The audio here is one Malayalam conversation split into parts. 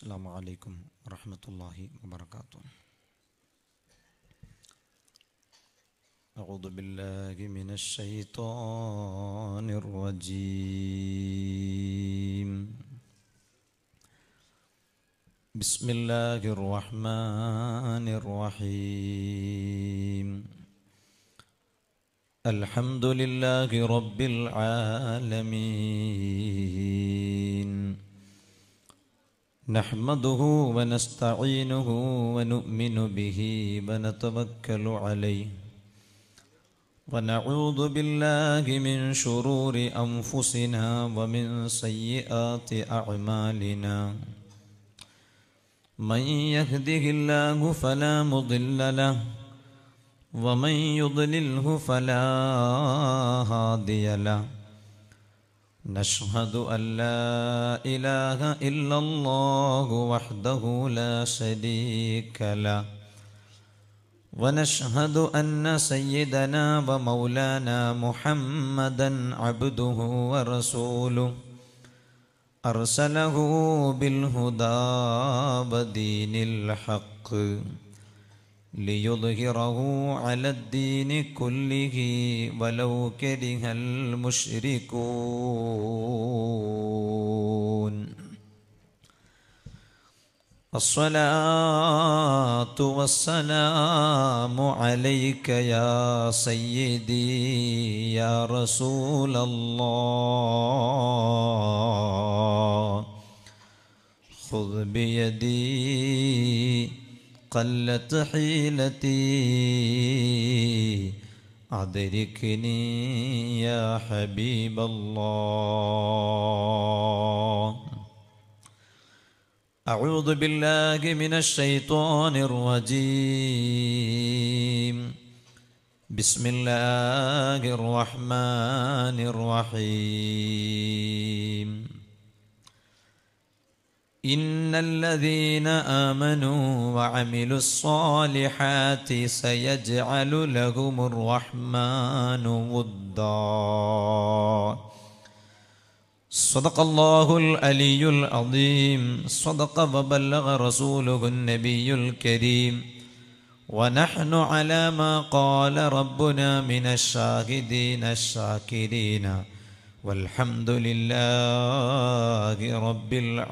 السلام عليكم ورحمة الله وبركاته أعوذ بالله من الشيطان الرجيم بسم الله الرحمن الرحيم الحمد لله رب العالمين نحمده ونستعينه ونؤمن به ونتوكل عليه ونعوذ بالله من شرور أنفسنا ومن سيئات أعمالنا من يهده الله فلا مضل له ومن يضلله فلا هادي له نشهد أن لا إله إلا الله وحده لا شريك له ونشهد أن سيدنا ومولانا محمدا عبده ورسوله أرسله بالهدى ودين الحق ليظهره على الدين كله ولو كره المشركون الصلاة والسلام عليك يا سيدي يا رسول الله خذ بيدي قلت حيلتي أدركني يا حبيب الله أعوذ بالله من الشيطان الرجيم بسم الله الرحمن الرحيم إن الذين آمنوا وعملوا الصالحات سيجعل لهم الرحمن ودا صدق الله العلي العظيم صدق وبلغ رسوله النبي الكريم ونحن على ما قال ربنا من الشاهدين الشاكرين والحمد لله رب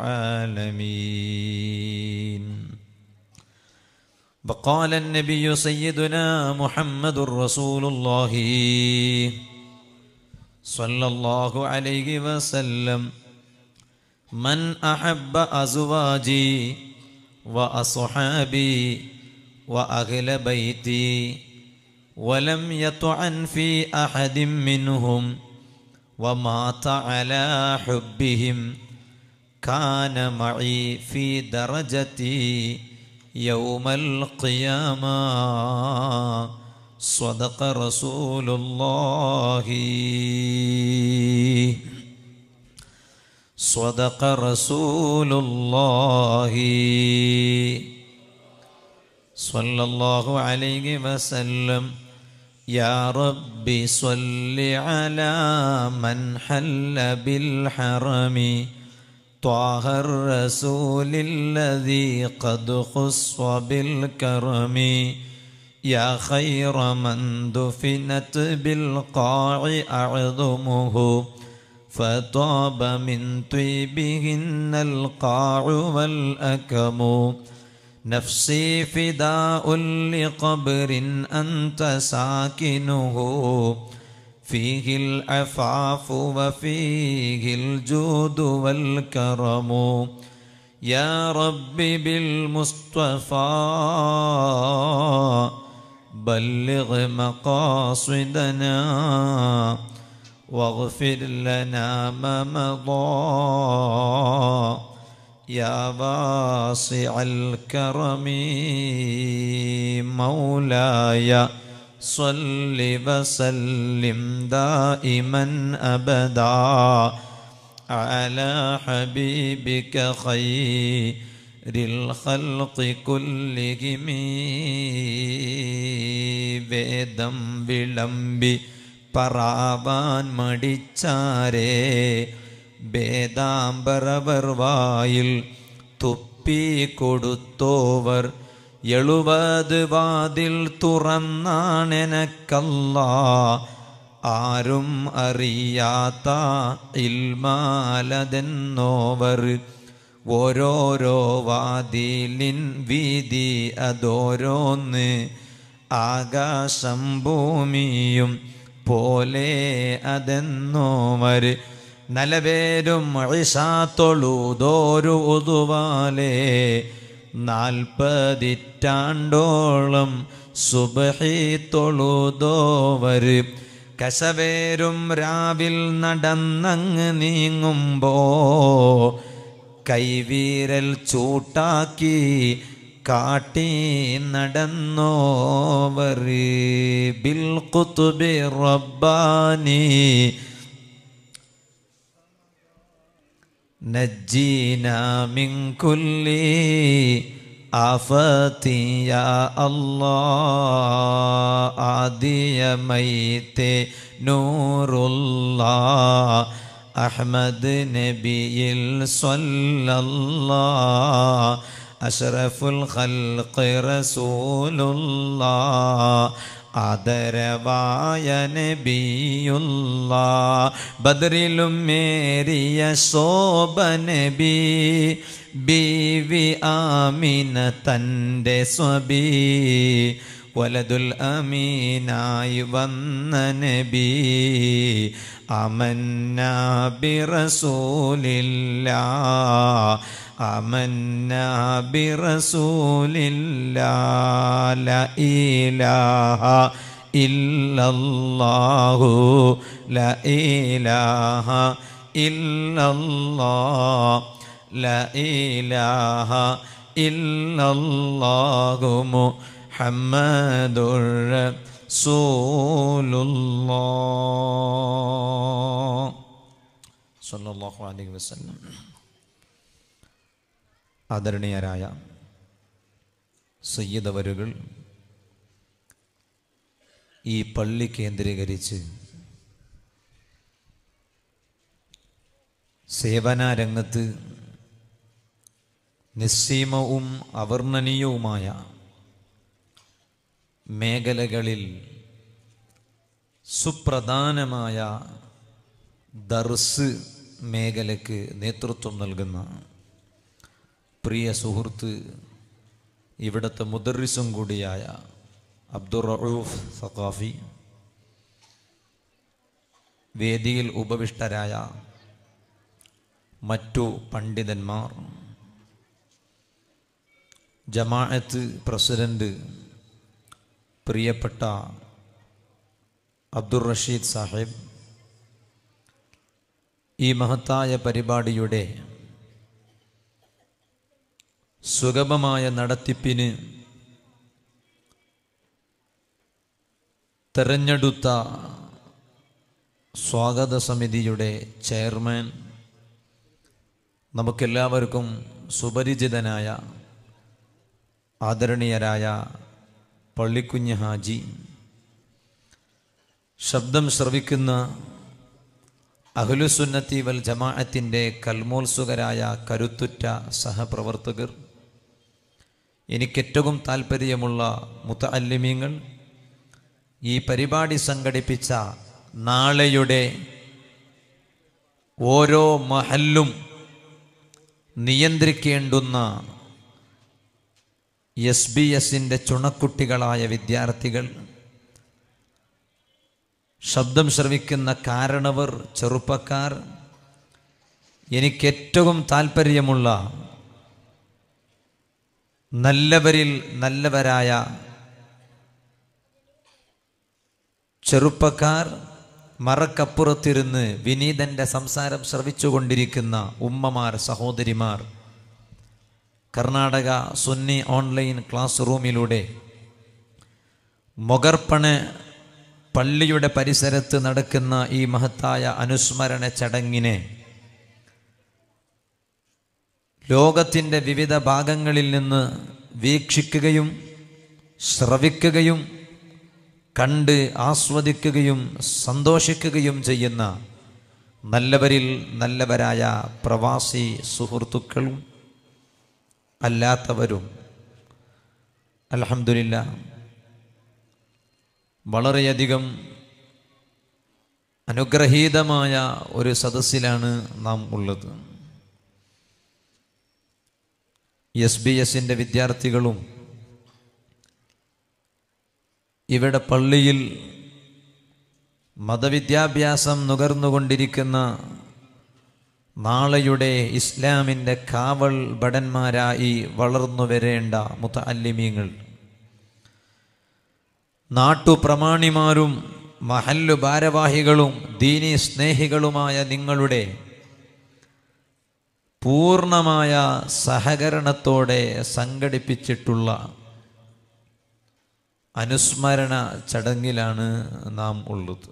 العالمين وقال النبي سيدنا محمد رسول الله صلى الله عليه وسلم من أحب أزواجي وأصحابي وأهل بيتي ولم يطعن في أحد منهم ومات على حبهم كان معي في درجتي يوم القيامة صدق رسول الله صدق رسول الله صلى الله عليه وسلم يا رب صل على من حل بالحرم طه الرسول الذي قد خص بالكرم يا خير من دفنت بالقاع أعظمه فطاب من طيبهن القاع والأكم نفسي فداء لقبر أنت ساكنه فيه العفاف وفيه الجود والكرم يا رب بالمصطفى بلغ مقاصدنا واغفر لنا ما مضى يا واسع الكرم مولاي صل وسلم دائما ابدا على حبيبك خير الخلق كلهم വേദം വിളമ്പി പറയാൻ മടിച്ചാരേ വേദാംബരവർ വായിൽ തുപ്പ ഒപ്പിക്കൊടുത്തോവർ എഴുപത് വാതിൽ തുറന്നാണെനക്കല്ല ആരും അറിയാത്ത ഇൽമാലതെന്നോവർ ഓരോരോ വാതിലിൻ വീതി അതോരോന്ന് ആകാശം ഭൂമിയും പോലെ അതെന്നോവർ നലവേരും തൊഴുതോരു ഒതുവാലേ നാൽപ്പതിറ്റാണ്ടോളം സുബഹി തൊഴുതോവർ കശവേരും രാവിൽ നടന്നങ്ങ് നീങ്ങുമ്പോ കൈവീരൽ ചൂട്ടാക്കി കാട്ടി നടന്നോവർ ബിൽ കുത്തുബി റബ്ബാനി نجينا من كل آفات يا الله عادي ميت نور الله أحمد نبي صلى الله أشرف الخلق رسول الله ആദരവായ നബിയുള്ള ബദറിലും മേരിയ ശോഭ നബി ബീവി ആമിന തൻ്റെ സ്വബി വലതുൽ അമീനായി വന്ന നബി അമന്ന ബിറസൂലില്ലാ آمنا برسول الله لا إله إلا الله لا إله إلا الله لا إله إلا الله محمد رسول الله صلى الله عليه وسلم ആദരണീയരായ സയ്യിദവരുകൾ ഈ പള്ളി കേന്ദ്രീകരിച്ച് സേവന രംഗത്ത് നിസ്സീമവും അവർണ്ണനീയവുമായ മേഖലകളിൽ സുപ്രധാനമായ ദർസ് മേഖലയ്ക്ക് നേതൃത്വം നൽകുന്ന പ്രിയ സുഹൃത്ത് ഇവിടുത്തെ മുദറിസും കൂടിയായ അബ്ദുർ റഊഫ് സഖാഫി വേദിയിൽ ഉപവിഷ്ടരായ മറ്റു പണ്ഡിതന്മാർ ജമാഅത്ത് പ്രസിഡന്റ് പ്രിയപ്പെട്ട അബ്ദുർ റഷീദ് സാഹിബ് ഈ മഹത്തായ പരിപാടിയുടെ സുഗമമായ നടത്തിപ്പിന് തെരഞ്ഞെടുത്ത സ്വാഗത സമിതിയുടെ ചെയർമാൻ നമുക്കെല്ലാവർക്കും സുപരിചിതനായ ആദരണീയരായ പള്ളിക്കുഞ്ഞ് ഹാജി ശബ്ദം ശ്രവിക്കുന്ന അഹ്ലുസുന്നത്തി വൽ ജമാഅത്തിൻ്റെ കൽമോത്സുകരായ കരുത്തുറ്റ സഹപ്രവർത്തകർ എനിക്കേറ്റവും താല്പര്യമുള്ള മുത്തല്ലിമീങ്ങൾ ഈ പരിപാടി സംഘടിപ്പിച്ച നാളെയുടെ ഓരോ മഹല്ലും നിയന്ത്രിക്കേണ്ടുന്ന എസ് ബി എസിൻ്റെ ചുണക്കുട്ടികളായ വിദ്യാർത്ഥികൾ ശബ്ദം ശ്രവിക്കുന്ന കാരണവർ ചെറുപ്പക്കാർ എനിക്കേറ്റവും താല്പര്യമുള്ള നല്ലവരിൽ നല്ലവരായ ചെറുപ്പക്കാർ മറക്കപ്പുറത്തിരുന്ന് വിനീതന്റെ സംസാരം ശ്രവിച്ചുകൊണ്ടിരിക്കുന്ന ഉമ്മമാർ സഹോദരിമാർ കർണാടക സുന്നി ഓൺലൈൻ ക്ലാസ് റൂമിലൂടെ മൊഗർപ്പണ പള്ളിയുടെ പരിസരത്ത് നടക്കുന്ന ഈ മഹത്തായ അനുസ്മരണ ചടങ്ങിനെ ലോകത്തിൻ്റെ വിവിധ ഭാഗങ്ങളിൽ നിന്ന് വീക്ഷിക്കുകയും ശ്രവിക്കുകയും കണ്ട് ആസ്വദിക്കുകയും സന്തോഷിക്കുകയും ചെയ്യുന്ന നല്ലവരിൽ നല്ലവരായ പ്രവാസി സുഹൃത്തുക്കളും അല്ലാത്തവരും അലഹമില്ല വളരെയധികം അനുഗ്രഹീതമായ ഒരു സദസ്സിലാണ് നാം ഉള്ളത് എസ് ബി എസിൻ്റെ വിദ്യാർത്ഥികളും ഇവിടെ പള്ളിയിൽ മതവിദ്യാഭ്യാസം നുകർന്നുകൊണ്ടിരിക്കുന്ന നാളെയുടെ ഇസ്ലാമിൻ്റെ കാവൽ ഭടന്മാരായി വളർന്നു വരേണ്ട മുത്തല്ലിമീങ്ങൾ നാട്ടുപ്രമാണിമാരും മഹല്ലു ഭാരവാഹികളും ദീനി സ്നേഹികളുമായ നിങ്ങളുടെ പൂർണ്ണമായ സഹകരണത്തോടെ സംഘടിപ്പിച്ചിട്ടുള്ള അനുസ്മരണ ചടങ്ങിലാണ് നാം ഉള്ളത്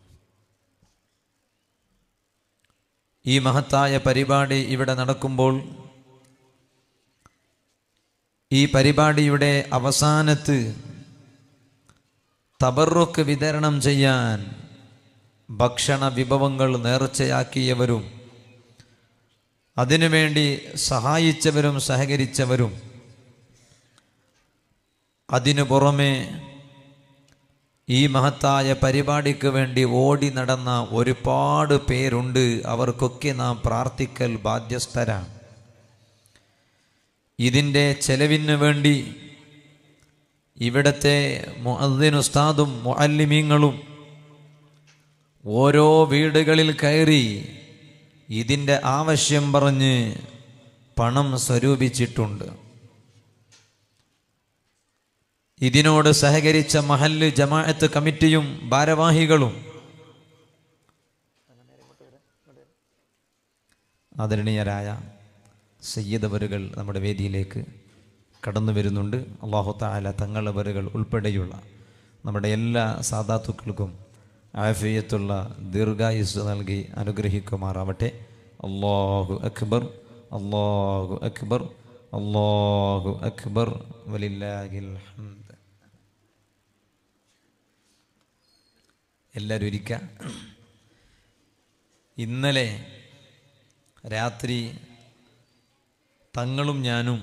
ഈ മഹത്തായ പരിപാടി ഇവിടെ നടക്കുമ്പോൾ ഈ പരിപാടിയുടെ അവസാനത്ത് തബറുക്ക് വിതരണം ചെയ്യാൻ ഭക്ഷണ വിഭവങ്ങൾ നേർച്ചയാക്കിയവരും അതിനുവേണ്ടി സഹായിച്ചവരും സഹകരിച്ചവരും അതിനു പുറമെ ഈ മഹത്തായ പരിപാടിക്ക് വേണ്ടി ഓടി നടന്ന ഒരുപാട് പേരുണ്ട് അവർക്കൊക്കെ നാം പ്രാർത്ഥിക്കൽ ബാധ്യസ്ഥരാണ് ഇതിൻ്റെ ചെലവിന് വേണ്ടി ഇവിടത്തെ മുഅദ്ദിൻ ഉസ്താദും മുഅല്ലിമീങ്ങളും ഓരോ വീടുകളിൽ കയറി ഇതിൻ്റെ ആവശ്യം പറഞ്ഞ് പണം സ്വരൂപിച്ചിട്ടുണ്ട് ഇതിനോട് സഹകരിച്ച മഹല്ല് ജമാഅത്ത് കമ്മിറ്റിയും ഭാരവാഹികളും ആദരണീയരായ സയ്യിദവരുകൾ നമ്മുടെ വേദിയിലേക്ക് കടന്നു വരുന്നുണ്ട് അള്ളാഹു താല തങ്ങളവരുകൾ ഉൾപ്പെടെയുള്ള നമ്മുടെ എല്ലാ സാധാത്തുക്കൾക്കും ആഫിയത്തുള്ള ദീർഘായുസ് നൽകി അനുഗ്രഹിക്കുമാറാവട്ടെ അള്ളാഹു അക്ബർ അള്ളാഹു അക്ബർ അള്ളാഹു അക്ബർ വലില്ലാഹിൽ ഹംദ് എല്ലാവരും ഇരിക്ക ഇന്നലെ രാത്രി തങ്ങളും ഞാനും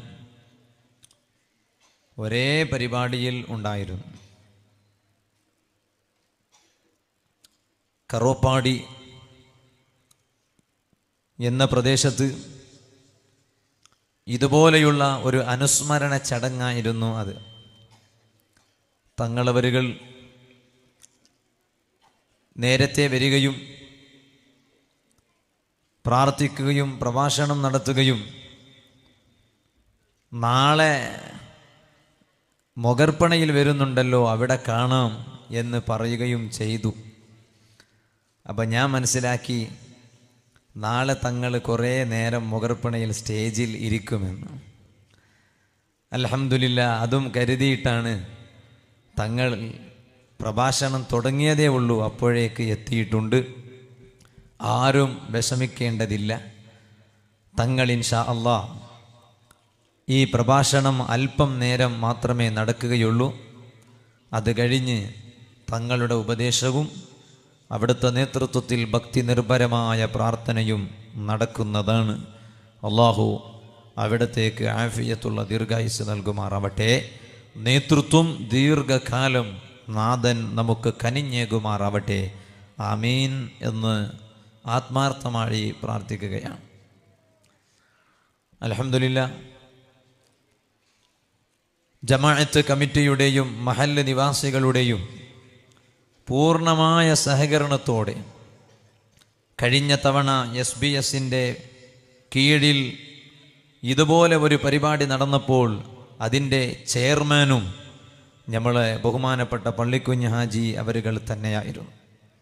ഒരേ പരിപാടിയിൽ ഉണ്ടായിരുന്നു കറോപ്പാടി എന്ന പ്രദേശത്ത് ഇതുപോലെയുള്ള ഒരു അനുസ്മരണ ചടങ്ങായിരുന്നു അത് തങ്ങളവരുകൾ നേരത്തെ വരികയും പ്രാർത്ഥിക്കുകയും പ്രഭാഷണം നടത്തുകയും നാളെ മൊഗർപ്പണയിൽ വരുന്നുണ്ടല്ലോ അവിടെ കാണാം എന്ന് പറയുകയും ചെയ്തു അപ്പം ഞാൻ മനസ്സിലാക്കി നാളെ തങ്ങൾ കുറേ നേരം മുകർപ്പണയിൽ സ്റ്റേജിൽ ഇരിക്കുമെന്ന് അലഹമില്ല അതും കരുതിയിട്ടാണ് തങ്ങൾ പ്രഭാഷണം തുടങ്ങിയതേ ഉള്ളൂ അപ്പോഴേക്ക് എത്തിയിട്ടുണ്ട് ആരും വിഷമിക്കേണ്ടതില്ല തങ്ങൾ ഇൻഷാ അള്ളാ ഈ പ്രഭാഷണം അല്പം നേരം മാത്രമേ നടക്കുകയുള്ളൂ അത് കഴിഞ്ഞ് തങ്ങളുടെ ഉപദേശവും അവിടുത്തെ നേതൃത്വത്തിൽ ഭക്തി നിർഭരമായ പ്രാർത്ഥനയും നടക്കുന്നതാണ് അള്ളാഹു അവിടത്തേക്ക് ആഫിയത്തുള്ള ദീർഘായുസ് നൽകുമാറാവട്ടെ നേതൃത്വം ദീർഘകാലം നാഥൻ നമുക്ക് കനിഞ്ഞേകുമാറാവട്ടെ ആമീൻ എന്ന് ആത്മാർത്ഥമായി പ്രാർത്ഥിക്കുകയാണ് അലഹമില്ല ജമാഅത്ത് കമ്മിറ്റിയുടെയും മഹല്ല് നിവാസികളുടെയും പൂർണ്ണമായ സഹകരണത്തോടെ കഴിഞ്ഞ തവണ എസ് ബി എസിൻ്റെ കീഴിൽ ഇതുപോലെ ഒരു പരിപാടി നടന്നപ്പോൾ അതിൻ്റെ ചെയർമാനും നമ്മളെ ബഹുമാനപ്പെട്ട പള്ളിക്കുഞ്ഞ് ഹാജി അവരുകൾ തന്നെയായിരുന്നു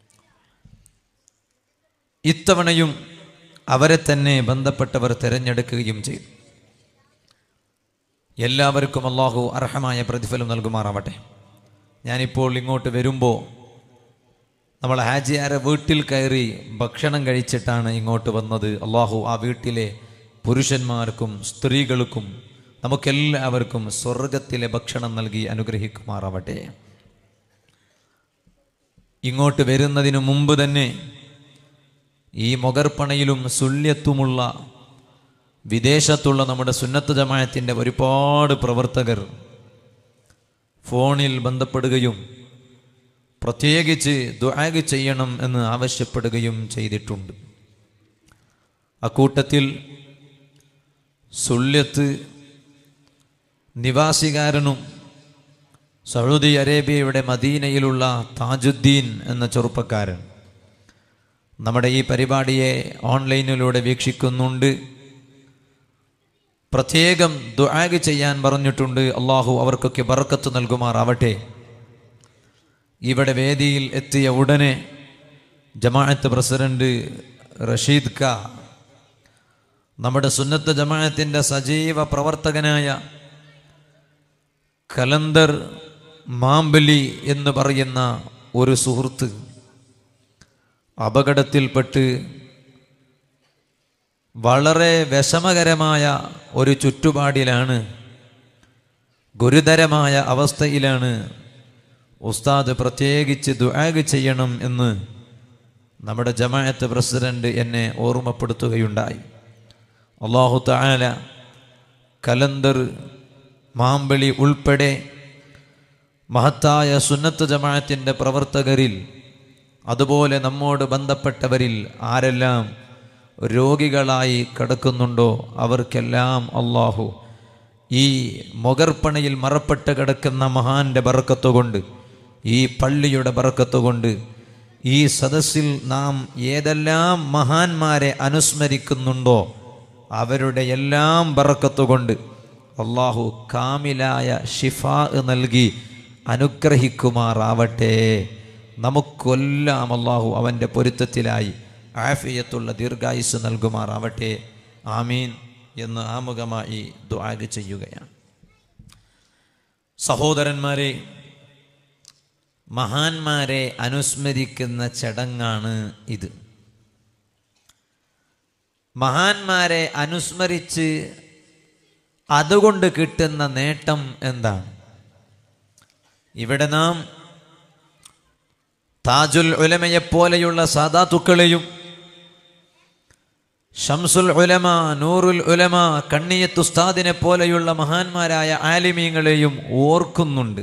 ഇത്തവണയും അവരെ തന്നെ ബന്ധപ്പെട്ടവർ തിരഞ്ഞെടുക്കുകയും ചെയ്തു എല്ലാവർക്കും അള്ളാഹു അർഹമായ പ്രതിഫലം നൽകുമാറാവട്ടെ ഞാനിപ്പോൾ ഇങ്ങോട്ട് വരുമ്പോൾ നമ്മൾ ഹാജിയാരെ വീട്ടിൽ കയറി ഭക്ഷണം കഴിച്ചിട്ടാണ് ഇങ്ങോട്ട് വന്നത് അള്ളാഹു ആ വീട്ടിലെ പുരുഷന്മാർക്കും സ്ത്രീകൾക്കും നമുക്കെല്ലാവർക്കും സ്വർഗത്തിലെ ഭക്ഷണം നൽകി അനുഗ്രഹിക്കുമാറാവട്ടെ ഇങ്ങോട്ട് വരുന്നതിനു മുമ്പ് തന്നെ ഈ മൊഗർപ്പണയിലും സുല്യത്തുമുള്ള വിദേശത്തുള്ള നമ്മുടെ സുന്നത്ത് ജമായത്തിൻ്റെ ഒരുപാട് പ്രവർത്തകർ ഫോണിൽ ബന്ധപ്പെടുകയും പ്രത്യേകിച്ച് ദുആഗ് ചെയ്യണം എന്ന് ആവശ്യപ്പെടുകയും ചെയ്തിട്ടുണ്ട് അക്കൂട്ടത്തിൽ സുല്യത്ത് നിവാസികാരനും സൗദി അറേബ്യയുടെ മദീനയിലുള്ള താജുദ്ദീൻ എന്ന ചെറുപ്പക്കാരൻ നമ്മുടെ ഈ പരിപാടിയെ ഓൺലൈനിലൂടെ വീക്ഷിക്കുന്നുണ്ട് പ്രത്യേകം ദുആഗ് ചെയ്യാൻ പറഞ്ഞിട്ടുണ്ട് അള്ളാഹു അവർക്കൊക്കെ ബർക്കത്ത് നൽകുമാറാവട്ടെ ഇവിടെ വേദിയിൽ എത്തിയ ഉടനെ ജമാഅത്ത് പ്രസിഡന്റ് റഷീദ് ക നമ്മുടെ സുന്നത്ത് ജമാഅത്തിൻ്റെ സജീവ പ്രവർത്തകനായ കലന്തർ മാമ്പലി എന്ന് പറയുന്ന ഒരു സുഹൃത്ത് അപകടത്തിൽപ്പെട്ട് വളരെ വിഷമകരമായ ഒരു ചുറ്റുപാടിലാണ് ഗുരുതരമായ അവസ്ഥയിലാണ് ഉസ്താദ് പ്രത്യേകിച്ച് ദുആഗ് ചെയ്യണം എന്ന് നമ്മുടെ ജമാഅത്ത് പ്രസിഡന്റ് എന്നെ ഓർമ്മപ്പെടുത്തുകയുണ്ടായി അള്ളാഹു തആല കലന്തർ മാമ്പളി ഉൾപ്പെടെ മഹത്തായ സുന്നത്ത് ജമാഅത്തിൻ്റെ പ്രവർത്തകരിൽ അതുപോലെ നമ്മോട് ബന്ധപ്പെട്ടവരിൽ ആരെല്ലാം രോഗികളായി കിടക്കുന്നുണ്ടോ അവർക്കെല്ലാം അള്ളാഹു ഈ മുഗർപ്പണയിൽ മറപ്പെട്ട് കിടക്കുന്ന മഹാന്റെ ബറക്കത്തുകൊണ്ട് ഈ പള്ളിയുടെ ബറക്കത്തുകൊണ്ട് ഈ സദസ്സിൽ നാം ഏതെല്ലാം മഹാന്മാരെ അനുസ്മരിക്കുന്നുണ്ടോ അവരുടെ എല്ലാം ബറക്കത്തുകൊണ്ട് അള്ളാഹു കാമിലായ ഷിഫാ നൽകി അനുഗ്രഹിക്കുമാറാവട്ടെ നമുക്കൊല്ലാം അള്ളാഹു അവൻ്റെ പൊരുത്തത്തിലായി ആഫിയത്തുള്ള ദീർഘായുസ് നൽകുമാറാവട്ടെ ആമീൻ എന്ന് ആമുഖമായി ദുആഗ് ചെയ്യുകയാണ് സഹോദരന്മാരെ മഹാന്മാരെ അനുസ്മരിക്കുന്ന ചടങ്ങാണ് ഇത് മഹാന്മാരെ അനുസ്മരിച്ച് അതുകൊണ്ട് കിട്ടുന്ന നേട്ടം എന്താണ് ഇവിടെ നാം താജുൽ ഉലമയെ പോലെയുള്ള സാദാത്തുക്കളെയും ഷംസുൽ ഉലമ നൂറുൽ ഉലമ കണ്ണിയത്തുസ്താദിനെ പോലെയുള്ള മഹാന്മാരായ ആലിമീങ്ങളെയും ഓർക്കുന്നുണ്ട്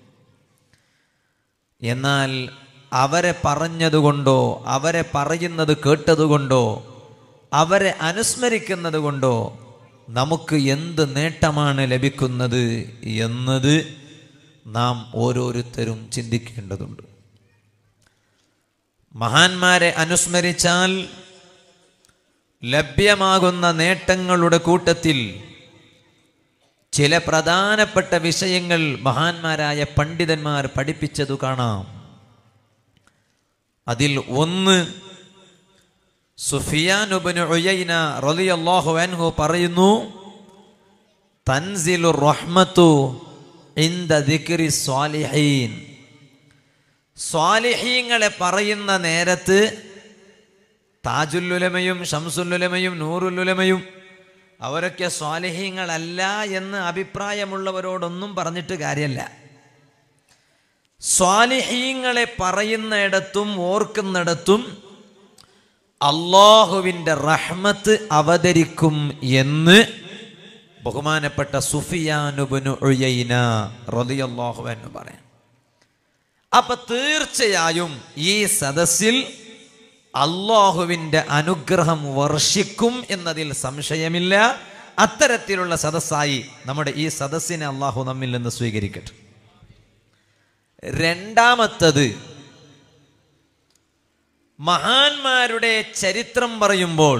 എന്നാൽ അവരെ പറഞ്ഞതുകൊണ്ടോ അവരെ പറയുന്നത് കേട്ടതുകൊണ്ടോ അവരെ അനുസ്മരിക്കുന്നത് കൊണ്ടോ നമുക്ക് എന്ത് നേട്ടമാണ് ലഭിക്കുന്നത് എന്നത് നാം ഓരോരുത്തരും ചിന്തിക്കേണ്ടതുണ്ട് മഹാന്മാരെ അനുസ്മരിച്ചാൽ ലഭ്യമാകുന്ന നേട്ടങ്ങളുടെ കൂട്ടത്തിൽ ചില പ്രധാനപ്പെട്ട വിഷയങ്ങൾ മഹാന്മാരായ പണ്ഡിതന്മാർ പഠിപ്പിച്ചതു കാണാം അതിൽ ഒന്ന് സുഫിയാനുബിന് ഉയൈന റളിയല്ലാഹു അൻഹു പറയുന്നു തൻസിലു റഹ്മത്തു ഇന്ദ ദിക്രി സ്വാലിഹീൻ സ്വാലിഹീങ്ങളെ പറയുന്ന നേരത്ത് താജുല്ലുലമയും ഷംസുല്ലുലമയും നൂറുല്ലുലമയും അവരൊക്കെ സ്വാലിഹീങ്ങളല്ല എന്ന് അഭിപ്രായമുള്ളവരോടൊന്നും പറഞ്ഞിട്ട് കാര്യമല്ല സ്വാലിഹീങ്ങളെ പറയുന്നിടത്തും ഓർക്കുന്നിടത്തും അള്ളാഹുവിൻ്റെ റഹ്മത്ത് അവതരിക്കും എന്ന് ബഹുമാനപ്പെട്ട സുഫിയാനുബിനു ഉയൈന റളിയല്ലാഹു എന്ന് പറയാം അപ്പൊ തീർച്ചയായും ഈ സദസ്സിൽ അള്ളാഹുവിൻ്റെ അനുഗ്രഹം വർഷിക്കും എന്നതിൽ സംശയമില്ല അത്തരത്തിലുള്ള സദസ്സായി നമ്മുടെ ഈ സദസ്സിനെ അള്ളാഹു നമ്മിൽ നിന്ന് സ്വീകരിക്കട്ടെ രണ്ടാമത്തത് മഹാന്മാരുടെ ചരിത്രം പറയുമ്പോൾ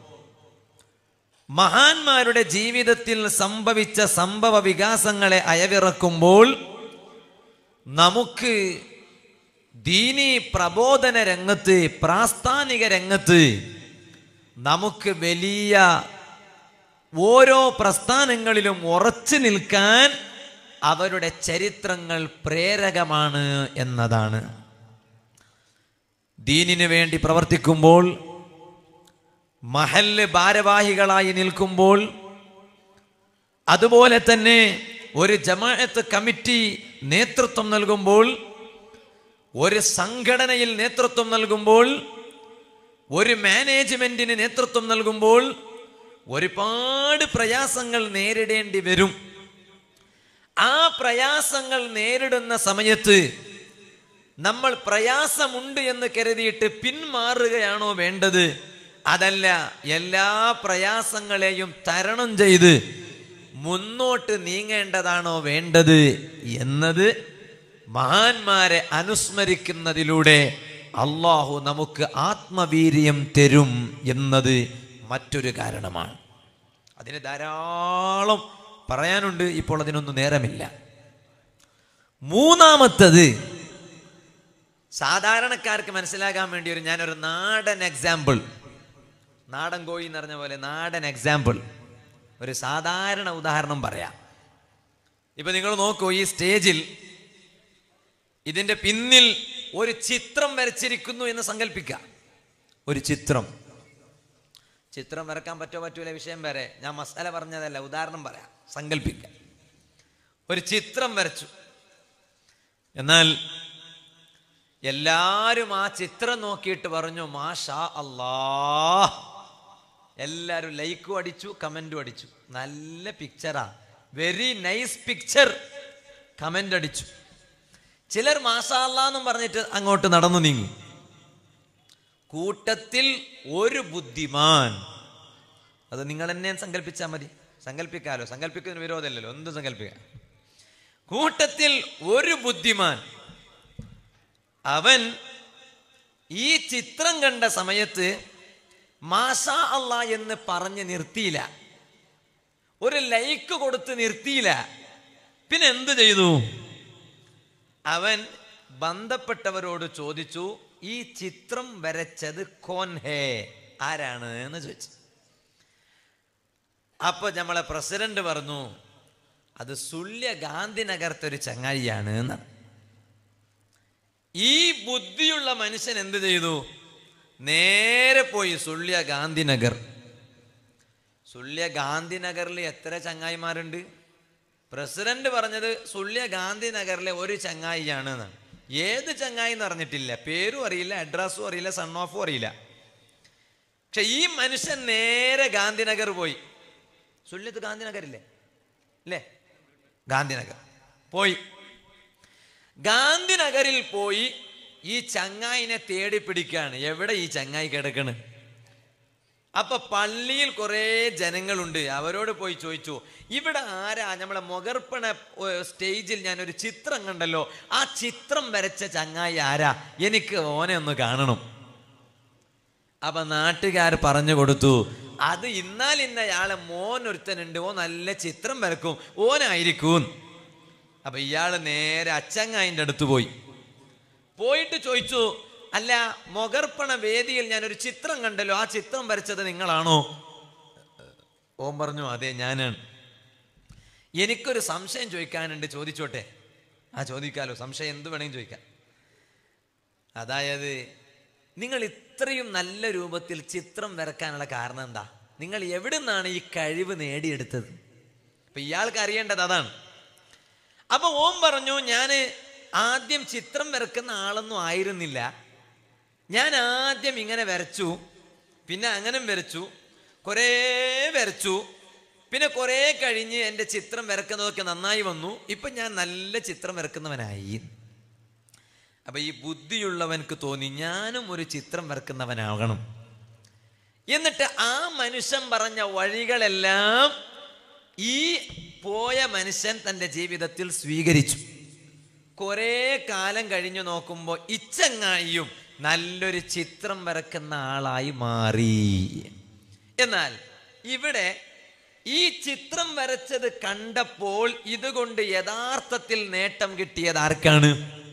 മഹാന്മാരുടെ ജീവിതത്തിൽ സംഭവിച്ച സംഭവ വികാസങ്ങളെ അയവിറക്കുമ്പോൾ നമുക്ക് ദീനി പ്രബോധന രംഗത്ത് പ്രാസ്ഥാനിക രംഗത്ത് നമുക്ക് വലിയ ഓരോ പ്രസ്ഥാനങ്ങളിലും ഉറച്ചു നിൽക്കാൻ അവരുടെ ചരിത്രങ്ങൾ പ്രേരകമാണ് എന്നതാണ് ദീനിനു വേണ്ടി പ്രവർത്തിക്കുമ്പോൾ മഹല്ല് ഭാരവാഹികളായി നിൽക്കുമ്പോൾ അതുപോലെ തന്നെ ഒരു ജമാഅത്ത് കമ്മിറ്റി നേതൃത്വം നൽകുമ്പോൾ ഒരു സംഘടനയിൽ നേതൃത്വം നൽകുമ്പോൾ ഒരു മാനേജ്മെന്റിന് നേതൃത്വം നൽകുമ്പോൾ ഒരുപാട് പ്രയാസങ്ങൾ നേരിടേണ്ടി വരും ആ പ്രയാസങ്ങൾ നേരിടുന്ന സമയത്ത് നമ്മൾ പ്രയാസമുണ്ട് എന്ന് കരുതിയിട്ട് പിന്മാറുകയാണോ വേണ്ടത് അതല്ല എല്ലാ പ്രയാസങ്ങളെയും തരണം ചെയ്ത് മുന്നോട്ട് നീങ്ങേണ്ടതാണോ വേണ്ടത് എന്നത് മഹാന്മാരെ അനുസ്മരിക്കുന്നതിലൂടെ അള്ളാഹു നമുക്ക് ആത്മവീര്യം തരും എന്നത് മറ്റൊരു കാരണമാണ് അതിന് ധാരാളം പറയാനുണ്ട് ഇപ്പോൾ അതിനൊന്നും നേരമില്ല മൂന്നാമത്തത് സാധാരണക്കാർക്ക് മനസ്സിലാകാൻ വേണ്ടി ഒരു ഞാനൊരു നാടൻ എക്സാമ്പിൾ നാടൻ കോഴി എന്ന് പറഞ്ഞ പോലെ നാടൻ എക്സാമ്പിൾ ഒരു സാധാരണ ഉദാഹരണം പറയാം ഇപ്പൊ നിങ്ങൾ നോക്കൂ ഈ സ്റ്റേജിൽ ഇതിന്റെ പിന്നിൽ ഒരു ചിത്രം വരച്ചിരിക്കുന്നു എന്ന് സങ്കല്പിക്കുക ഒരു ചിത്രം ചിത്രം വരക്കാൻ പറ്റോ പറ്റൂല വിഷയം വരെ ഞാൻ മസാല പറഞ്ഞതല്ല ഉദാഹരണം പറയാം സങ്കല്പിക്കുക ഒരു ചിത്രം വരച്ചു എന്നാൽ എല്ലാരും ആ ചിത്രം നോക്കിയിട്ട് പറഞ്ഞു മാഷാ അല്ലാ എല്ലാരും ലൈക്കും അടിച്ചു കമന്റും അടിച്ചു നല്ല പിക്ചറാ വെരി നൈസ് പിക്ചർ കമന്റ് അടിച്ചു ചിലർ മാഷാ അല്ലാ എന്നും പറഞ്ഞിട്ട് അങ്ങോട്ട് നടന്നു നീങ്ങി കൂട്ടത്തിൽ ഒരു ബുദ്ധിമാൻ അത് നിങ്ങൾ എന്നെ സങ്കല്പിച്ചാൽ മതി സങ്കല്പിക്കാലോ സങ്കല്പിക്കുന്നതിന് വിരോധമല്ലല്ലോ എന്തും സങ്കല്പിക്കാം കൂട്ടത്തിൽ ഒരു ബുദ്ധിമാൻ അവൻ ഈ ചിത്രം കണ്ട സമയത്ത് മാഷാ അല്ല എന്ന് പറഞ്ഞ് നിർത്തിയില്ല ഒരു ലൈക്ക് കൊടുത്ത് നിർത്തിയില്ല പിന്നെ എന്ത് ചെയ്തു അവൻ ബന്ധപ്പെട്ടവരോട് ചോദിച്ചു ഈ ചിത്രം വരച്ചത് കോൻ ഹേ ആരാണ് എന്ന് ചോദിച്ചു അപ്പൊ നമ്മളെ പ്രസിഡന്റ് പറഞ്ഞു അത് സുല്യ ഗാന്ധിനഗരത്തെ ഒരു ചങ്ങായിയാണ് എന്നാണ് ഈ ബുദ്ധിയുള്ള മനുഷ്യൻ എന്ത് ചെയ്തു നേരെ പോയി സുള്യ ഗാന്ധിനഗർ സുള്യ ഗാന്ധിനഗറിൽ എത്ര ചങ്ങായിമാരുണ്ട് പ്രസിഡന്റ് പറഞ്ഞത് സുള്യ ഗാന്ധിനഗറിലെ ഒരു ചങ്ങായിയാണ് എന്നാണ് ഏത് ചങ്ങായി എന്ന് അറിഞ്ഞിട്ടില്ല പേരും അറിയില്ല അഡ്രസ്സും അറിയില്ല സൺ ഓഫും അറിയില്ല പക്ഷെ ഈ മനുഷ്യൻ നേരെ ഗാന്ധിനഗർ പോയി സുല്യത്ത് ഗാന്ധിനഗറില്ലേ അല്ലേ ഗാന്ധിനഗർ പോയി ഗാന്ധിനഗറിൽ പോയി ഈ ചങ്ങായിനെ തേടി പിടിക്കാണ് എവിടെ ഈ ചങ്ങായി കിടക്കണ് അപ്പൊ പള്ളിയിൽ കുറെ ജനങ്ങളുണ്ട് അവരോട് പോയി ചോദിച്ചു ഇവിടെ ആരാ നമ്മളെ മുഖർപ്പണ ഏർ, സ്റ്റേജിൽ ഞാൻ ഒരു ചിത്രം കണ്ടല്ലോ ആ ചിത്രം വരച്ച ചങ്ങായി ആരാ എനിക്ക് ഓനെ ഒന്ന് കാണണം അപ്പൊ നാട്ടുകാർ പറഞ്ഞു കൊടുത്തു അത് ഇന്നാൽ ഇന്നയാളെ മോൻ ഒരുത്തനുണ്ട് ഓ നല്ല ചിത്രം വരക്കും ഓനായിരിക്കും അപ്പൊ ഇയാള് നേരെ അച്ചങ്ങായിന്റെ അടുത്ത് പോയി പോയിട്ട് ചോദിച്ചു അല്ല മൊഗർപ്പണ വേദിയിൽ ഞാൻ ഒരു ചിത്രം കണ്ടല്ലോ ആ ചിത്രം വരച്ചത് നിങ്ങളാണോ ഓൻ പറഞ്ഞു അതെ ഞാനാണ് എനിക്കൊരു സംശയം ചോദിക്കാനുണ്ട് ചോദിച്ചോട്ടെ ആ ചോദിക്കാലോ സംശയം എന്ത് വേണമെങ്കിലും ചോദിക്കാം അതായത് നിങ്ങൾ ഇത്രയും നല്ല രൂപത്തിൽ ചിത്രം വരക്കാനുള്ള കാരണം എന്താ നിങ്ങൾ എവിടെ നിന്നാണ് ഈ കഴിവ് നേടിയെടുത്തത് അപ്പൊ ഇയാൾക്ക് അറിയേണ്ടത് അതാണ് അപ്പൊ ഓം പറഞ്ഞു ഞാൻ ആദ്യം ചിത്രം വരക്കുന്ന ആളൊന്നും ആയിരുന്നില്ല ഞാൻ ആദ്യം ഇങ്ങനെ വരച്ചു പിന്നെ അങ്ങനെ വരച്ചു കുറേ വരച്ചു പിന്നെ കുറേ കഴിഞ്ഞ് എൻ്റെ ചിത്രം വരക്കുന്നതൊക്കെ നന്നായി വന്നു ഇപ്പം ഞാൻ നല്ല ചിത്രം വരക്കുന്നവനായി അപ്പൊ ഈ ബുദ്ധിയുള്ളവൻക്ക് തോന്നി ഞാനും ഒരു ചിത്രം വരക്കുന്നവനാകണം എന്നിട്ട് ആ മനുഷ്യൻ പറഞ്ഞ വഴികളെല്ലാം ഈ പോയ മനുഷ്യൻ തൻ്റെ ജീവിതത്തിൽ സ്വീകരിച്ചു കുറേ കാലം കഴിഞ്ഞു നോക്കുമ്പോൾ ഇച്ചങ്ങായിയും നല്ലൊരു ചിത്രം വരക്കുന്ന ആളായി മാറി എന്നാൽ ഇവിടെ ഈ ചിത്രം വരച്ചത് കണ്ടപ്പോൾ ഇതുകൊണ്ട് യഥാർത്ഥത്തിൽ നേട്ടം കിട്ടിയത് ആർക്കാണ്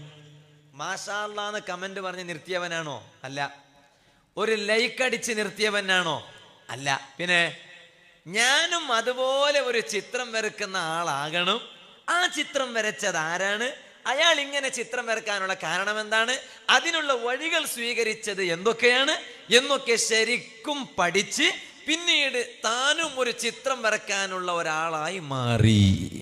മാഷാന്ന് കമന്റ് പറഞ്ഞ് നിർത്തിയവനാണോ അല്ല ഒരു ലൈക്ക് അടിച്ച് നിർത്തിയവനാണോ അല്ല പിന്നെ ഞാനും അതുപോലെ ഒരു ചിത്രം വരക്കുന്ന ആളാകണം ആ ചിത്രം വരച്ചത് ആരാണ് അയാൾ ഇങ്ങനെ ചിത്രം വരക്കാനുള്ള കാരണം എന്താണ് അതിനുള്ള വഴികൾ സ്വീകരിച്ചത് എന്തൊക്കെയാണ് എന്നൊക്കെ ശരിക്കും പഠിച്ച് പിന്നീട് താനും ഒരു ചിത്രം വരക്കാനുള്ള ഒരാളായി മാറി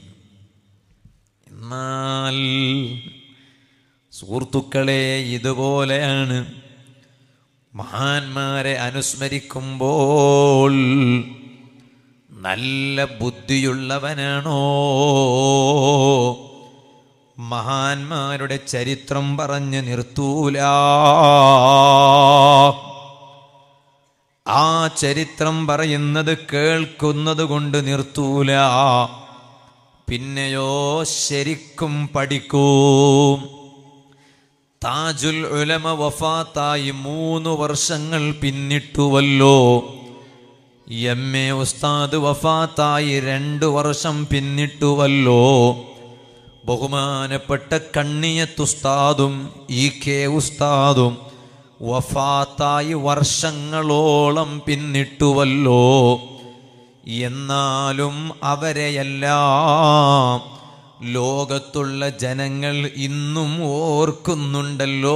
എന്നാൽ സുഹൃത്തുക്കളെ ഇതുപോലെയാണ് മഹാന്മാരെ അനുസ്മരിക്കുമ്പോൾ നല്ല ബുദ്ധിയുള്ളവനാണോ മഹാന്മാരുടെ ചരിത്രം പറഞ്ഞ് നിർത്തൂല ആ ചരിത്രം പറയുന്നത് കേൾക്കുന്നത് കൊണ്ട് നിർത്തൂല പിന്നെയോ ശരിക്കും പഠിക്കും താജുൽ ഉലമ വഫാത്തായി മൂന്ന് വർഷങ്ങൾ പിന്നിട്ടുവല്ലോ എം എ ഉസ്താദ് വഫാത്തായി രണ്ടു വർഷം പിന്നിട്ടുവല്ലോ ബഹുമാനപ്പെട്ട കണ്ണിയത്തുസ്താദും ഇ കെ ഉസ്താദും വഫാത്തായി വർഷങ്ങളോളം പിന്നിട്ടുവല്ലോ എന്നാലും അവരെയെല്ലാം ലോകത്തുള്ള ജനങ്ങൾ ഇന്നും ഓർക്കുന്നുണ്ടല്ലോ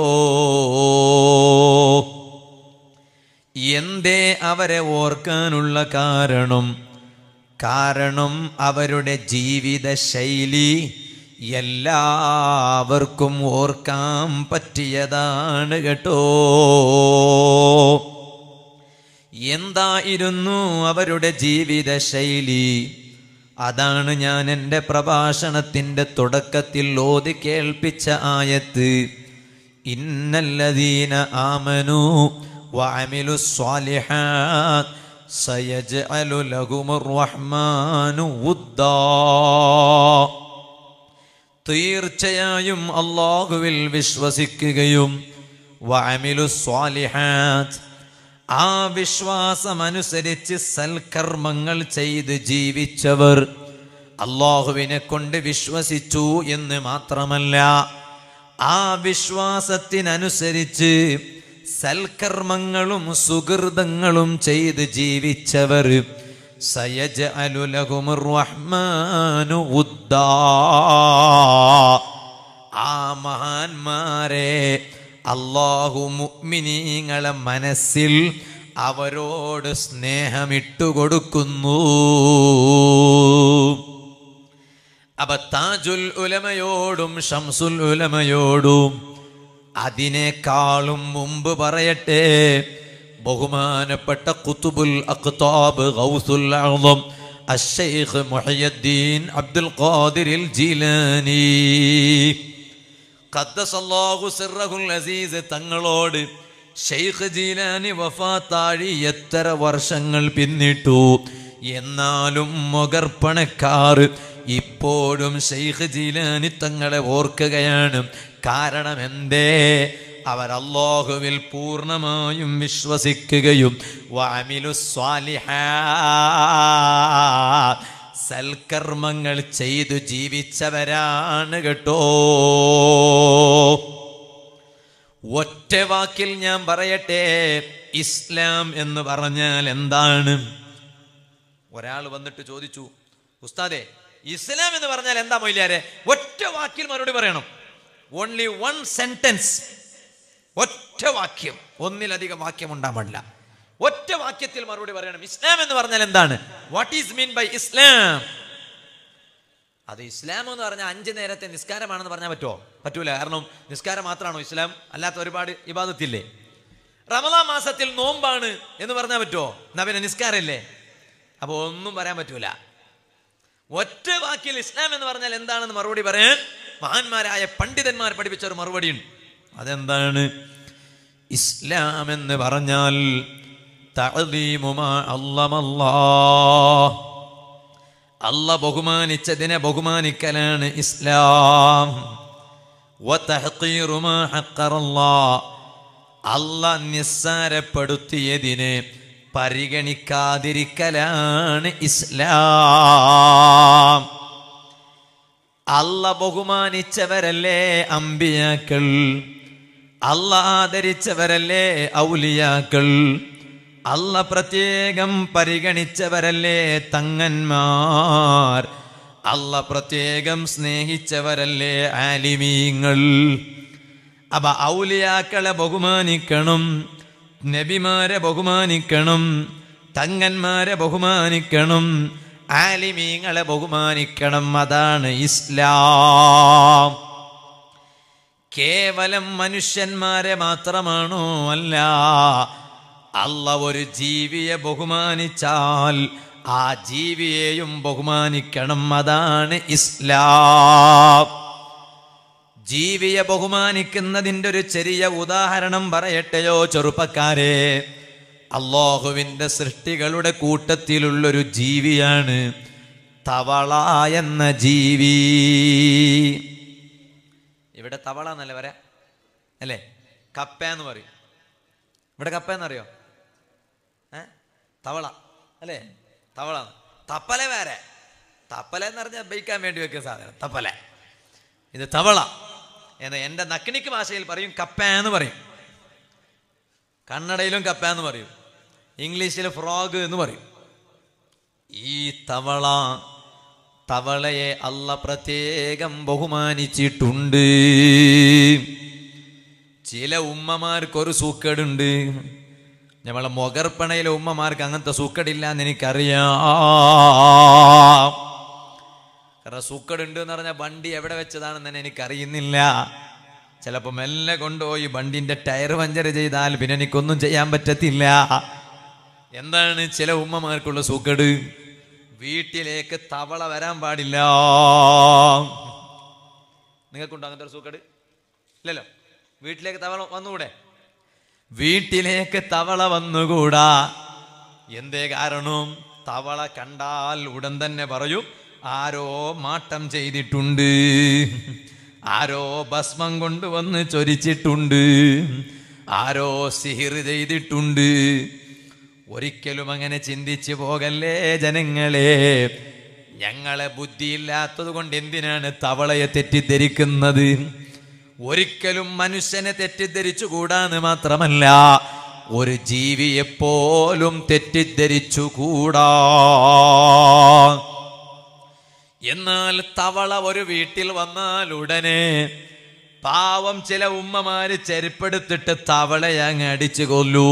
എന്തേ അവരെ ഓർക്കാനുള്ള കാരണം കാരണം അവരുടെ ജീവിത ശൈലി എല്ലാവർക്കും ഓർക്കാൻ പറ്റിയതാണ് കേട്ടോ എന്തായിരുന്നു അവരുടെ ജീവിത ശൈലി അതാണ് ഞാൻ എൻ്റെ പ്രഭാഷണത്തിൻ്റെ തുടക്കത്തിൽ ഓതി കേൾപ്പിച്ച ആയത്ത് ഇന്നല്ലദീന ആമനു വഅമിലു സ്വാലിഹാത്ത് സയജ്അലു ലഹുമുർ റഹ്മാനു വുദ്ദാ തീർച്ചയായും അള്ളാഹുവിൽ വിശ്വസിക്കുകയും വഅമിലു സ്വാലിഹാത്ത് ആ വിശ്വാസമനുസരിച്ച് സൽക്കർമ്മങ്ങൾ ചെയ്ത് ജീവിച്ചവർ അള്ളാഹുവിനെ കൊണ്ട് വിശ്വസിച്ചു എന്ന് മാത്രമല്ല ആ വിശ്വാസത്തിനനുസരിച്ച് സൽക്കർമ്മങ്ങളും സുഹൃതങ്ങളും ചെയ്ത് ജീവിച്ചവർ സയജ അലുലകുമുർ റഹ്മാനു ഉദ്ദാ ആ മഹാന്മാരെ അള്ളാഹു മുഅ്മിനീങ്ങളെ മനസ്സിൽ അവരോട് സ്നേഹമിട്ടു കൊടുക്കുന്നു അപ്പൊ താജുൽ ഉലമയോടും ഷംസുൽ ഉലമയോടും അതിനേക്കാളും മുമ്പ് പറയട്ടെ ബഹുമാനപ്പെട്ട കുത്തുബുൽ അഖ്താബ് ഗൗസുൽ അഅ്ളം അശ്ശൈഖ് മുഹയ്യദ്ദീൻ അബ്ദുൽ ഖാദിറിൽ ജീലാനി ഖദ്ദസല്ലാഹു സിർറഹുൽ അസീസ് തങ്ങളോട് ഷെയ്ഖ് ജീലാനി വഫാത്താഴി എത്ര വർഷങ്ങൾ പിന്നിട്ടു എന്നാലും മുഗർപ്പണക്കാർ ഇപ്പോഴും ഷെയ്ഖ് ജീലാനി തങ്ങളെ ഓർക്കുകയാണ് കാരണം എന്തേ അവർ അള്ളാഹുവിൽ പൂർണ്ണമായും വിശ്വസിക്കുകയും വഅമിലു സ്വാലിഹാ സൽക്കർമ്മങ്ങൾ ചെയ്തു ജീവിച്ചവരാണ് കേട്ടോ ഒറ്റ വാക്കിൽ ഞാൻ പറയട്ടെ ഇസ്ലാം എന്ന് പറഞ്ഞാൽ എന്താണ് ഒരാൾ വന്നിട്ട് ചോദിച്ചു ഉസ്താദെ ഇസ്ലാം എന്ന് പറഞ്ഞാൽ എന്താ മൊയ്ലാരെ ഒറ്റ വാക്കിൽ മറുപടി പറയണം ഓൺലി വൺ സെന്റൻസ് ഒറ്റ വാക്യം ഒന്നിലധികം വാക്യം ഉണ്ടാൻ പാടില്ല ഒറ്റ വാക്യത്തിൽ മറുപടി പറയണം ഇസ്ലാം എന്ന് പറഞ്ഞാൽ എന്താണ് what is mean by Islam അത് ഇസ്ലാം എന്ന് പറഞ്ഞാൽ അഞ്ച് നേരത്തെ നിസ്കാരമാണെന്ന് പറഞ്ഞാൽ പറ്റുമോ പറ്റൂല കാരണം നിസ്കാരം മാത്രമാണോ ഇസ്ലാം അല്ലാത്ത ഒരുപാട് ഇബാദത്തില്ലേ റമദാ മാസത്തിൽ നോമ്പാണ് എന്ന് പറഞ്ഞാൽ പറ്റുമോ എന്നാ പിന്നെ നിസ്കാരമില്ലേ അപ്പൊ ഒന്നും പറയാൻ പറ്റൂല ഒറ്റ വാക്കിൽ ഇസ്ലാം എന്ന് പറഞ്ഞാൽ എന്താണെന്ന് മറുപടി പറയാൻ മഹാന്മാരായ പണ്ഡിതന്മാർ പഠിപ്പിച്ച ഒരു മറുപടിയുണ്ട് അതെന്താണ് ഇസ്ലാം എന്ന് പറഞ്ഞാൽ തഅദീമുമാ അല്ലമല്ലാഹ് അല്ല ബഹുമാനിച്ചതിനെ ബഹുമാനിക്കലാണ് ഇസ്ലാം വതഹ്ഖീറു മാ ഹഖറല്ലാഹ് അല്ല നിസ്സാരപ്പെടുത്തിയതിനെ പരിഗണിക്കാതിരിക്കലാണ് ഇസ്ലാം അല്ല ബഹുമാനിച്ചവരല്ലേ അമ്പിയാക്കൾ അല്ല ആദരിച്ചവരല്ലേ ഔലിയാക്കൾ അല്ല പ്രത്യേകം പരിഗണിച്ചവരല്ലേ തങ്ങന്മാർ അല്ല പ്രത്യേകം സ്നേഹിച്ചവരല്ലേ ആലിമീങ്ങൾ അപ്പൊ ഔലിയാക്കളെ ബഹുമാനിക്കണം നബിമാരെ ബഹുമാനിക്കണം തങ്ങന്മാരെ ബഹുമാനിക്കണം ആലിമീങ്ങളെ ബഹുമാനിക്കണം അതാണ് ഇസ്ലാം കേവലം മനുഷ്യന്മാരെ മാത്രമാണോ അല്ല അല്ല ഒരു ജീവിയെ ബഹുമാനിച്ചാൽ ആ ജീവിയെയും ബഹുമാനിക്കണം അതാണ് ഇസ്ലാം ജീവിയെ ബഹുമാനിക്കുന്നതിൻ്റെ ഒരു ചെറിയ ഉദാഹരണം പറയട്ടെയോ ചെറുപ്പക്കാരെ അള്ളാഹുവിൻ്റെ സൃഷ്ടികളുടെ കൂട്ടത്തിലുള്ളൊരു ജീവിയാണ് തവള എന്ന ജീവി ഇവിടെ തവള എന്നല്ലേ പറയാ അല്ലേ കപ്പ എന്ന് പറയും ഇവിടെ കപ്പ എന്നറിയോ ഏ തവള അല്ലേ തവള തപ്പല വേറെ തപ്പല എന്ന് പറഞ്ഞാൽ ബൈക്കാൻ വേണ്ടി വെക്കുന്ന സാധനം തപ്പല ഇത് തവള എന്ന് എൻ്റെ നക്കിണിക്ക് ഭാഷയിൽ പറയും കപ്പ എന്ന് പറയും കന്നഡയിലും കപ്പ എന്ന് പറയും ഇംഗ്ലീഷിൽ ഫ്രോഗ് എന്ന് പറയും ഈ തവള തവളയെ അല്ല പ്രത്യേകം ബഹുമാനിച്ചിട്ടുണ്ട് ചില ഉമ്മമാർക്കൊരു സൂക്കേടുണ്ട് നമ്മളെ മൊഗർപ്പണയിലെ ഉമ്മമാർക്ക് അങ്ങനത്തെ സൂക്കേടില്ല എന്ന് എനിക്കറിയാം കാരണം സൂക്കേടുണ്ട് എന്ന് പറഞ്ഞാൽ വണ്ടി എവിടെ വെച്ചതാണെന്ന് തന്നെ എനിക്കറിയുന്നില്ല ചിലപ്പോൾ മെല്ലെ കൊണ്ടുപോയി വണ്ടിന്റെ ടയർ പഞ്ചർ ചെയ്താൽ പിന്നെ എനിക്കൊന്നും ചെയ്യാൻ പറ്റത്തില്ല എന്താണ് ചില ഉമ്മമാർക്കുള്ള സൂക്കേട് വീട്ടിലേക്ക് തവള വരാൻ പാടില്ല നിങ്ങൾക്കുണ്ടോ അങ്ങനത്തെ ഒരു സൂക്കേട് ഇല്ലല്ലോ വീട്ടിലേക്ക് തവള വന്നുകൂടെ വീട്ടിലേക്ക് തവള വന്നുകൂടാ എന്തേ കാരണം തവള കണ്ടാൽ ഉടൻ തന്നെ പറയും ആരോ മാട്ടം ചെയ്തിട്ടുണ്ട് ആരോ ഭസ്മം കൊണ്ടുവന്ന് ചൊരിച്ചിട്ടുണ്ട് ആരോ സിഹിർ ചെയ്തിട്ടുണ്ട് ഒരിക്കലും അങ്ങനെ ചിന്തിച്ചു പോകല്ലേ ജനങ്ങളെ ഞങ്ങളെ ബുദ്ധിയില്ലാത്തത് കൊണ്ട് എന്തിനാണ് തവളയെ തെറ്റിദ്ധരിക്കുന്നത് ഒരിക്കലും മനുഷ്യനെ തെറ്റിദ്ധരിച്ചുകൂടാന്ന് മാത്രമല്ല ഒരു ജീവിയെപ്പോലും തെറ്റിദ്ധരിച്ചുകൂടാ എന്നാൽ തവള ഒരു വീട്ടിൽ വന്നാൽ ഉടനെ പാവം ചില ഉമ്മമാര് ചെരുപ്പെടുത്തിട്ട് തവളയെ അങ്ങ് അടിച്ചു കൊല്ലൂ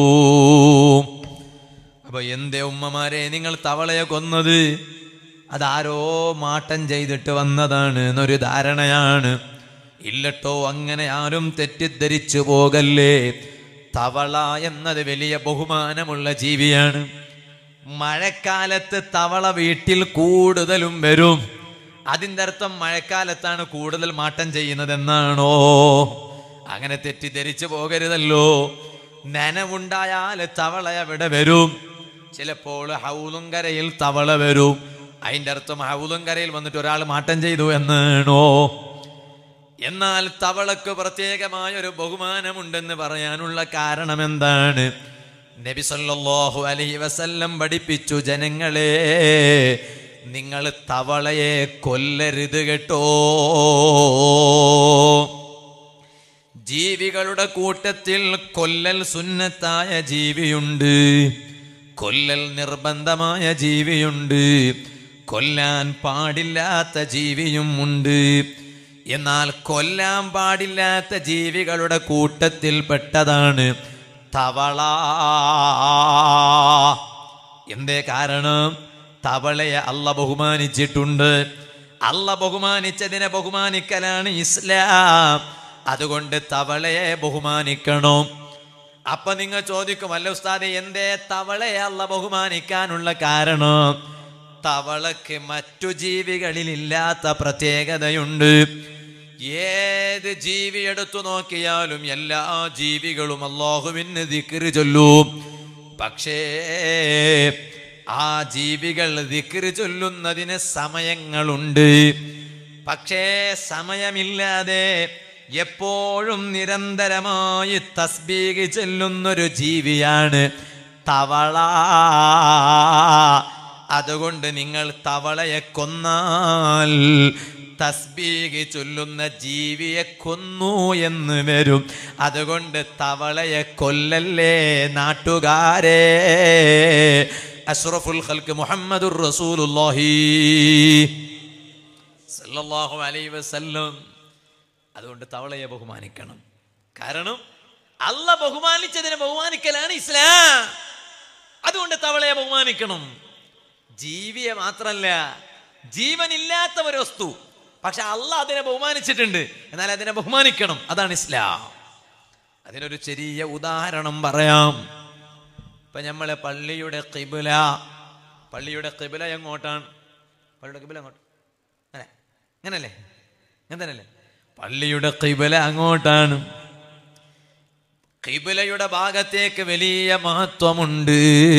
അപ്പൊ എന്തേ ഉമ്മമാരെ നിങ്ങൾ തവളയെ കൊന്നത് അതാരോ മാട്ടം ചെയ്തിട്ട് വന്നതാണ് എന്നൊരു ധാരണയാണ് ഇല്ലട്ടോ അങ്ങനെ ആരും തെറ്റിദ്ധരിച്ചു പോകല്ലേ തവള എന്നത് വലിയ ബഹുമാനമുള്ള ജീവിയാണ് മഴക്കാലത്ത് തവള വീട്ടിൽ കൂടുതലും വരും അതിൻ്റെ അർത്ഥം മഴക്കാലത്താണ് കൂടുതൽ മാട്ടം ചെയ്യുന്നതെന്നാണോ അങ്ങനെ തെറ്റിദ്ധരിച്ചു പോകരുതല്ലോ നനവുണ്ടായാൽ തവള എവിടെ വരും ചിലപ്പോൾ ഹൗലുങ്കരയിൽ തവള വരും അതിൻ്റെ അർത്ഥം ഹൗലുങ്കരയിൽ വന്നിട്ട് ഒരാൾ മാട്ടം ചെയ്തു എന്നാണോ എന്നാൽ തവളക്ക് പ്രത്യേകമായ ഒരു ബഹുമാനമുണ്ടെന്ന് പറയാനുള്ള കാരണം എന്താണ് നബി സല്ലല്ലാഹു അലൈഹി വസല്ലം പഠിപ്പിച്ചു ജനങ്ങളെ നിങ്ങൾ തവളയെ കൊല്ലരുത് കേട്ടോ ജീവികളുടെ കൂട്ടത്തിൽ കൊല്ലൽ സുന്നത്തായ ജീവിയുണ്ട് കൊല്ലൽ നിർബന്ധമായ ജീവിയുണ്ട് കൊല്ലാൻ പാടില്ലാത്ത ജീവിയും ഉണ്ട് എന്നാൽ കൊല്ലാൻ പാടില്ലാത്ത ജീവികളുടെ കൂട്ടത്തിൽ പെട്ടതാണ് തവള എന്തേ കാരണം തവളയെ അല്ല ബഹുമാനിച്ചിട്ടുണ്ട് അല്ല ബഹുമാനിച്ചതിനെ ബഹുമാനിക്കലാണ് ഇസ്ലാം അതുകൊണ്ട് തവളയെ ബഹുമാനിക്കണം അപ്പൊ നിങ്ങൾ ചോദിക്കും അല്ല ഉസ്താദെ എന്തേ തവളയെ അല്ല ബഹുമാനിക്കാനുള്ള കാരണം തവളക്ക് മറ്റു ജീവികളിൽ ഇല്ലാത്ത പ്രത്യേകതയുണ്ട് ഏത് ജീവി എടുത്തു നോക്കിയാലും എല്ലാ ജീവികളും അള്ളാഹുവിന് ദിക്റ് ചൊല്ലും പക്ഷേ ആ ജീവികൾ ദിക്റ് ചൊല്ലുന്നതിന് സമയങ്ങളുണ്ട് പക്ഷേ സമയമില്ലാതെ എപ്പോഴും നിരന്തരമായി തസ്ബീഗ് ചെല്ലുന്നൊരു ജീവിയാണ് തവള അതുകൊണ്ട് നിങ്ങൾ തവളയെ കൊന്നാൽ തസ്ബീഗ് ചൊല്ലുന്ന ജീവിയെ കൊന്നു എന്ന് വരും അതുകൊണ്ട് തവളയെ കൊല്ലല്ലേ നാട്ടുകാരെ അഷ്റഫുൽ ഖൽക്ക് മുഹമ്മദുർ റസൂലുള്ളാഹി സല്ലല്ലാഹു അലൈഹി വസല്ലം അതുകൊണ്ട് തവളയെ ബഹുമാനിക്കണം കാരണം അല്ല ബഹുമാനിച്ചതിനെ ബഹുമാനിക്കലാണ് ഇസ്ലാം അതുകൊണ്ട് തവളയെ ബഹുമാനിക്കണം ജീവിയെ മാത്രല്ല ജീവനില്ലാത്ത ഒരു വസ്തു പക്ഷെ അല്ല അതിനെ ബഹുമാനിച്ചിട്ടുണ്ട് എന്നാൽ അതിനെ ബഹുമാനിക്കണം അതാണ് ഇസ്ലാം അതിനൊരു ചെറിയ ഉദാഹരണം പറയാം ഇപ്പൊ നമ്മളെ പള്ളിയുടെ കിബില പള്ളിയുടെ കിബില എങ്ങോട്ടാണ് പള്ളിയുടെ കിബില അങ്ങോട്ട് അങ്ങനെ അങ്ങനല്ലേ അങ്ങനെ തന്നെയല്ലേ പള്ളിയുടെ കിബില അങ്ങോട്ടാണ് കിബിലയുടെ ഭാഗത്തേക്ക് വലിയ മഹത്വമുണ്ട്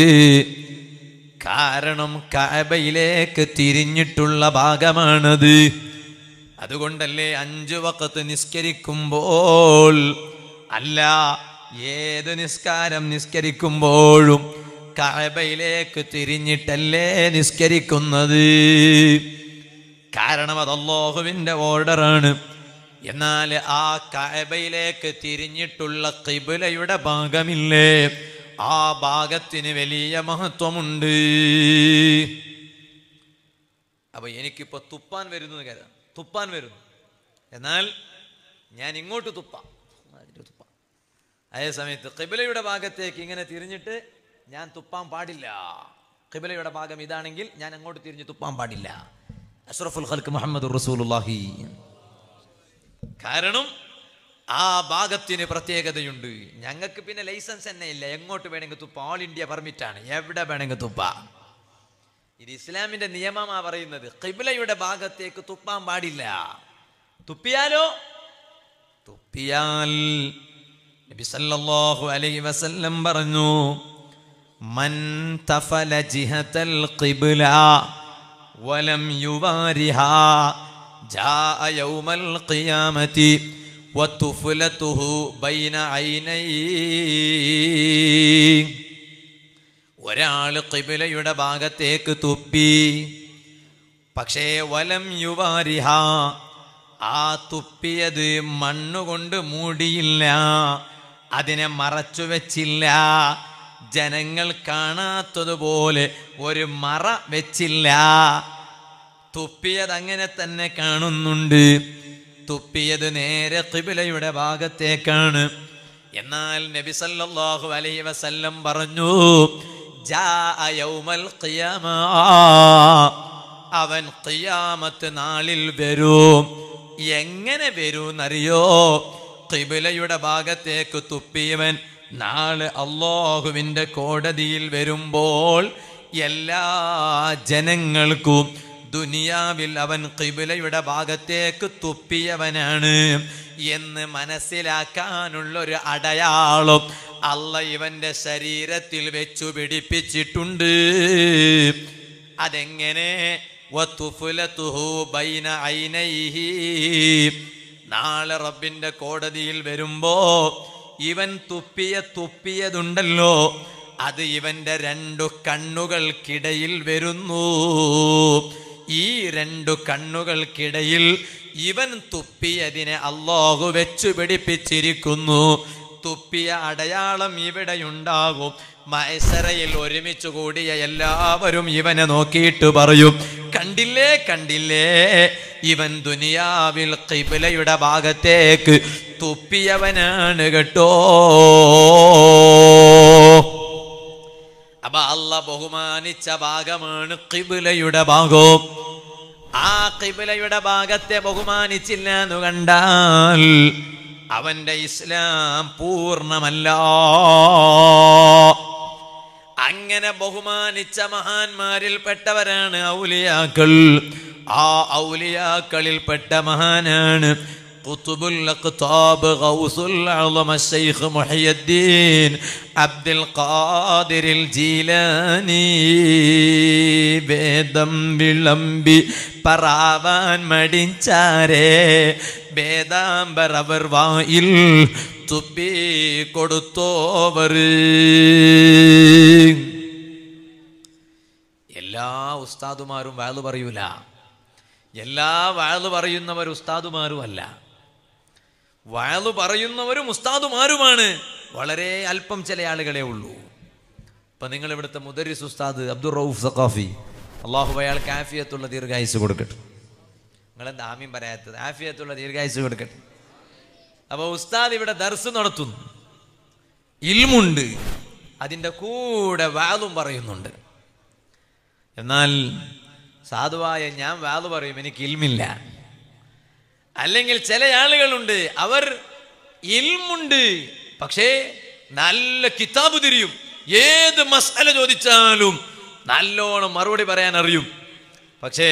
കാരണം കാബയിലേക്ക് തിരിഞ്ഞിട്ടുള്ള ഭാഗമാണത് അതുകൊണ്ടല്ലേ അഞ്ചു വക്കത്ത് നിസ്കരിക്കുമ്പോൾ അല്ല ഏത് നിസ്കാരം നിസ്കരിക്കുമ്പോഴും കാബയിലേക്ക് തിരിഞ്ഞിട്ടല്ലേ നിസ്കരിക്കുന്നത് കാരണം അത് അള്ളാഹുവിന്റെ ഓർഡറാണ് എന്നാൽ ആ കാബയിലേക്ക് തിരിഞ്ഞിട്ടുള്ള കിബിലയുടെ ഭാഗമില്ലേ ആ ഭാഗത്തിന് വലിയ മഹത്വമുണ്ട് അപ്പൊ എനിക്കിപ്പോ തുപ്പാൻ വരുന്നു എന്ന് കരുതാം തുപ്പാൻ വരുന്നു എന്നാൽ ഞാൻ ഇങ്ങോട്ട് തുപ്പാം അതിന്റെ തുപ്പാം അതേ സമയത്ത് കിബിലയുടെ ഭാഗത്തേക്ക് ഇങ്ങനെ തിരിഞ്ഞിട്ട് ഞാൻ തുപ്പാൻ പാടില്ല കിബിലയുടെ ഭാഗം ഇതാണെങ്കിൽ ഞാൻ അങ്ങോട്ട് തിരിഞ്ഞ് തുപ്പാൻ പാടില്ല അഷ്റഫുൽ ഖൽക്ക് മുഹമ്മദ് റസൂലുള്ളാഹി കാരണം ആ ഭാഗത്തിന് പ്രത്യേകതയുണ്ട് ഞങ്ങൾക്ക് പിന്നെ ലൈസൻസ് തന്നെ ഇല്ല എങ്ങോട്ട് വേണമെങ്കിൽ തുപ്പ ഓൾ ഇന്ത്യ പെർമിറ്റ് ആണ് എവിടെ വേണമെങ്കിൽ തുപ്പ ഇത് ഇസ്ലാമിന്റെ നിയമമാ പറയുന്നത് കിബിലയുടെ ഭാഗത്തേക്ക് തുപ്പാൻ പാടില്ല തുപ്പിയാലോ തുപ്പിയാൽ നബി സല്ലല്ലാഹു അലൈഹി വസല്ലം പറഞ്ഞു മൻ തഫല ജിഹതൽ ഖിബ്ല വലം യുവാരിഹാ ജാഅ യൗമൽ ഖിയാമത്തി വതുഫ്ലതുഹു ബൈന ഐനൈ ഒരാള് കിബിലയുടെ ഭാഗത്തേക്ക് തുപ്പി പക്ഷേ വലം യുവാരിഹ ആ തുപ്പിയത് മണ്ണുകൊണ്ട് മൂടിയില്ല അതിനെ മറച്ചു വെച്ചില്ല ജനങ്ങൾ കാണാത്തതുപോലെ ഒരു മറ വെച്ചില്ല തുപ്പിയത് അങ്ങനെ തന്നെ കാണുന്നുണ്ട് തുപ്പിയത് നേരെ കിബിലയുടെ ഭാഗത്തേക്കാണ് എന്നാൽ നബി സല്ലല്ലാഹു അലൈഹി വസല്ലം പറഞ്ഞു ജാഅ യൗമൽ ഖിയാമ അവൻ ഖിയാമത്ത് നാളിൽ വരും എങ്ങനെ വരൂന്നറിയോ കിബിലയുടെ ഭാഗത്തേക്ക് തുപ്പിയവൻ നാളെ അള്ളാഹുവിന്റെ കോടതിയിൽ വരുമ്പോൾ എല്ലാ ജനങ്ങൾക്കും ദുനിയാവിൽ അവൻ കിബിലയുടെ ഭാഗത്തേക്ക് തുപ്പിയവനാണ് എന്ന് മനസ്സിലാക്കാനുള്ള ഒരു അടയാളം അല്ല ഇവന്റെ ശരീരത്തിൽ വെച്ചു പിടിപ്പിച്ചിട്ടുണ്ട് അതെങ്ങനെ വത്തുഫുലതുഹു ബൈന ഐനൈഹി. നാളെ റബ്ബിന്റെ കോടതിയിൽ വരുമ്പോ ഇവൻ തുപ്പിയ തുപ്പിയതുണ്ടല്ലോ അത് ഇവന്റെ രണ്ടു കണ്ണുകൾക്കിടയിൽ വരുന്നു ഈ രണ്ടു കണ്ണുകൾക്കിടയിൽ ഇവൻ തുപ്പിയതിനെ അള്ളാഹു വെച്ചു പിടിപ്പിച്ചിരിക്കുന്നു തുപ്പിയ അടയാളം ഇവിടെയുണ്ടാകും മൈസറയിൽ ഒരുമിച്ച് കൂടിയ എല്ലാവരും ഇവനെ നോക്കിയിട്ട് പറയും കണ്ടില്ലേ കണ്ടില്ലേ ഇവൻ ദുനിയാവിൽ കിബിലയുടെ ഭാഗത്തേക്ക് തുപ്പിയവനാണ് കേട്ടോ അപ്പൊ അല്ല ബഹുമാനിച്ച ഭാഗമാണ് കിബിലയുടെ ഭാഗം ആ കിബിലയുടെ ഭാഗത്തെ ബഹുമാനിച്ചില്ല എന്ന് കണ്ടാൽ അവന്റെ ഇസ്ലാം പൂർണ്ണമല്ല അങ്ങനെ ബഹുമാനിച്ച മഹാന്മാരിൽ പെട്ടവരാണ് ഔലിയാക്കൾ ആ ഔലിയാക്കളിൽപ്പെട്ട മഹാനാണ് قطب الأقطاب غوث العظم الشيخ محي الدين عبد القادر الجيلاني വേദം വിളമ്പി പറാവാൻ മടിച്ചാരേ വേദാംബരവർ വായിൽ തുപ്പി കൊടുത്തോവർ എല്ലാ ഉസ്താദുമാരും വാള് പറയൂല എല്ലാ വാള് പറയുന്നവർ ഉസ്താദുമാരും അല്ല വാള് പറയുന്നവരും ഉസ്താദുമാരുമാണ് വളരെ അല്പം ചില ആളുകളെ ഉള്ളൂ ഇപ്പൊ നിങ്ങൾ ഇവിടുത്തെ മുദരിസ് ഉസ്താദ് അബ്ദുൾ റൌഫ് സഖാഫി അള്ളാഹു അയാൾക്ക് ആഫിയത്തുള്ള ദീർഘായുസ് കൊടുക്കട്ടെ നിങ്ങളെന്താ ആമീൻ പറയാത്തത് ആഫിയത്തുള്ള ദീർഘായുസ് കൊടുക്കട്ടെ അപ്പൊ ഉസ്താദ് ഇവിടെ ദർസ് നടത്തുന്നു ഇൽമുണ്ട് അതിൻ്റെ കൂടെ വാളും പറയുന്നുണ്ട് എന്നാൽ സാധുവായ ഞാൻ വാള് പറയും എനിക്ക് ഇൽമില്ല അല്ലെങ്കിൽ ചില ആളുകളുണ്ട് അവർ ഇൽമുണ്ട് പക്ഷേ നല്ല കിതാബ് തിരിയും ഏത് മസാല ചോദിച്ചാലും നല്ലോണം മറുപടി പറയാൻ അറിയും പക്ഷേ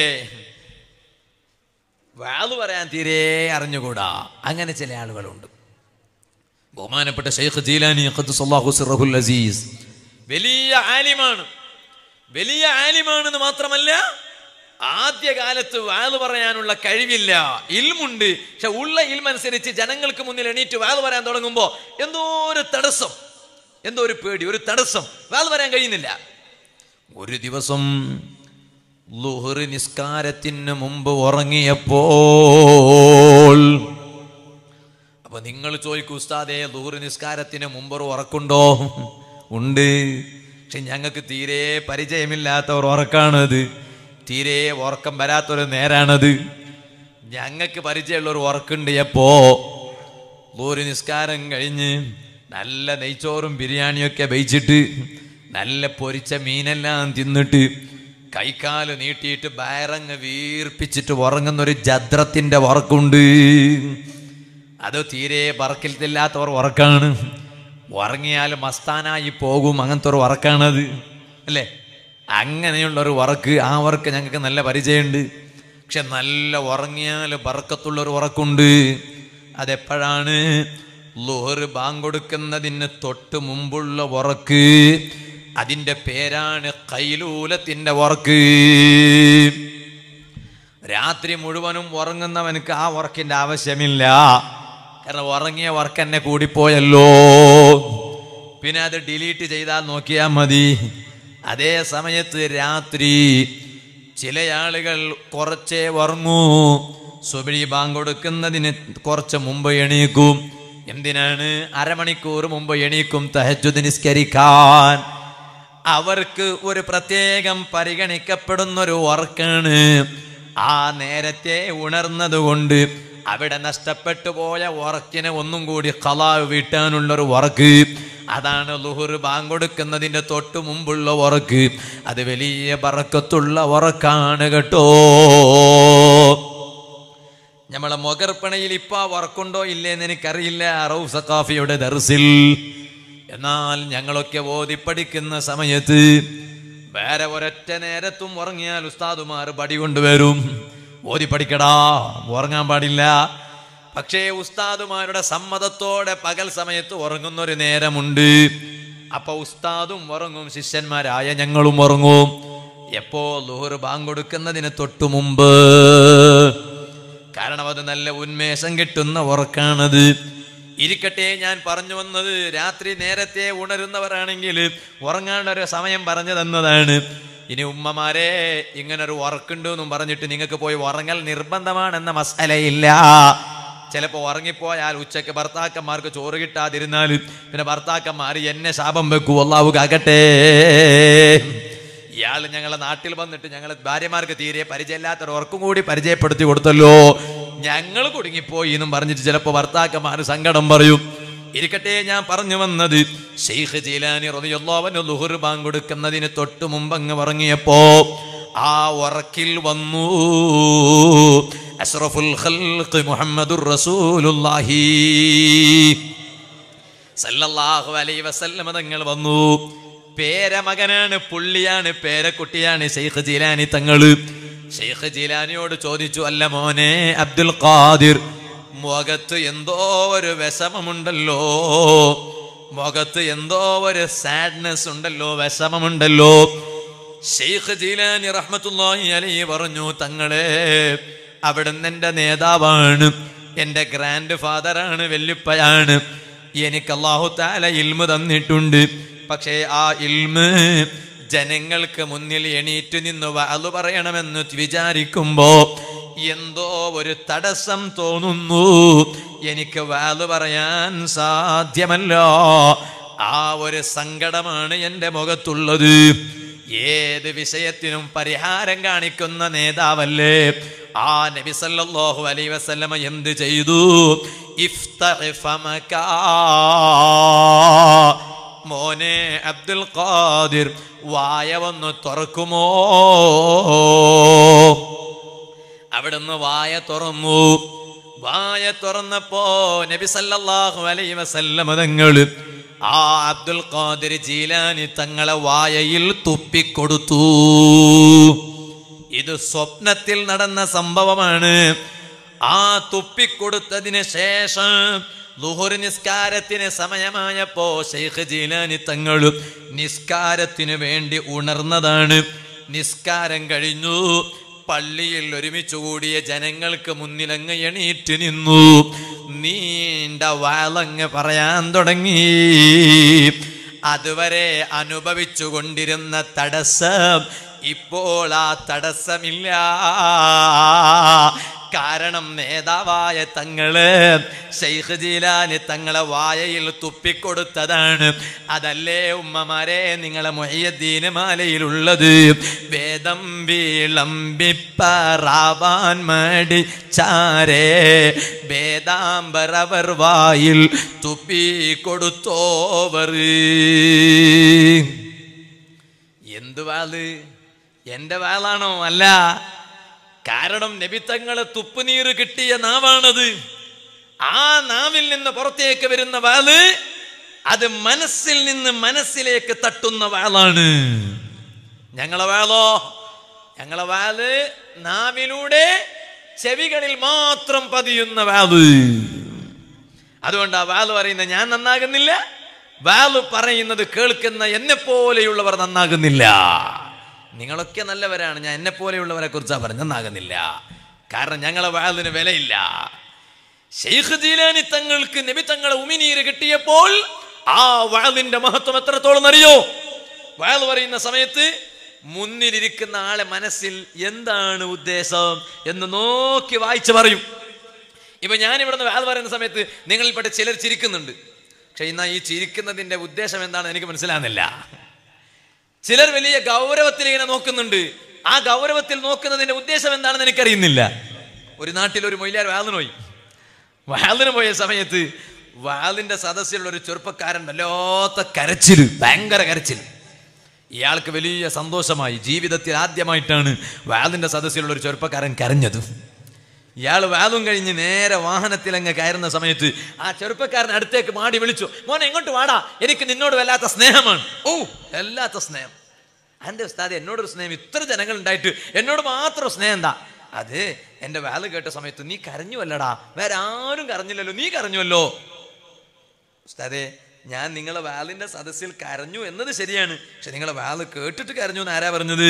വാത് പറയാൻ തീരെ അറിഞ്ഞുകൂടാ അങ്ങനെ ചില ആളുകളുണ്ട് ബഹുമാനപ്പെട്ട ഷെയ്ഖ് ജീലാനി ഖദ്ദസല്ലാഹു സിറഹുൽ അസീസ് വലിയ ആലിമാണ് വലിയ ആലിമാണെന്ന് മാത്രമല്ല ആദ്യകാലത്ത് വാത് പറയാനുള്ള കഴിവില്ല ഇൽമുണ്ട് പക്ഷെ ഉള്ള ഇൽമനുസരിച്ച് ജനങ്ങൾക്ക് മുന്നിൽ എണീറ്റ് വാത് പറയാൻ തുടങ്ങുമ്പോൾ എന്തോ ഒരു തടസ്സം എന്തോ ഒരു പേടി ഒരു തടസ്സം വാത് പറയാൻ കഴിയുന്നില്ല ഒരു ദിവസം ലുഹർ നിസ്കാരത്തിന് മുമ്പ് ഉറങ്ങിയപ്പോൾ അപ്പൊ നിങ്ങൾ ചോദിക്കും ഉസ്താദേ ലുഹർ നിസ്കാരത്തിന് മുമ്പ് ഒരു ഉറക്കുണ്ടോ ഉണ്ട് പക്ഷെ ഞങ്ങൾക്ക് തീരെ പരിചയമില്ലാത്ത ഒരു ഉറക്കാണത് തീരെ ഉറക്കം വരാത്തൊരു നേരാണത് ഞങ്ങൾക്ക് പരിചയമുള്ള ഒരു ഉറക്കുണ്ട് എപ്പോ ലുഹർ നിസ്കാരം കഴിഞ്ഞ് നല്ല നെയ്ച്ചോറും ബിരിയാണിയൊക്കെ വെച്ചിട്ട് നല്ല പൊരിച്ച മീനെല്ലാം തിന്നിട്ട് കൈക്കാല് നീട്ടിയിട്ട് വയറങ്ങ് വീർപ്പിച്ചിട്ട് ഉറങ്ങുന്ന ഒരു ജദ്രത്തിന്റെ ഉറക്കുണ്ട് അത് തീരെ പറക്കില്ലാത്തവർ ഉറക്കാണ് ഉറങ്ങിയാൽ മസ്താനായി പോകും അങ്ങനത്തെ ഒരു ഉറക്കാണത് അല്ലേ അങ്ങനെയുള്ള ഒരു വർക്ക് ആ വർക്ക് ഞങ്ങൾക്ക് നല്ല പരിചയമുണ്ട് പക്ഷെ നല്ല ഉറങ്ങിയാൽ ബർക്കത്തുള്ള ഒരു ഉറക്കുണ്ട് അതെപ്പോഴാണ് ലോഹർ ബാങ്ക് കൊടുക്കുന്നതിന് തൊട്ട് മുമ്പുള്ള ഉറക്ക് അതിന്റെ പേരാണ് കൈലൂലത്തിന്റെ ഉറക്ക് രാത്രി മുഴുവനും ഉറങ്ങുന്നവനക്ക് ആ ഉറക്കിന്റെ ആവശ്യമില്ല കാരണം ഉറങ്ങിയ വർക്ക് എന്നെ കൂടിപ്പോയല്ലോ പിന്നെ അത് ഡിലീറ്റ് ചെയ്താൽ നോക്കിയാൽ മതി അതേ സമയത്ത് രാത്രി ചില ആളുകൾ കുറച്ചേ ഉറങ്ങൂ സുബിഴി ബാങ്ക് കൊടുക്കുന്നതിന് കുറച്ച് മുമ്പ് എണീക്കും എന്തിനാണ് അരമണിക്കൂർ മുമ്പ് എണീക്കും തഹജുദ് നിസ്കരിക്കാൻ അവർക്ക് ഒരു പ്രത്യേകം പരിഗണിക്കപ്പെടുന്ന ഒരു വർക്കാണ് ആ നേരത്തെ ഉണർന്നതുകൊണ്ട് അവിടെ നഷ്ടപ്പെട്ടു പോയ ഉറക്കിനെ ഒന്നും കൂടി കലാ വീട്ടാനുള്ള ഒരു വർക്ക് അതാണ് ലുഹുർ ബാങ്ക് കൊടുക്കുന്നതിന്റെ തൊട്ട് മുമ്പുള്ള ഉറക്ക് അത് വലിയ പറക്കത്തുള്ള ഉറക്കാണ് കേട്ടോ നമ്മളെ മൊഗർപ്പണയിൽ ഇപ്പൊ ആ വർക്കുണ്ടോ ഇല്ലേന്ന് എനിക്കറിയില്ല റൌഫ് സക്കാഫിയുടെ ദർസിൽ എന്നാൽ ഞങ്ങളൊക്കെ ഓതി പഠിക്കുന്ന സമയത്ത് വേറെ ഒരൊറ്റ നേരത്തും ഉറങ്ങിയാൽ ഉസ്താദുമാർ പടി കൊണ്ടുവരും ഓതി പഠിക്കടാ ഉറങ്ങാൻ പാടില്ല പക്ഷേ ഉസ്താദുമാരുടെ സമ്മതത്തോടെ പകൽ സമയത്ത് ഉറങ്ങുന്ന ഒരു നേരമുണ്ട് അപ്പൊ ഉസ്താദും ഉറങ്ങും ശിഷ്യന്മാരായ ഞങ്ങളും ഉറങ്ങും എപ്പോ ലോഹർ ബാങ്ക് കൊടുക്കുന്നതിന് തൊട്ടു മുമ്പ് കാരണം അത് നല്ല ഉന്മേഷം കിട്ടുന്ന ഉറക്കാണത് ഇരിക്കട്ടെ ഞാൻ പറഞ്ഞു വന്നത് രാത്രി നേരത്തെ ഉണരുന്നവരാണെങ്കിൽ ഉറങ്ങാനുള്ള ഒരു സമയം പറഞ്ഞു തന്നതാണ് ഇനി ഉമ്മമാരെ ഇങ്ങനൊരു ഉറക്കുണ്ട് എന്നും പറഞ്ഞിട്ട് നിങ്ങൾക്ക് പോയി ഉറങ്ങൽ നിർബന്ധമാണെന്ന മസാലയില്ല ചിലപ്പോൾ ഉറങ്ങിപ്പോയാൽ ഉച്ചയ്ക്ക് ഭർത്താക്കന്മാർക്ക് ചോറ് കിട്ടാതിരുന്നാൽ പിന്നെ ഭർത്താക്കന്മാർ എന്നെ ശാപം വെക്കൂ അള്ളാഹു കാകട്ടെ ഇയാൾ ഞങ്ങളെ നാട്ടിൽ വന്നിട്ട് ഞങ്ങളെ ഭാര്യമാർക്ക് തീരെ പരിചയമില്ലാത്ത ഉറക്കും കൂടി പരിചയപ്പെടുത്തി കൊടുത്തല്ലോ ഞങ്ങൾ കുടുങ്ങിപ്പോയി എന്നും പറഞ്ഞിട്ട് ചിലപ്പോൾ ഭർത്താക്കന്മാർ സങ്കടം പറയും ഇരിക്കട്ടെ ഞാൻ പറഞ്ഞു വന്നത് ഷെയ്ഖ് ജീലാനി റളിയല്ലാഹു ലുഹുർ ബാങ്ക് കൊടുക്കുന്നതിന് തൊട്ട് മുമ്പ് അങ്ങ് ഉറങ്ങിയപ്പോ ആ ഉറക്കിൽ വന്നു അഷ്റഫുൽ ഖൽഖ് മുഹമ്മദുർ റസൂലുള്ളാഹി സല്ലല്ലാഹു അലൈഹി വസല്ലമ തങ്ങൾ വന്നു പേരമകനാണ് പുള്ളിയാണ് പേരക്കുട്ടിയാണ് ഷെയ്ഖ് ജീലാനി തങ്ങള് ഷെയ്ഖ് ജീലാനിയോട് ചോദിച്ചു അല്ല മോനെ അബ്ദുൽ ഖാദിർ മുഖത്ത് എന്തോ ഒരു വിഷമമുണ്ടല്ലോ മുഖത്ത് എന്തോ ഒരു സാഡ്നെസ് ഉണ്ടല്ലോ വിഷമമുണ്ടല്ലോ ഷെയ്ഖ് ജീലാനി റഹ്മത്തുള്ളാഹി അലൈഹി പറഞ്ഞു തങ്ങളെ അവിടുന്ന് എൻ്റെ നേതാവാണ് എൻ്റെ ഗ്രാൻഡ് ഫാദറാണ് വെല്ലുപ്പയാണ് എനിക്ക് അള്ളാഹു താല ഇൽമ് തന്നിട്ടുണ്ട് പക്ഷേ ആ ഇൽമ് ജനങ്ങൾക്ക് മുന്നിൽ എണീറ്റ് നിന്ന് അത് പറയണമെന്ന് വിചാരിക്കുമ്പോ എന്തോ ഒരു തടസ്സം തോന്നുന്നു എനിക്ക് വാത് പറയാൻ സാധ്യമല്ല ആ ഒരു സങ്കടമാണ് എൻ്റെ മുഖത്തുള്ളത് ഏത് വിഷയത്തിനും പരിഹാരം കാണിക്കുന്ന നേതാവല്ലേ ആ നബി സല്ലല്ലാഹു അലൈഹി വസല്ലമ എന്ത് ചെയ്തു ഇഫ്തഹ് ഫമകാ മോനെ അബ്ദുൽ ഖാദിർ വായ വന്ന് തുറക്കുമോ അവിടുന്ന് വായ തുറന്നു വായ തുറന്നപ്പോ നബി സല്ലല്ലാഹു അലൈഹി വസല്ലമ തങ്ങൾ ആ അബ്ദുൽ ഖാദിർ ജീലാനി തങ്ങളെ വായയിൽ തുപ്പിക്കൊടുത്തു ഇത് സ്വപ്നത്തിൽ നടന്ന സംഭവമാണ് ആ തുപ്പിക്കൊടുത്തതിന് ശേഷം ലുഹുർ നിസ്കാരത്തിന് സമയമായപ്പോ ഷെയ്ഖ് ജീലാനി തങ്ങളും നിസ്കാരത്തിന് വേണ്ടി ഉണർന്നതാണ് നിസ്കാരം കഴിഞ്ഞു പള്ളിയിൽ ഒരുമിച്ച് കൂടിയ ജനങ്ങൾക്ക് മുന്നിലങ്ങ് എണീറ്റ് നിന്നു നീണ്ട വാളങ്ങ് പറയാൻ തുടങ്ങി അതുവരെ അനുഭവിച്ചു കൊണ്ടിരുന്ന തടസ്സം ഇപ്പോൾ ആ തടസ്സമില്ല കാരണം നേതാവായ തങ്ങള് ഷെയ്ഖ് ജീലാനി തങ്ങളെ വായയിൽ തുപ്പിക്കൊടുത്തതാണ് അതല്ലേ ഉമ്മമാരെ നിങ്ങളെ മൊയ്യദ്ദീന് മാലയിലുള്ളത് വേദം വിളമ്പിപ്പറാവാൻ മടി ചാരേ വേദാംബരവർ വായിൽ തുപ്പിക്കൊടുത്തോവർ എന്ത് വാള് എന്റെ വാളാണോ അല്ല കാരണം നബിത്തങ്ങളെ തുപ്പുനീര് കിട്ടിയ നാവാണത് ആ നാവിൽ നിന്ന് പുറത്തേക്ക് വരുന്ന വാള് അത് മനസ്സിൽ നിന്ന് മനസ്സിലേക്ക് തട്ടുന്ന വാളാണ് ഞങ്ങളെ വാളോ ഞങ്ങളെ വാള് നാവിലൂടെ ചെവികളിൽ മാത്രം പതിയുന്ന വാള് അതുകൊണ്ട് ആ വാള് പറയുന്ന ഞാൻ നന്നാകുന്നില്ല വാള് പറയുന്നത് കേൾക്കുന്ന എന്നെ പോലെയുള്ളവർ നന്നാകുന്നില്ല നിങ്ങളൊക്കെ നല്ലവരാണ് ഞാൻ എന്നെ പോലെയുള്ളവരെ കുറിച്ചാ പറഞ്ഞ നന്നാകുന്നില്ല കാരണം ഞങ്ങളെ വാളിന് വിലയില്ല ഷെയ്ഖ് ജീലാനി തങ്ങൾക്ക് നബി തങ്ങളെ ഉമിനീര് കിട്ടിയപ്പോൾ ആ വാളിന്റെ മഹത്വം എത്രത്തോളം അറിയോ വാൾ പറയുന്ന സമയത്ത് മുന്നിലിരിക്കുന്ന ആളെ മനസ്സിൽ എന്താണ് ഉദ്ദേശം എന്ന് നോക്കി വായിച്ചു പറയും ഇപ്പൊ ഞാൻ ഇവിടുന്ന് വാൾ പറയുന്ന സമയത്ത് നിങ്ങളിൽപ്പെട്ട ചിലർ ചിരിക്കുന്നുണ്ട് പക്ഷെ ഇന്നാ ഈ ചിരിക്കുന്നതിന്റെ ഉദ്ദേശം എന്താണെന്ന് എനിക്ക് മനസ്സിലാകുന്നില്ല ചിലർ വലിയ ഗൗരവത്തിൽ ഇങ്ങനെ നോക്കുന്നുണ്ട് ആ ഗൗരവത്തിൽ നോക്കുന്നതിന്റെ ഉദ്ദേശം എന്താണെന്ന് എനിക്കറിയുന്നില്ല ഒരു നാട്ടിൽ ഒരു മൊയിലാർ വാളിന് പോയി വാളിന് പോയ സമയത്ത് വാളിന്റെ സദസ്സിലുള്ള ഒരു ചെറുപ്പക്കാരൻ വല്ലാത്ത കരച്ചില് ഭയങ്കര കരച്ചിൽ ഇയാൾക്ക് വലിയ സന്തോഷമായി ജീവിതത്തിൽ ആദ്യമായിട്ടാണ് വാളിന്റെ സദസ്സിലുള്ള ഒരു ചെറുപ്പക്കാരൻ കരഞ്ഞത് ഇയാൾ വാതും കഴിഞ്ഞ് നേരെ വാഹനത്തിൽ അങ്ങ് കയറുന്ന സമയത്ത് ആ ചെറുപ്പക്കാരൻ അടുത്തേക്ക് മാടി വിളിച്ചു മോനെ എങ്ങോട്ട് വാടാ എനിക്ക് നിന്നോട് വല്ലാത്ത സ്നേഹമാണ് ഓ വല്ലാത്ത സ്നേഹം എൻ്റെ ഉസ്താദ് എന്നോടൊരു സ്നേഹം ഇത്ര ജനങ്ങൾ ഉണ്ടായിട്ട് എന്നോട് മാത്രം സ്നേഹം എന്താ അത് എൻ്റെ വാല് കേട്ട സമയത്ത് നീ കരഞ്ഞുവല്ലടാ വേറെ ആരും കരഞ്ഞില്ലല്ലോ നീ കരഞ്ഞുവല്ലോ ഉസ്താദേ ഞാൻ നിങ്ങളെ വാലിന്റെ സദസ്സിൽ കരഞ്ഞു എന്നത് ശരിയാണ് പക്ഷെ നിങ്ങളെ വാല് കേട്ടിട്ട് കരഞ്ഞു എന്ന് ആരാ പറഞ്ഞത്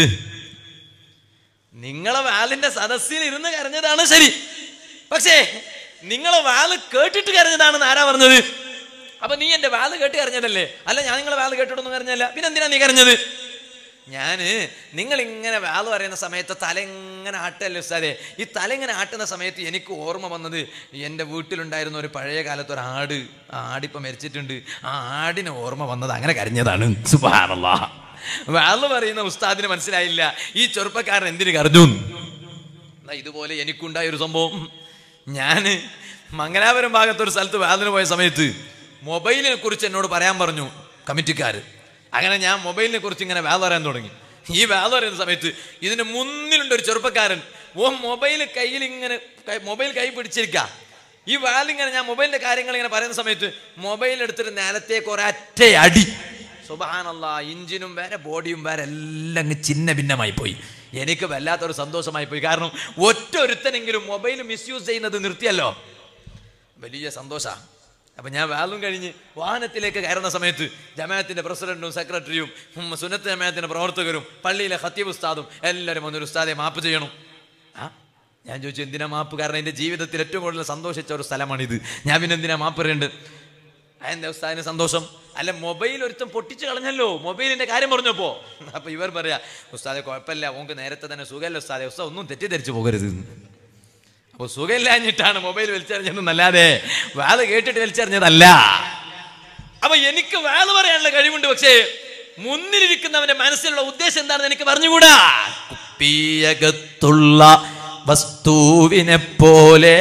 നിങ്ങളെ വാലിന്റെ സദസ്സിൽ ഇരുന്ന് കരഞ്ഞതാണ് ശരി പക്ഷേ നിങ്ങളെ വാല് കേട്ടിട്ട് കരഞ്ഞതാണെന്ന് ആരാ പറഞ്ഞത് അപ്പൊ നീ എന്റെ വാല് കേട്ട് കരഞ്ഞതല്ലേ അല്ല ഞാൻ നിങ്ങളെ വാല് കേട്ടിട്ടൊന്നും കരഞ്ഞല്ല പിന്നെ എന്തിനാ നീ കരഞ്ഞത് ഞാന് നിങ്ങൾ ഇങ്ങനെ വാല് പറയുന്ന സമയത്ത് തല ഇങ്ങനെ ആട്ടല്ലേ ഉസ്താദേ ഈ തല ഇങ്ങനെ ആട്ടുന്ന സമയത്ത് എനിക്ക് ഓർമ്മ വന്നത് എൻ്റെ വീട്ടിലുണ്ടായിരുന്ന ഒരു പഴയ കാലത്ത് ഒരു ആട് ആ ആടിപ്പം മരിച്ചിട്ടുണ്ട് ആ ആടിന് ഓർമ്മ വന്നത് അങ്ങനെ കരഞ്ഞതാണ് സുബാനല്ലാ വാല് പറയുന്ന ഉസ്താദിന് മനസ്സിലായില്ല ഈ ചെറുപ്പക്കാരൻ എന്തിനു കരഞ്ഞു എന്നാ ഇതുപോലെ എനിക്കുണ്ടായ ഒരു സംഭവം ഞാന് മംഗലാപുരം ഭാഗത്തൊരു സ്ഥലത്ത് വാലിന് പോയ സമയത്ത് മൊബൈലിനെ കുറിച്ച് എന്നോട് പറയാൻ പറഞ്ഞു കമ്മിറ്റിക്കാർ അങ്ങനെ ഞാൻ മൊബൈലിനെ കുറിച്ച് ഇങ്ങനെ വാൽ പറയാൻ തുടങ്ങി ഈ വാൽ പറയുന്ന സമയത്ത് ഇതിന് മുന്നിലുണ്ട് ഒരു ചെറുപ്പക്കാരൻ ഓ മൊബൈൽ കയ്യിൽ ഇങ്ങനെ കൈ- മൊബൈൽ കൈ പിടിച്ചിരിക്ക ഈ വാലിങ്ങനെ ഞാൻ മൊബൈലിന്റെ കാര്യങ്ങൾ ഇങ്ങനെ പറയുന്ന സമയത്ത് മൊബൈൽ എടുത്തിട്ട് നേരത്തേക്ക് ഒരറ്റ അടി സുബാനല്ല ഇഞ്ചിനും വേറെ ബോഡിയും വേറെ എല്ലാം അങ്ങ് ചിന്ന ഭിന്നമായി പോയി എനിക്ക് വല്ലാത്തൊരു സന്തോഷമായി പോയി കാരണം ഒറ്റ ഒരുത്തനെങ്കിലും മൊബൈൽ മിസ്യൂസ് ചെയ്യുന്നത് നിർത്തിയല്ലോ വലിയ സന്തോഷ അപ്പൊ ഞാൻ വാലും കഴിഞ്ഞ് വാഹനത്തിലേക്ക് കയറുന്ന സമയത്ത് ജമാഅത്തിന്റെ പ്രസിഡന്റും സെക്രട്ടറിയും ഉം, സുന്നത്ത് ജമാഅത്തിന്റെ പ്രവർത്തകരും പള്ളിയിലെ ഖത്തീബ് ഉസ്താദും എല്ലാവരും വന്നൊരു ഉസ്താദെ മാപ്പ് ചെയ്യണം ആ ഞാൻ ചോദിച്ചു എന്തിനാ മാപ്പ് കാരണം എൻ്റെ ജീവിതത്തിൽ ഏറ്റവും കൂടുതൽ സന്തോഷിച്ച ഒരു സ്ഥലമാണിത് ഞാൻ പിന്നെ എന്തിനാ മാപ്പ് പറയേണ്ടത് എന്താ ഉസ്താദിന് സന്തോഷം അല്ല മൊബൈൽ ഒരുത്തം പൊട്ടിച്ചു കളഞ്ഞല്ലോ മൊബൈലിന്റെ കാര്യം പറഞ്ഞപ്പോ അപ്പൊ ഇവർ പറയാ ഉസ്താദെ കുഴപ്പമില്ല ഓങ്ക് നേരത്തെ തന്നെ സുഖമല്ല ഉസ്താദെ ഉസ്താദ് ഒന്നും തെറ്റിദ്ധരിച്ചു പോകരുത് അപ്പൊ സുഖമില്ലാഞ്ഞിട്ടാണ് മൊബൈൽ വലിച്ചെറിഞ്ഞതെന്നല്ലാതെ വാത് കേട്ടിട്ട് വലിച്ചെറിഞ്ഞതല്ല അപ്പൊ എനിക്ക് വാത് പറയാനുള്ള കഴിവുണ്ട് പക്ഷേ മുന്നിലിരിക്കുന്നവന്റെ മനസ്സിലുള്ള ഉദ്ദേശം എന്താണെന്ന് എനിക്ക് പറഞ്ഞുകൂടാ കുപ്പിയകത്തുള്ള വസ്തുവിനെ പോലെ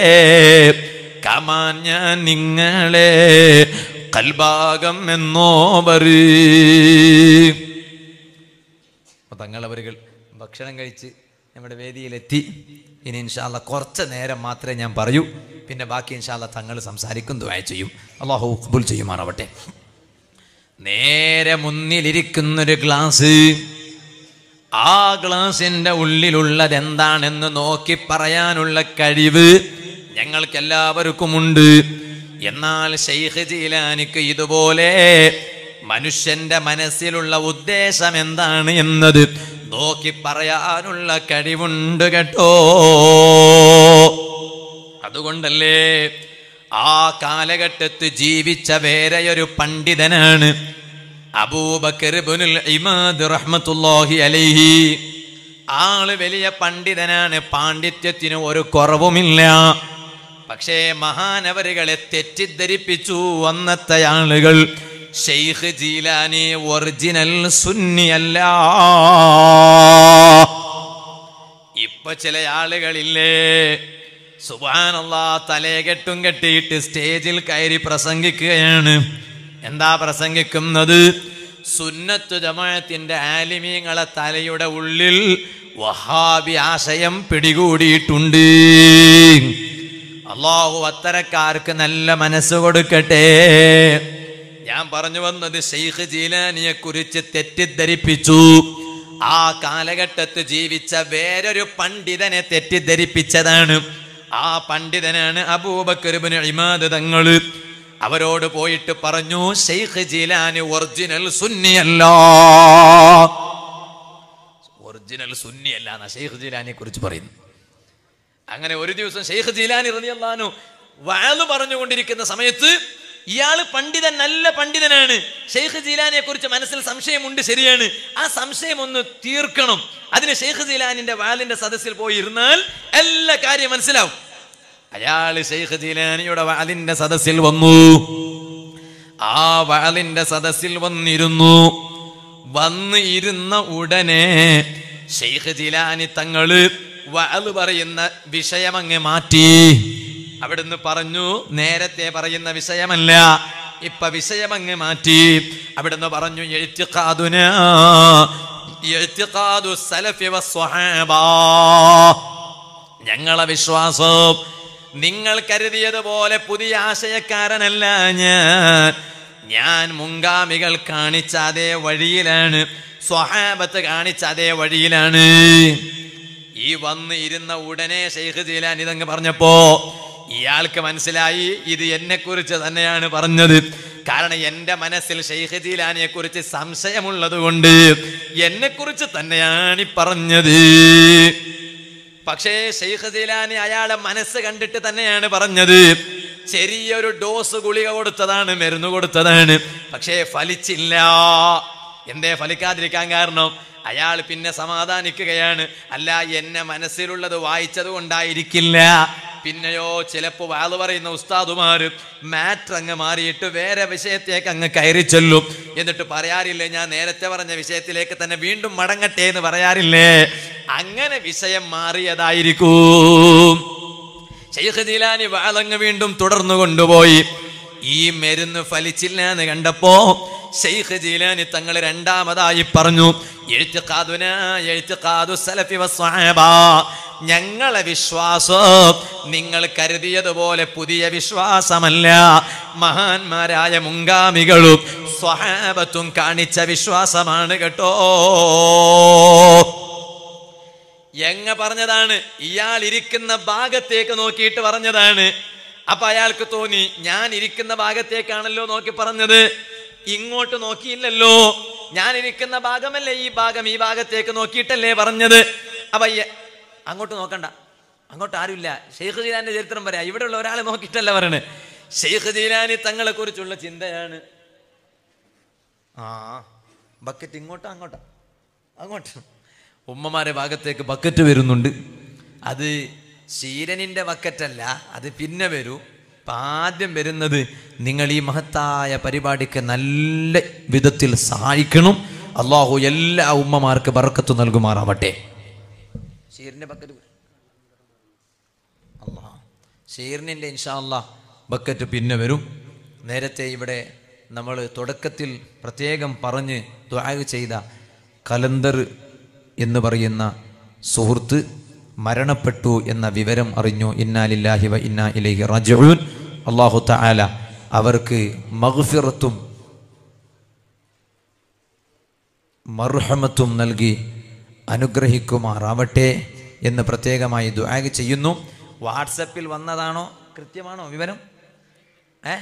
കമാൻ ഞാൻ നിങ്ങളെ കൽഭാഗം എന്നോവർ അപ്പൊ തങ്ങളവരുകൾ ഭക്ഷണം കഴിച്ച് നമ്മുടെ വേദിയിലെത്തി ഇനി ഇൻഷാല്ല കുറച്ച് നേരം മാത്രമേ ഞാൻ പറയൂ പിന്നെ ബാക്കി ഇൻഷാല്ല തങ്ങൾ സംസാരിക്കും ദുആ ചെയ്യും അള്ളാഹു ഖുബുൽ ചെയ്യുമാറാവട്ടെ നേരെ മുന്നിലിരിക്കുന്നൊരു ഗ്ലാസ് ആ ഗ്ലാസിന്റെ ഉള്ളിലുള്ളത് എന്താണെന്ന് നോക്കി പറയാനുള്ള കഴിവ് ഞങ്ങൾക്ക് എല്ലാവർക്കുമുണ്ട് എന്നാൽ ഷെയ്ഖ് ജീലാനിക്ക് ഇതുപോലെ മനുഷ്യന്റെ മനസ്സിലുള്ള ഉദ്ദേശം എന്താണ് എന്നത് നോക്കി പറയാനുള്ള കഴിവുണ്ട് കേട്ടോ അതുകൊണ്ടല്ലേ ആ കാലഘട്ടത്ത് ജീവിച്ച വേറെയൊരു പണ്ഡിതനാണ് അബൂബക്കർ ഇബ്നുൽ ഇമാദ് റഹ്മത്തുള്ളാഹി അലൈഹി ആള് വലിയ പണ്ഡിതനാണ് പാണ്ഡിത്യത്തിന് ഒരു കുറവുമില്ല പക്ഷേ മഹാനവരുകളെ തെറ്റിദ്ധരിപ്പിച്ചു അന്നത്തെ ആളുകൾ ഷെയ്ഖ് ജീലാനി ഒറിജിനൽ സുന്നിയല്ല ഇപ്പൊ ചില ആളുകളില്ലേ സുബാനല്ല തലയെകെട്ടും കെട്ടിയിട്ട് സ്റ്റേജിൽ കയറി പ്രസംഗിക്കുകയാണ് എന്താ പ്രസംഗിക്കുന്നത് സുന്നത്തു ജമാഅത്തിന്റെ ആലിമീങ്ങളെ തലയുടെ ഉള്ളിൽ വഹാബി ആശയം പിടികൂടിയിട്ടുണ്ട് അള്ളാഹു അത്തരക്കാർക്ക് നല്ല മനസ്സ് കൊടുക്കട്ടെ ഞാൻ പറഞ്ഞു വന്നത് ഷെയ്ഖ് ജീലാനിയെ കുറിച്ച് തെറ്റിദ്ധരിപ്പിച്ചു ആ കാലഘട്ടത്ത് ജീവിച്ച വേറൊരു പണ്ഡിതനെ തെറ്റിദ്ധരിപ്പിച്ചതാണ് ആ പണ്ഡിതനാണ് അബൂബക്കർബിന് ഇമാദ് തങ്ങള് അവരോട് പോയിട്ട് പറഞ്ഞു ഷെയ്ഖ് ജീലാനി ഒറിജിനൽ സുന്നിയല്ല ഒറിജിനൽ സുന്നിയല്ല എന്നാ ഷെയ്ഖ് ജീലാനിയെ കുറിച്ച് പറയുന്നു അങ്ങനെ ഒരു ദിവസം ഷെയ്ഖ് ജീലാനി റളിയല്ലാഹു വാള് പറഞ്ഞുകൊണ്ടിരിക്കുന്ന സമയത്ത് ഇയാള് പണ്ഡിതൻ നല്ല പണ്ഡിതനാണ് ഷെയ്ഖ് ജീലാനിയെ കുറിച്ച് മനസ്സിൽ സംശയമുണ്ട് ശരിയാണ് ആ സംശയം ഒന്ന് തീർക്കണം അതിന് ഷെയ്ഖ് ജീലാനിന്റെ വാലിന്റെ സദസ്സിൽ പോയി ഇരുന്നാൽ എല്ലാ കാര്യം മനസ്സിലാവും അയാള് ഷെയ്ഖ് ജീലാനിയുടെ വാലിന്റെ സദസ്സിൽ വന്നു ആ വാലിന്റെ സദസ്സിൽ വന്നിരുന്നു വന്ന് ഇരുന്ന ഉടനെ ഷെയ്ഖ് ജിലാനി തങ്ങള് വാല് പറയുന്ന വിഷയം അങ്ങ് മാറ്റി അവിടുന്ന് പറഞ്ഞു നേരത്തെ പറയുന്ന വിഷയമല്ല ഇപ്പൊ വിഷയം അങ്ങ് മാറ്റി അവിടുന്ന് പറഞ്ഞു എഴുത്തിക്കാതുന എഴുത്തിക്കാതു സലഫി വസ്വഹാബാ ഞങ്ങളെ വിശ്വാസം നിങ്ങൾ കരുതിയതുപോലെ പുതിയ ആശയക്കാരനല്ല ഞാൻ ഞാൻ മുൻഗാമികൾ കാണിച്ച അതേ വഴിയിലാണ് സ്വഹാബത്ത് കാണിച്ച അതേ വഴിയിലാണ് ഈ വന്ന് ഇരുന്ന ഉടനെ ഷെയ്ഖ് ജീലാൻ ഇതങ്ങ് പറഞ്ഞപ്പോ ഇയാൾക്ക് മനസ്സിലായി ഇത് എന്നെ കുറിച്ച് തന്നെയാണ് പറഞ്ഞത് കാരണം എന്റെ മനസ്സിൽ ഷെയ്ഖ് ജീലാനിയെ കുറിച്ച് സംശയമുള്ളത് കൊണ്ട് എന്നെ കുറിച്ച് തന്നെയാണ് ഈ പറഞ്ഞത് പക്ഷേ ഷെയ്ഖ് ജീലാനി അയാളെ മനസ്സ് കണ്ടിട്ട് തന്നെയാണ് പറഞ്ഞത് ചെറിയൊരു ഡോസ് ഗുളിക കൊടുത്തതാണ് മരുന്ന് കൊടുത്തതാണ് പക്ഷേ ഫലിച്ചില്ല എന്തേ ഫലിക്കാതിരിക്കാൻ കാരണം അയാൾ പിന്നെ സമാധാനിക്കുകയാണ് അല്ല എന്നെ മനസ്സിലുള്ളത് വായിച്ചത് കൊണ്ടായിരിക്കില്ല പിന്നെയോ ചിലപ്പോ വാള് പറയുന്ന ഉസ്താദുമാര് മാറ്റർ അങ്ങ് മാറിയിട്ട് വേറെ വിഷയത്തേക്ക് അങ്ങ് കയറി ചെല്ലും എന്നിട്ട് പറയാറില്ലേ ഞാൻ നേരത്തെ പറഞ്ഞ വിഷയത്തിലേക്ക് തന്നെ വീണ്ടും മടങ്ങട്ടെ എന്ന് പറയാറില്ലേ അങ്ങനെ വിഷയം മാറിയതായിരിക്കും ഷെയ്ഖ് ജീലാനി വാളങ്ങ് വീണ്ടും തുടർന്നു കൊണ്ടുപോയി ഈ മരുന്ന് ഫലിച്ചില്ല എന്ന് കണ്ടപ്പോ ഷെയ്ഖ് ജീലാനി തങ്ങൾ രണ്ടാമതായി പറഞ്ഞു എഴുത്തുകാതുന എഴുത്തുകാതു സലഫി വസ്വഹാബാ ഞങ്ങളെ വിശ്വാസം നിങ്ങൾ കരുതിയതുപോലെ പുതിയ വിശ്വാസമല്ല മഹാന്മാരായ മുങ്കാമികളും സ്വഹാബത്തും കാണിച്ച വിശ്വാസമാണ് കേട്ടോ എങ്ങ പറഞ്ഞതാണ് ഇയാൾ ഇരിക്കുന്ന ഭാഗത്തേക്ക് നോക്കിയിട്ട് പറഞ്ഞതാണ് അപ്പൊ അയാൾക്ക് തോന്നി ഞാൻ ഇരിക്കുന്ന ഭാഗത്തേക്കാണല്ലോ നോക്കി പറഞ്ഞത് ഇങ്ങോട്ട് നോക്കിയില്ലല്ലോ ഞാൻ ഇരിക്കുന്ന ഭാഗമല്ലേ ഈ ഭാഗം ഈ ഭാഗത്തേക്ക് നോക്കിയിട്ടല്ലേ പറഞ്ഞത് അപ്പൊ ഈ- അങ്ങോട്ട് നോക്കണ്ട അങ്ങോട്ട് ആരുമില്ല ഷെയ്ഖ് ജീലാന്റെ ചരിത്രം പറയാം ഇവിടെയുള്ള ഒരാളെ നോക്കിയിട്ടല്ല പറയണത് ഷെയ്ഖ് ജീലാനി തങ്ങളെ കുറിച്ചുള്ള ചിന്തയാണ് ആ ബക്കറ്റ് ഇങ്ങോട്ടാ അങ്ങോട്ടാ അങ്ങോട്ട് ഉമ്മമാരെ ഭാഗത്തേക്ക് ബക്കറ്റ് വരുന്നുണ്ട് അത് ശീരനിന്റെ ബക്കറ്റല്ല അത് പിന്നെ വരൂ അപ്പൊ ആദ്യം വരുന്നത് നിങ്ങൾ ഈ മഹത്തായ പരിപാടിക്ക് നല്ല വിധത്തിൽ സഹായിക്കണം അള്ളാഹു എല്ലാ ഉമ്മമാർക്ക് ബർക്കത്ത് നൽകുമാറാവട്ടെ ഷീറിന്റെ ബക്കറ്റ് അള്ളാ ഷീറിനിന്റെ ഇൻഷാ അല്ലാ ബക്കറ്റ് പിന്നെ വരും നേരത്തെ ഇവിടെ നമ്മൾ തുടക്കത്തിൽ പ്രത്യേകം പറഞ്ഞ് ദ്വാഗ് ചെയ്ത കലന്തർ എന്ന് പറയുന്ന സുഹൃത്ത് മരണപ്പെട്ടു എന്ന വിവരം അറിഞ്ഞു ഇന്നാലില്ലാഹി വ ഇന്നാ ഇലൈഹി റജഊൻ അള്ളാഹു തആല അവർക്ക് മഗ്ഫിറത്തും മർഹമത്തും നൽകി അനുഗ്രഹിക്കുമാറാവട്ടെ എന്ന് പ്രത്യേകമായി ദുആഗ് ചെയ്യുന്നു വാട്സപ്പിൽ വന്നതാണോ കൃത്യമാണോ വിവരം ഏ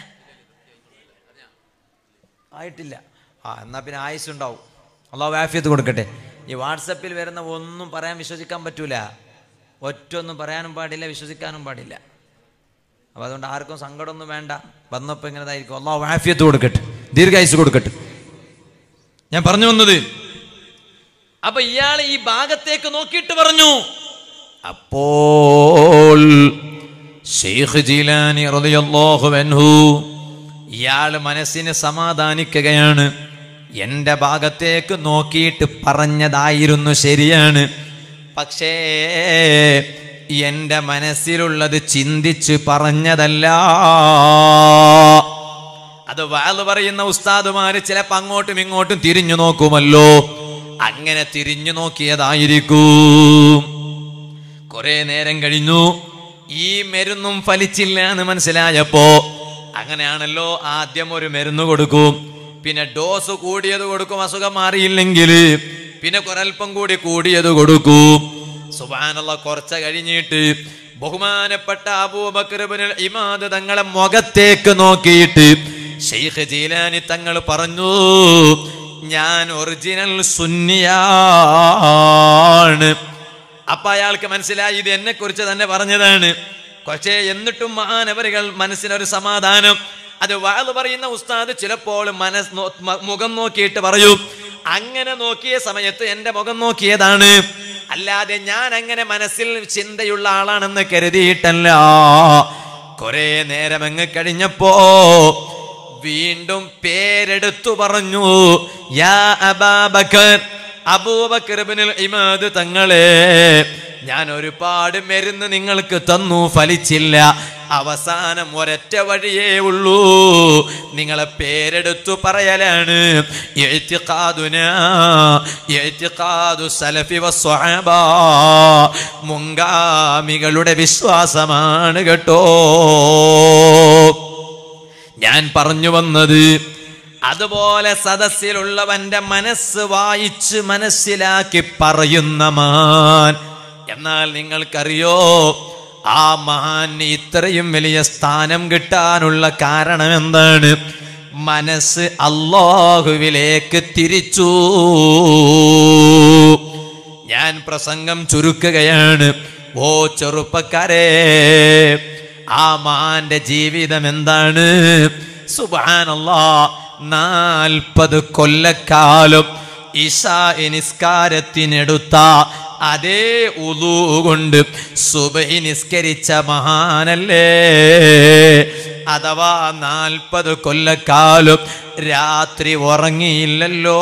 ആയിട്ടില്ല ആ എന്നാ പിന്നെ ആയുസ് ഉണ്ടാവും അള്ളാഹു ആഫിയത്ത് കൊടുക്കട്ടെ ഈ വാട്സപ്പിൽ വരുന്ന ഒന്നും പറയാൻ വിശ്വസിക്കാൻ പറ്റൂല ഒറ്റൊന്നും പറയാനും പാടില്ല വിശ്വസിക്കാനും പാടില്ല അപ്പോൾ അതുകൊണ്ട് ആർക്കും സങ്കടമൊന്നും വേണ്ട വന്നപ്പോൾ ഇങ്ങനെതായിരിക്കും അള്ളാഹു ആഫിയത്ത് കൊടുക്കട്ടെ ദീർഘായുസ് കൊടുക്കട്ടെ ഞാൻ പറഞ്ഞു വന്നത് അപ്പൊ ഇയാൾ ഈ ഭാഗത്തേക്ക് നോക്കിയിട്ട് പറഞ്ഞു അപ്പോൾ ഷെയ്ഖ് ജീലാനി റളിയല്ലാഹു അൻഹു ഇയാൾ മനസ്സിന് സമാധാനിക്കുകയാണ് എൻ്റെ ഭാഗത്തേക്ക് നോക്കിയിട്ട് പറഞ്ഞതായിരുന്നു ശരിയാണ് പക്ഷേ എൻ്റെ മനസ്സിലുള്ളത് ചിന്തിച്ച് പറഞ്ഞതല്ല അത് വാല് പറയുന്ന ഉസ്താദുമാര് ചിലപ്പോ അങ്ങോട്ടും ഇങ്ങോട്ടും തിരിഞ്ഞു നോക്കുമല്ലോ അങ്ങനെ തിരിഞ്ഞു നോക്കിയതായിരിക്കും കുറെ നേരം കഴിഞ്ഞു ഈ മരുന്നും ഫലിച്ചില്ല എന്ന് മനസ്സിലായപ്പോ അങ്ങനെയാണല്ലോ ആദ്യം ഒരു മരുന്ന് കൊടുക്കും പിന്നെ ഡോസ് കൂടിയത് കൊടുക്കും അസുഖം മാറിയില്ലെങ്കിൽ പിന്നെ കുറൽപ്പം കൂടി കൂടിയത് കൊടുക്കും സുബാനുള്ള കുറച്ച കഴിഞ്ഞിട്ട് ബഹുമാനപ്പെട്ട അബൂബക്കർബിനുൽ ഇമാദ് തങ്ങളെ മുഖത്തേക്ക് നോക്കിയിട്ട് ഷെയ്ഖ് ജീലാനി തങ്ങൾ പറഞ്ഞു ഞാൻ ഒറിജിനൽ സുന്നിയാണ് അപ്പൊ അയാൾക്ക് മനസ്സിലായി ഇത് എന്നെ കുറിച്ച് തന്നെ പറഞ്ഞതാണ് പക്ഷേ എന്നിട്ടും മഹാനവരികൾ മനസ്സിനൊരു സമാധാനം അത് വാത് പറയുന്ന ഉസ്താദ് ചിലപ്പോൾ മനസ് നോ- മ- മുഖം നോക്കിയിട്ട് പറയും അങ്ങനെ നോക്കിയ സമയത്ത് എന്റെ മുഖം നോക്കിയതാണ് അല്ലാതെ ഞാൻ അങ്ങനെ മനസ്സിൽ ചിന്തയുള്ള ആളാണെന്ന് കരുതിയിട്ടല്ല കുറെ നേരം അങ്ങ് കഴിഞ്ഞപ്പോ വീണ്ടും പേരെടുത്തു പറഞ്ഞു യാ അബാബക്കർ അബൂബക്കർബിനുൽ ഇമാദ് തങ്ങളെ ഞാൻ ഒരുപാട് മരുന്ന് നിങ്ങൾക്ക് തന്നു ഫലിച്ചില്ല അവസാനം ഒരൊറ്റ വഴിയേ ഉള്ളൂ നിങ്ങളെ പേരെടുത്തു പറയലാണ് ഇഅ്തിഖാദുനാ ഇഅ്തിഖാദു സലഫി വസ്വഹാബ മുൻഗാമികളുടെ വിശ്വാസമാണ് കേട്ടോ ഞാൻ പറഞ്ഞു വന്നത് അതുപോലെ സദസ്സിലുള്ളവന്റെ മനസ്സ് വായിച്ച് മനസ്സിലാക്കി പറയുന്ന മാൻ എന്നാൽ നിങ്ങൾക്കറിയോ ആ മഹാന് ഇത്രയും വലിയ സ്ഥാനം കിട്ടാനുള്ള കാരണം എന്താണ് മനസ്സ് അള്ളാഹുവിലേക്ക് തിരിച്ചു ഞാൻ പ്രസംഗം ചുരുക്കുകയാണ് ഓ ചെറുപ്പക്കാരെ ആ മാന്റെ ജീവിതം എന്താണ് സുബാനല്ലാ നാൽപ്പത് കൊല്ലക്കാലം ഇഷാ നിസ്കാരത്തിനെടുത്ത അതേ ഉലു കൊണ്ട് സുബഹി നിസ്കരിച്ച മഹാനല്ലേ അഥവാ നാൽപ്പത് കൊല്ലക്കാലം രാത്രി ഉറങ്ങിയില്ലല്ലോ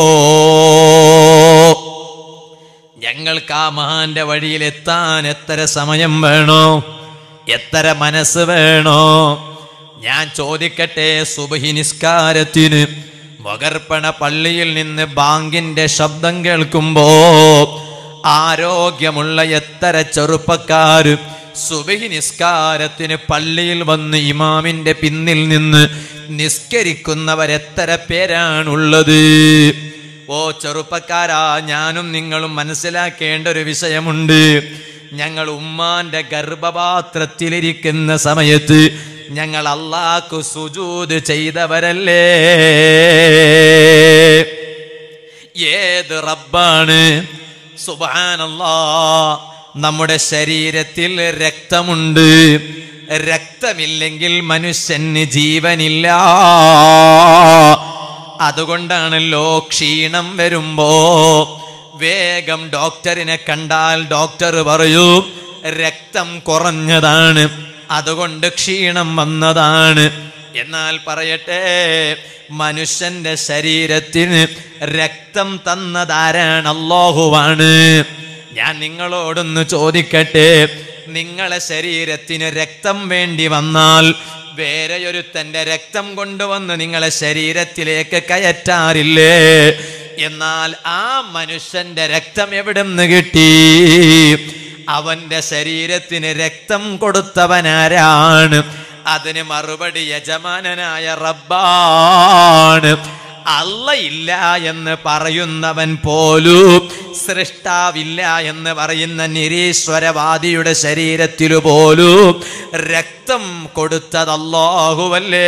ഞങ്ങൾക്ക് ആ മഹാന്റെ വഴിയിൽ എത്താൻ എത്ര സമയം വേണോ എത്ര മനസ്സ് വേണോ ഞാൻ ചോദിക്കട്ടെ സുബഹി നിസ്കാരത്തിന് മകർപ്പണ പള്ളിയിൽ നിന്ന് ബാങ്കിന്റെ ശബ്ദം കേൾക്കുമ്പോ ആരോഗ്യമുള്ള എത്ര ചെറുപ്പക്കാര് സുബഹി നിസ്കാരത്തിന് പള്ളിയിൽ വന്ന് ഇമാമിന്റെ പിന്നിൽ നിന്ന് നിസ്കരിക്കുന്നവരെത്ര പേരാണുള്ളത് ഓ ചെറുപ്പക്കാരാ ഞാനും നിങ്ങളും മനസ്സിലാക്കേണ്ട ഒരു വിഷയമുണ്ട് ഞങ്ങൾ ഉമ്മാന്റെ ഗർഭപാത്രത്തിലിരിക്കുന്ന സമയത്ത് ഞങ്ങൾ അള്ളാഹ്ക്കു സുജൂത് ചെയ്തവരല്ലേ ഏത് റബ്ബാണ് സുബാനല്ലാ നമ്മുടെ ശരീരത്തിൽ രക്തമുണ്ട് രക്തമില്ലെങ്കിൽ മനുഷ്യന് ജീവനില്ല അതുകൊണ്ടാണല്ലോ ക്ഷീണം വരുമ്പോ വേഗം ഡോക്ടറിനെ കണ്ടാൽ ഡോക്ടർ പറയൂ രക്തം കുറഞ്ഞതാണ് അതുകൊണ്ട് ക്ഷീണം വന്നതാണ് എന്നാൽ പറയട്ടെ മനുഷ്യന്റെ ശരീരത്തിന് രക്തം തന്നതാരാണ് അല്ലാഹുവാണ് ഞാൻ നിങ്ങളോടൊന്ന് ചോദിക്കട്ടെ നിങ്ങളെ ശരീരത്തിന് രക്തം വേണ്ടി വന്നാൽ വേറെയൊരുത്തന്റെ രക്തം കൊണ്ടുവന്ന് നിങ്ങളെ ശരീരത്തിലേക്ക് കയറ്റാറില്ലേ എന്നാൽ ആ മനുഷ്യന്റെ രക്തം എവിടുന്ന് കിട്ടി അവന്റെ ശരീരത്തിന് രക്തം കൊടുത്തവനാരാണ് അതിന് മറുപടി യജമാനനായ റബ്ബാണ് അല്ല ഇല്ല എന്ന് പറയുന്നവൻ പോലും സൃഷ്ടാവില്ല എന്ന് പറയുന്ന നിരീശ്വരവാദിയുടെ ശരീരത്തിലു പോലും രക്തം കൊടുത്തത് അല്ലാഹുവല്ലേ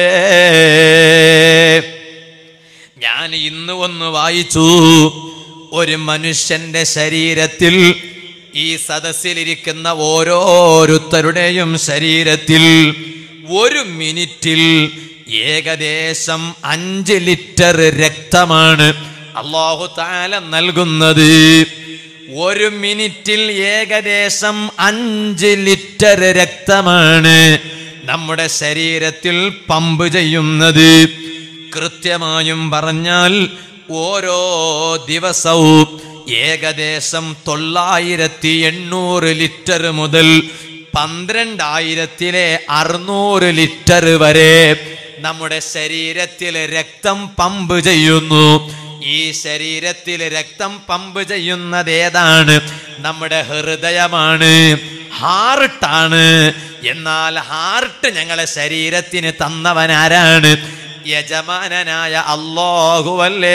ഞാൻ ഇന്ന് ഒന്ന് വായിച്ചു ഒരു മനുഷ്യന്റെ ശരീരത്തിൽ ഈ സദസ്സിലിരിക്കുന്ന ഓരോരുത്തരുടെയും ശരീരത്തിൽ ഒരു മിനിറ്റിൽ ഏകദേശം അഞ്ച് ലിറ്റർ രക്തമാണ് അള്ളാഹു താല നൽകുന്നത് ഒരു മിനിറ്റിൽ ഏകദേശം അഞ്ച് ലിറ്റർ രക്തമാണ് നമ്മുടെ ശരീരത്തിൽ പമ്പ് ചെയ്യുന്നത് കൃത്യമായും പറഞ്ഞാൽ ഓരോ ദിവസവും ഏകദേശം തൊള്ളായിരത്തി എണ്ണൂറ് ലിറ്റർ മുതൽ പന്ത്രണ്ടായിരത്തിലെ അറുന്നൂറ് ലിറ്റർ വരെ നമ്മുടെ ശരീരത്തിൽ രക്തം പമ്പ് ചെയ്യുന്നു ഈ ശരീരത്തിൽ രക്തം പമ്പ് ചെയ്യുന്നത് ഏതാണ് നമ്മുടെ ഹൃദയമാണ് ഹാർട്ടാണ് എന്നാൽ ഹാർട്ട് ഞങ്ങളെ ശരീരത്തിന് തന്നവൻ ആരാണ് യജമാനനായ അല്ലാഹുവല്ലേ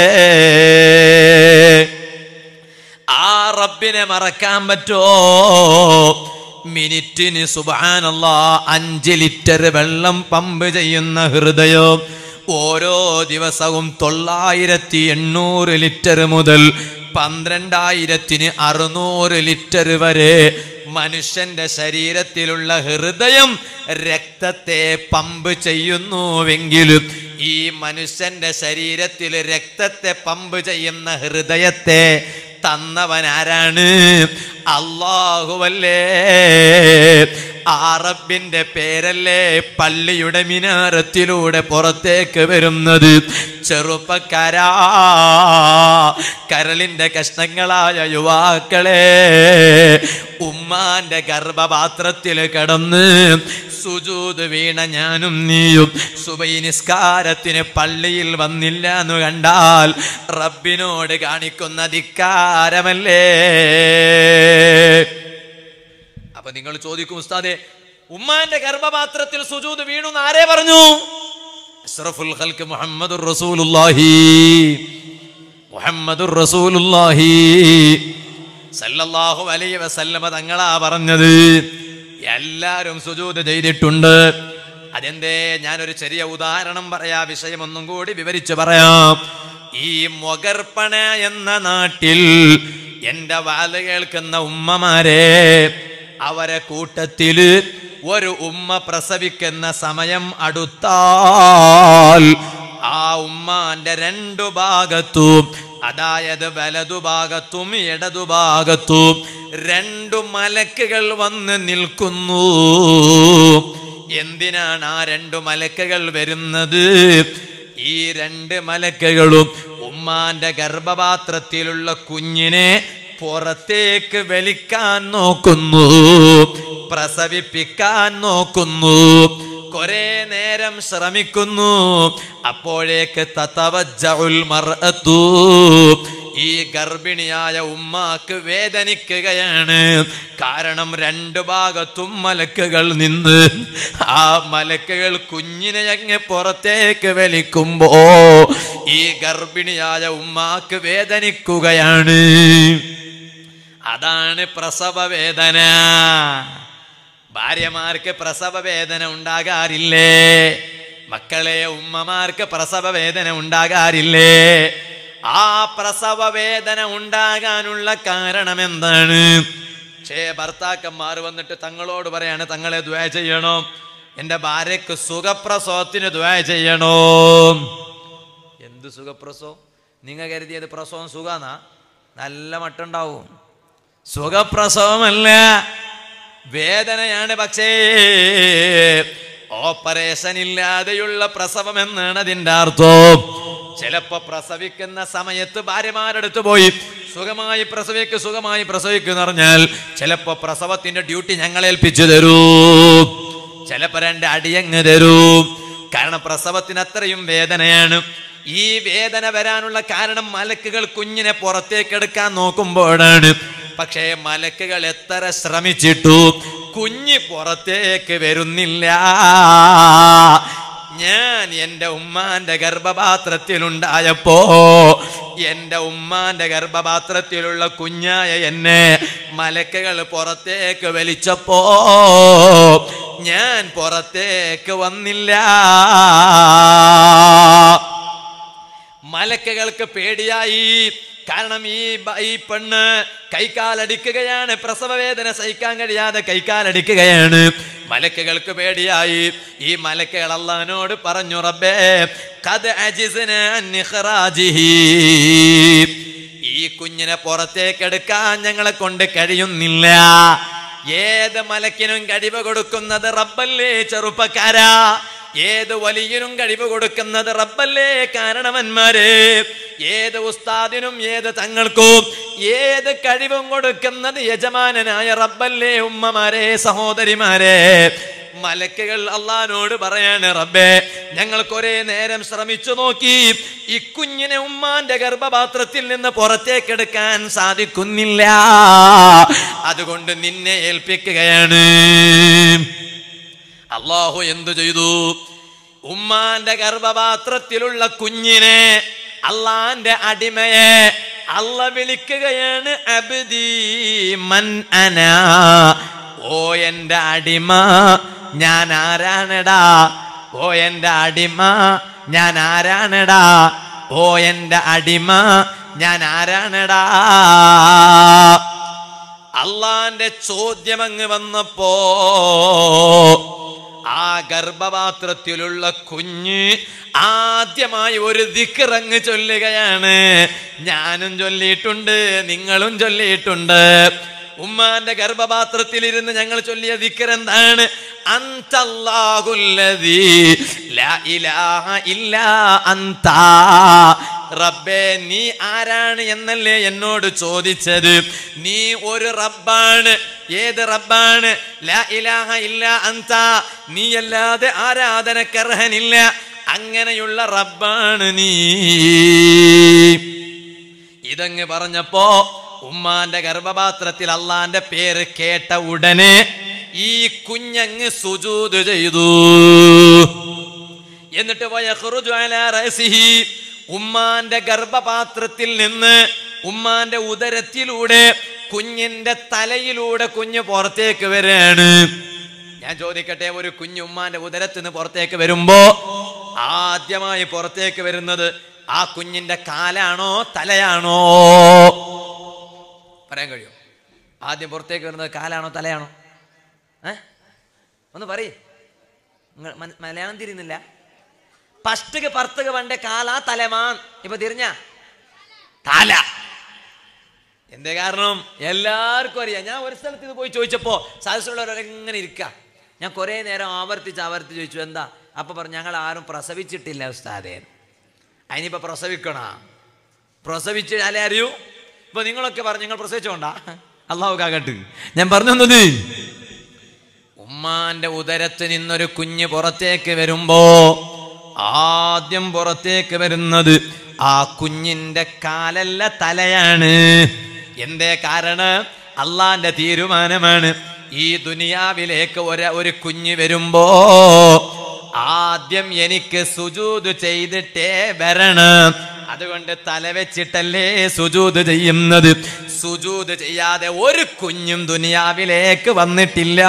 ആ റബ്ബിനെ മറക്കാൻ പറ്റോ മിനിറ്റിന് സുബാനല്ല അഞ്ച് ലിറ്റർ വെള്ളം പമ്പ് ചെയ്യുന്ന ഹൃദയം ഓരോ ദിവസവും തൊള്ളായിരത്തി എണ്ണൂറ് ലിറ്റർ മുതൽ പന്ത്രണ്ടായിരത്തിന് അറുന്നൂറ് ലിറ്റർ വരെ മനുഷ്യന്റെ ശരീരത്തിലുള്ള ഹൃദയം രക്തത്തെ പമ്പ് ചെയ്യുന്നുവെങ്കിലും ഈ മനുഷ്യന്റെ ശരീരത്തിൽ രക്തത്തെ പമ്പ് ചെയ്യുന്ന ഹൃദയത്തെ തന്നവൻ ആരാണ് അള്ളാഹുവല്ലേ ആ റബ്ബിന്റെ പേരല്ലേ പള്ളിയുടെ മിനാരത്തിലൂടെ പുറത്തേക്ക് വരുന്നത് ചെറുപ്പക്കാരാ കരളിന്റെ കഷ്ണങ്ങളായ യുവാക്കളെ ഉമ്മാന്റെ ഗർഭപാത്രത്തിൽ കിടന്ന് സുജൂത് വീണ ഞാനും നീയും സുബൈ നിസ്കാരത്തിന് പള്ളിയിൽ വന്നില്ല എന്ന് കണ്ടാൽ റബ്ബിനോട് കാണിക്കുന്ന ധിക്കാരമല്ലേ അപ്പൊ നിങ്ങൾ ചോദിക്കും ഉസ്താദെ ഉമ്മാന്റെ ഗർഭപാത്രത്തിൽ സുജൂത് വീണു എന്ന് ആരെ പറഞ്ഞു അഷ്റഫുൽ ഖൽക്ക് മുഹമ്മദുർ റസൂലുള്ളാഹി മുഹമ്മദുർ റസൂലുള്ളാഹി സല്ലല്ലാഹു അലൈഹി വസല്ലമ തങ്ങളാ പറഞ്ഞത് എല്ലാരും സുജൂത് ചെയ്തിട്ടുണ്ട് അതെന്തേ ഞാനൊരു ചെറിയ ഉദാഹരണം പറയാ വിഷയം ഒന്നും കൂടി വിവരിച്ചു പറയാം ഈ മൊഗർപ്പണ എന്ന നാട്ടിൽ എന്റെ വാല് കേൾക്കുന്ന ഉമ്മമാരെ അവരെ കൂട്ടത്തില് ഒരു ഉമ്മ പ്രസവിക്കുന്ന സമയം അടുത്താൽ ആ ഉമ്മാന്റെ രണ്ടു ഭാഗത്തും അതായത് വലതുഭാഗത്തും ഇടതുഭാഗത്തും രണ്ടു മലക്കുകൾ വന്ന് നിൽക്കുന്നു എന്തിനാണ് ആ രണ്ടു മലക്കുകൾ വരുന്നത് ഈ രണ്ട് മലക്കുകളും ഉമ്മാന്റെ ഗർഭപാത്രത്തിലുള്ള കുഞ്ഞിനെ പുറത്തേക്ക് വലിക്കാൻ നോക്കുന്നു പ്രസവിപ്പിക്കാൻ നോക്കുന്നു കുറെ നേരം ശ്രമിക്കുന്നു അപ്പോഴേക്ക് തതവജ്ജഉൽ മർഅത്തു ഈ ഗർഭിണിയായ ഉമ്മാക്ക് വേദനിക്കുകയാണ് കാരണം രണ്ടു ഭാഗത്തും മലക്കുകൾ നിന്ന് ആ മലക്കുകൾ കുഞ്ഞിനെ അങ്ങ് പുറത്തേക്ക് വലിക്കുമ്പോ ഈ ഗർഭിണിയായ ഉമ്മാക്ക് വേദനിക്കുകയാണ് അതാണ് പ്രസവ വേദന ഭാര്യമാർക്ക് പ്രസവ വേദന ഉണ്ടാകാറില്ലേ മക്കളെ ഉമ്മമാർക്ക് പ്രസവ വേദന ഉണ്ടാകാറില്ലേ ആ പ്രസവ വേദന ഉണ്ടാകാനുള്ള കാരണം എന്താണ് പക്ഷേ ഭർത്താക്കന്മാർ വന്നിട്ട് തങ്ങളോട് പറയാണ് തങ്ങളെ ദ്വയ ചെയ്യണോ എന്റെ ഭാര്യക്ക് സുഖപ്രസവത്തിന് ദ്വയ ചെയ്യണോ എന്ത് സുഖപ്രസവം നിങ്ങൾ കരുതിയത് പ്രസവം സുഖാന്നാ നല്ല മട്ടുണ്ടാവും സുഖപ്രസവമല്ല വേദനയാണ് പക്ഷേ ഓപ്പറേഷൻ ഇല്ലാതെയുള്ള പ്രസവം എന്നാണ് അതിന്റെ അർത്ഥം ചിലപ്പോ പ്രസവിക്കുന്ന സമയത്ത് ഭാര്യമാരടുത്ത് പോയി സുഖമായി പ്രസവിക്ക് സുഖമായി പ്രസവിക്കുന്ന പറഞ്ഞാൽ ചിലപ്പോ പ്രസവത്തിന്റെ ഡ്യൂട്ടി ഞങ്ങൾ ഏൽപ്പിച്ചു തരൂ ചിലപ്പോ രണ്ട് അടിയങ്ങ് തരൂ കാരണം പ്രസവത്തിന് അത്രയും വേദനയാണ് ഈ വേദന വരാനുള്ള കാരണം മലക്കുകൾ കുഞ്ഞിനെ പുറത്തേക്ക് എടുക്കാൻ നോക്കുമ്പോഴാണ് പക്ഷേ മലക്കുകൾ എത്ര ശ്രമിച്ചിട്ടു കുഞ്ഞ് പുറത്തേക്ക് വരുന്നില്ല ഞാൻ എന്റെ ഉമ്മാന്റെ ഗർഭപാത്രത്തിലുണ്ടായപ്പോ എന്റെ ഉമ്മാന്റെ ഗർഭപാത്രത്തിലുള്ള കുഞ്ഞായ എന്നെ മലക്കുകൾ പുറത്തേക്ക് വലിച്ചപ്പോ ഞാൻ പുറത്തേക്ക് വന്നില്ല മലക്കകൾക്ക് പേടിയായി കാരണം ഈ ബ- ഈ പെണ്ണ് കൈക്കാലടിക്കുകയാണ് പ്രസവവേദന സഹിക്കാൻ കഴിയാതെ കൈക്കാലടിക്കുകയാണ് മലക്കകൾക്ക് പേടിയായി ഈ മലക്കുകൾ അള്ളഹാനോട് പറഞ്ഞു റബ്ബേ കത് അജിസ്ന അൻ ഇഖ്റാജിഹി. ഈ കുഞ്ഞിനെ പുറത്തേക്കെടുക്കാൻ ഞങ്ങളെ കൊണ്ട് കഴിയുന്നില്ല ഏത് മലക്കിനും കഴിവ് കൊടുക്കുന്നത് റബ്ബല്ലേ ചെറുപ്പക്കാരാ ഏത് വലിയനും കഴിവ് കൊടുക്കുന്നത് റബ്ബല്ലേ കാരണവന്മാരെ ഏത് ഉസ്താദിനും ഏത് തങ്ങൾക്കും ഏത് കഴിവും കൊടുക്കുന്നത് യജമാനനായ റബ്ബല്ലേ ഉമ്മമാരെ സഹോദരിമാരെ മലക്കുകൾ അള്ളഹാനോട് പറയാണ് റബ്ബേ ഞങ്ങൾക്ക് ഒരേ നേരം ശ്രമിച്ചു നോക്കി ഈ കുഞ്ഞിനെ ഉമ്മാന്റെ ഗർഭപാത്രത്തിൽ നിന്ന് പുറത്തേക്കെടുക്കാൻ സാധിക്കുന്നില്ല അതുകൊണ്ട് നിന്നെ ഏൽപ്പിക്കുകയാണ് അള്ളാഹു എന്തു ചെയ്തു ഉമ്മാന്റെ ഗർഭപാത്രത്തിലുള്ള കുഞ്ഞിനെ അള്ളാന്റെ അടിമയെ അല്ല വിളിക്കുകയാണ് അബ്ദി മൻ അന ഓ എന്റെ അടിമ ഞാൻ ആരാണെടാ ഓ എന്റെ അടിമ ഞാൻ ആരാണെടാ ഓ എന്റെ അടിമ ഞാൻ ആരാണെടാ അള്ളാന്റെ ചോദ്യം അങ്ങ് വന്നപ്പോ ആ ഗർഭപാത്രത്തിലുള്ള കുഞ്ഞ് ആദ്യമായി ഒരു ദിക്കറങ്ങ് ചൊല്ലുകയാണ് ഞാനും ചൊല്ലിയിട്ടുണ്ട് നിങ്ങളും ചൊല്ലിയിട്ടുണ്ട് ഉമ്മാന്റെ ഗർഭപാത്രത്തിലിരുന്ന് ഞങ്ങൾ ചൊല്ലിയ ദിക്കർ എന്താണ് അന്തല്ലാഹുല്ലദീ ലാ ഇലാഹ ഇല്ലാ അന്താ റബ്ബേ നീ ആരാണ് എന്നല്ലേ എന്നോട് ചോദിച്ചത് നീ ഒരു റബ്ബാണ് ഏത് റബ്ബാണ് ലാ ഇലാഹ ഇല്ല അന്ത നീ അല്ലാതെ ആരാധനക്കർഹനില്ല അങ്ങനെയുള്ള റബ്ബാണ് നീ ഇതങ്ങ് പറഞ്ഞപ്പോ ഉമ്മാന്റെ ഗർഭപാത്രത്തിൽ അള്ളാന്റെ പേര് കേട്ട ഉടനെ ഈ കുഞ്ഞങ്ങ് സുജൂത് ചെയ്തു എന്നിട്ട് വയഖ്റുജു അലാ റഅസിഹി ഉമ്മാന്റെ ഗർഭപാത്രത്തിൽ നിന്ന് ഉമ്മാന്റെ ഉദരത്തിലൂടെ കുഞ്ഞിന്റെ തലയിലൂടെ കുഞ്ഞ് പുറത്തേക്ക് വരികയാണ് ഞാൻ ചോദിക്കട്ടെ ഒരു കുഞ്ഞ് ഉമ്മാന്റെ ഉദരത്തിൽ നിന്ന് പുറത്തേക്ക് വരുമ്പോ ആദ്യമായി പുറത്തേക്ക് വരുന്നത് ആ കുഞ്ഞിന്റെ കാലാണോ തലയാണോ പറയാൻ കഴിയും ആദ്യം പുറത്തേക്ക് വരുന്നത് കാലാണോ തലയാണോ ഏ ഒന്ന് പറയ് നിങ്ങൾ മന- മലയാളം തിരിയുന്നില്ല പഷ്ടക പർത്തക പണ്ടേ കാലാ തലമാൻ ഇപ്പൊ തിരിഞ്ഞ തല എന്തേ കാരണം എല്ലാവർക്കും അറിയാം ഞാൻ ഒരു സ്ഥലത്ത് ഇത് പോയി ചോദിച്ചപ്പോ സദസ്സുള്ളവരെങ്ങനെ ഇരിക്ക ഞാൻ കുറെ നേരം ആവർത്തിച്ച് ആവർത്തിച്ച് ചോദിച്ചു എന്താ അപ്പൊ പറഞ്ഞു ഞങ്ങൾ ആരും പ്രസവിച്ചിട്ടില്ല ഉസ്താദേ അതിനിപ്പോ പ്രസവിക്കണ പ്രസവിച്ചാലേ അറിയൂ ഇപ്പൊ നിങ്ങളൊക്കെ പറഞ്ഞു നിങ്ങൾ പ്രസവിച്ചോണ്ടാ അള്ളാഹു കാകട്ട് ഞാൻ പറഞ്ഞു തന്നത് ഉമ്മാന്റെ ഉദരത്ത് നിന്നൊരു കുഞ്ഞ് പുറത്തേക്ക് വരുമ്പോ ആദ്യം പുറത്തേക്ക് വരുന്നത് ആ കുഞ്ഞിന്റെ കാലല്ല തലയാണ് എന്തേ കാരണം അള്ളാന്റെ തീരുമാനമാണ് ഈ ദുനിയാവിലേക്ക് ഒരു ഒരു കുഞ്ഞ് വരുമ്പോ ആദ്യം എനിക്ക് സുജൂത് ചെയ്തിട്ടേ വരണം അതുകൊണ്ട് തല വെച്ചിട്ടല്ലേ സുജൂത് ചെയ്യുന്നത് സുജൂത് ചെയ്യാതെ ഒരു കുഞ്ഞും ദുനിയാവിലേക്ക് വന്നിട്ടില്ല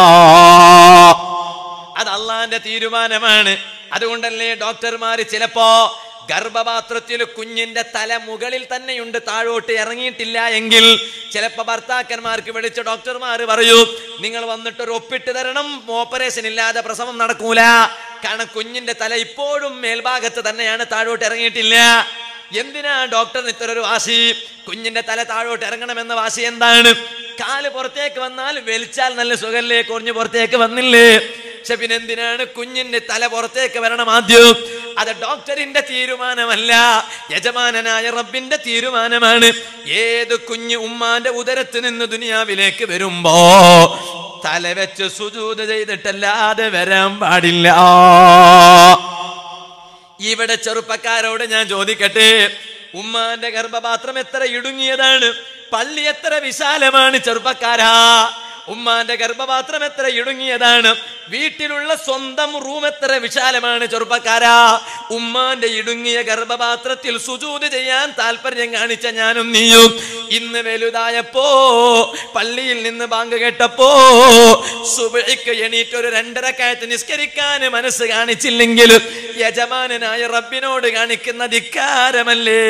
അത് അള്ളാന്റെ തീരുമാനമാണ് അതുകൊണ്ടല്ലേ ഡോക്ടർമാര് ചിലപ്പോ ഗർഭപാത്രത്തിൽ കുഞ്ഞിന്റെ തല മുകളിൽ തന്നെയുണ്ട് താഴോട്ട് ഇറങ്ങിയിട്ടില്ല എങ്കിൽ ചിലപ്പോ ഭർത്താക്കന്മാർക്ക് വിളിച്ച ഡോക്ടർമാർ പറയൂ നിങ്ങൾ വന്നിട്ട് ഒരു ഒപ്പിട്ട് തരണം ഓപ്പറേഷൻ ഇല്ലാതെ പ്രസവം നടക്കൂല കാരണം കുഞ്ഞിന്റെ തല ഇപ്പോഴും മേൽഭാഗത്ത് തന്നെയാണ് താഴോട്ട് ഇറങ്ങിയിട്ടില്ല എന്തിനാ ഡോക്ടറിന് ഇത്ര ഒരു വാശി കുഞ്ഞിന്റെ തല താഴോട്ട് ഇറങ്ങണമെന്ന വാശി എന്താണ് കാല് പുറത്തേക്ക് വന്നാൽ വലിച്ചാൽ നല്ല സുഖല്ലേ കുറഞ്ഞു പുറത്തേക്ക് വന്നില്ലേ പക്ഷെ പിന്നെ എന്തിനാണ് കുഞ്ഞിന്റെ തല പുറത്തേക്ക് വരണം ആദ്യം അത് ഡോക്ടറിന്റെ തീരുമാനമല്ല യജമാനനായ റബ്ബിന്റെ തീരുമാനമാണ് ഏത് കുഞ്ഞ് ഉമ്മാന്റെ ഉദരത്ത് നിന്ന് ദുനിയാവിലേക്ക് വരുമ്പോ തല വെച്ച് സുജൂത് ചെയ്തിട്ടല്ലാതെ വരാൻ പാടില്ല ഇവിടെ ചെറുപ്പക്കാരോട് ഞാൻ ചോദിക്കട്ടെ ഉമ്മാന്റെ ഗർഭപാത്രം എത്ര ഇടുങ്ങിയതാണ് പള്ളി എത്ര വിശാലമാണ് ചെറുപ്പക്കാരാ ഉമ്മാന്റെ ഗർഭപാത്രം എത്ര ഇടുങ്ങിയതാണ് വീട്ടിലുള്ള സ്വന്തം റൂം എത്ര വിശാലമാണ് ചെറുപ്പക്കാരാ ഉമ്മാന്റെ ഇടുങ്ങിയ ഗർഭപാത്രത്തിൽ സുജൂത് ചെയ്യാൻ താല്പര്യം കാണിച്ച ഞാനും നീയും ഇന്ന് വലുതായപ്പോ പള്ളിയിൽ നിന്ന് ബാങ്ക് കേട്ടപ്പോ സുബഹിക്ക് എണീറ്റ് ഒരു രണ്ടരക്കായത്ത് നിസ്കരിക്കാൻ മനസ്സ് കാണിച്ചില്ലെങ്കിലും യജമാനനായ റബ്ബിനോട് കാണിക്കുന്ന ധിക്കാരമല്ലേ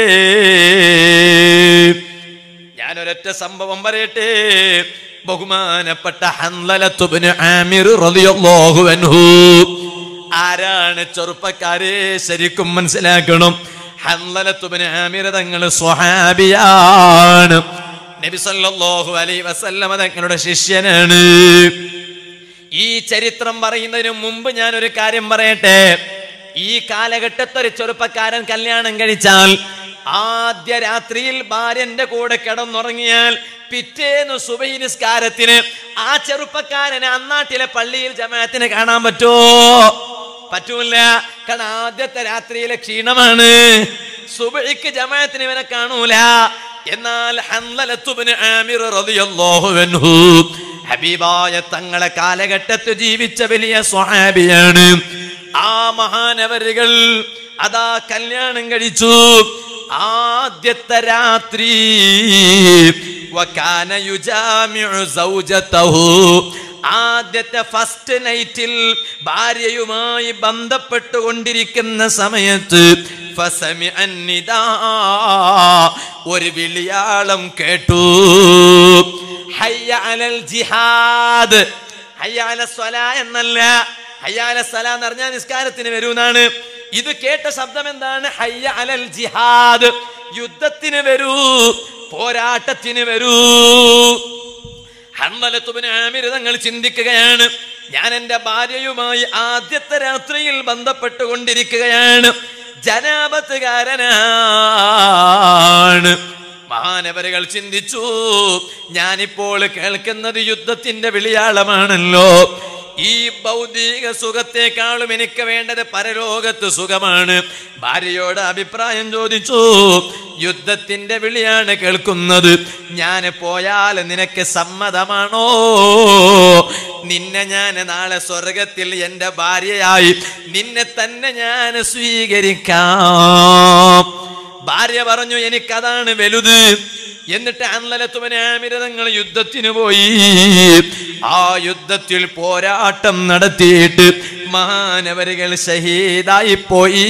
ഞാനൊരൊറ്റ സംഭവം പറയട്ടെ ബഹുമാനപ്പെട്ട ഹൻലലത്തുബ്നു ആമിർ റളിയല്ലാഹു അൻഹു ആരാണ് ചെറുപ്പക്കാരെ ശരിക്കും മനസ്സിലാക്കണം ഹൻലലത്തുബ്നു ആമിർ തങ്ങൾ സ്വഹാബിയാണ് നബി സല്ലല്ലാഹു അലൈഹി വസല്ലമ തങ്ങളുടെ ശിഷ്യനാണ് ഈ ചരിത്രം പറയുന്നതിന് മുമ്പ് ഞാൻ ഒരു കാര്യം പറയട്ടെ ഈ കാലഘട്ടത്തിൽ ഒരു ചെറുപ്പക്കാരൻ കല്യാണം കഴിച്ചാൽ ആദ്യ രാത്രിയിൽ ഭാര്യന്റെ കൂടെ കിടന്നുറങ്ങിയാൽ പിറ്റേന്ന് സുബഹി നിസ്കാരത്തിന് ആ ചെറുപ്പക്കാരനെ അന്നാട്ടിലെ പള്ളിയിൽ ജമാഅത്തിന് കാണാൻ പറ്റുമോ പറ്റൂല കാരണം ആദ്യത്തെ രാത്രിയിലെ ക്ഷീണമാണ് സുബഹിക്ക് ജമാഅത്തിന് ഇവനെ കാണൂല എന്നാൽ ഹൻലലത്തുബ്നു ആമിർ റളിയല്ലാഹു അൻഹു ഹബീബായ തങ്ങളെ കാലഘട്ടത്തിൽ ജീവിച്ച വലിയ സ്വഹാബിയാണ് ആ മഹാനവരുകൾ അതാ കല്യാണം കഴിച്ചു ആദ്യത്തെ രാത്രി വകാന യുജാമിഉ സൗജതഹു ആദ്യത്തെ ഫസ്റ്റ് നൈറ്റിൽ ഭാര്യയുമായി ബന്ധപ്പെട്ടുകൊണ്ടിരിക്കുന്ന സമയത്ത് ഫസമിഅ നിദാ ഒരു വിളിയാളം കേട്ടു ഹയ്യ അലൽ ജിഹാദ് ഹയ്യ അല സ്വലാ എന്നല്ല ഹയ്യ അല സ്വലാ എന്ന് പറഞ്ഞാൽ നിസ്കാരത്തിന് വരൂന്നാണ് ഇത് കേട്ട ശബ്ദം എന്താണ് ഹയ്യ അലൽ ജിഹാദ് യുദ്ധത്തിന് വരൂ പോരാട്ടത്തിന് വരൂ ഹൻമലത്തുബിന് ആമിർ തങ്ങൾ ചിന്തിക്കുകയാണ് ഞാൻ എന്റെ ഭാര്യയുമായി ആദ്യത്തെ രാത്രിയിൽ ബന്ധപ്പെട്ടുകൊണ്ടിരിക്കുകയാണ് ജനാപത്തുകാരനാണ് മഹാനവരുകൾ ചിന്തിച്ചു ഞാനിപ്പോൾ കേൾക്കുന്നത് യുദ്ധത്തിന്റെ വിളിയാളമാണല്ലോ ഈ ഭൗതിക സുഖത്തെക്കാളും എനിക്ക് വേണ്ടത് പരലോകത്ത് സുഖമാണ് ഭാര്യയോട് അഭിപ്രായം ചോദിച്ചു യുദ്ധത്തിന്റെ വിളിയാണ് കേൾക്കുന്നത് ഞാൻ പോയാൽ നിനക്ക് സമ്മതമാണോ നിന്നെ ഞാൻ നാളെ സ്വർഗത്തിൽ എൻ്റെ ഭാര്യയായി നിന്നെ തന്നെ ഞാൻ സ്വീകരിക്കാം ഭാര്യ പറഞ്ഞു എനിക്കതാണ് വലുത് എന്നിട്ട് അന്നലത്തുവനാമിരതങ്ങൾ യുദ്ധത്തിന് പോയി ആ യുദ്ധത്തിൽ പോരാട്ടം നടത്തിയിട്ട് മഹാനവരുകൾ ഷഹീദായി പോയി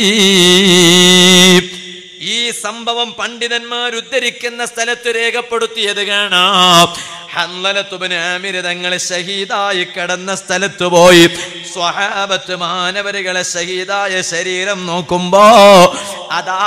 ഈ സംഭവം പണ്ഡിതന്മാർ ഉദ്ധരിക്കുന്ന സ്ഥലത്ത് രേഖപ്പെടുത്തിയത് കാണാം ഹന്നലത്തുബനാമിരതങ്ങൾ ഷഹീദായി കടന്ന സ്ഥലത്ത് പോയി സ്വഹാബത്ത് മാനവരുകളെ ഷഹീദായ ശരീരം നോക്കുമ്പോ അതാ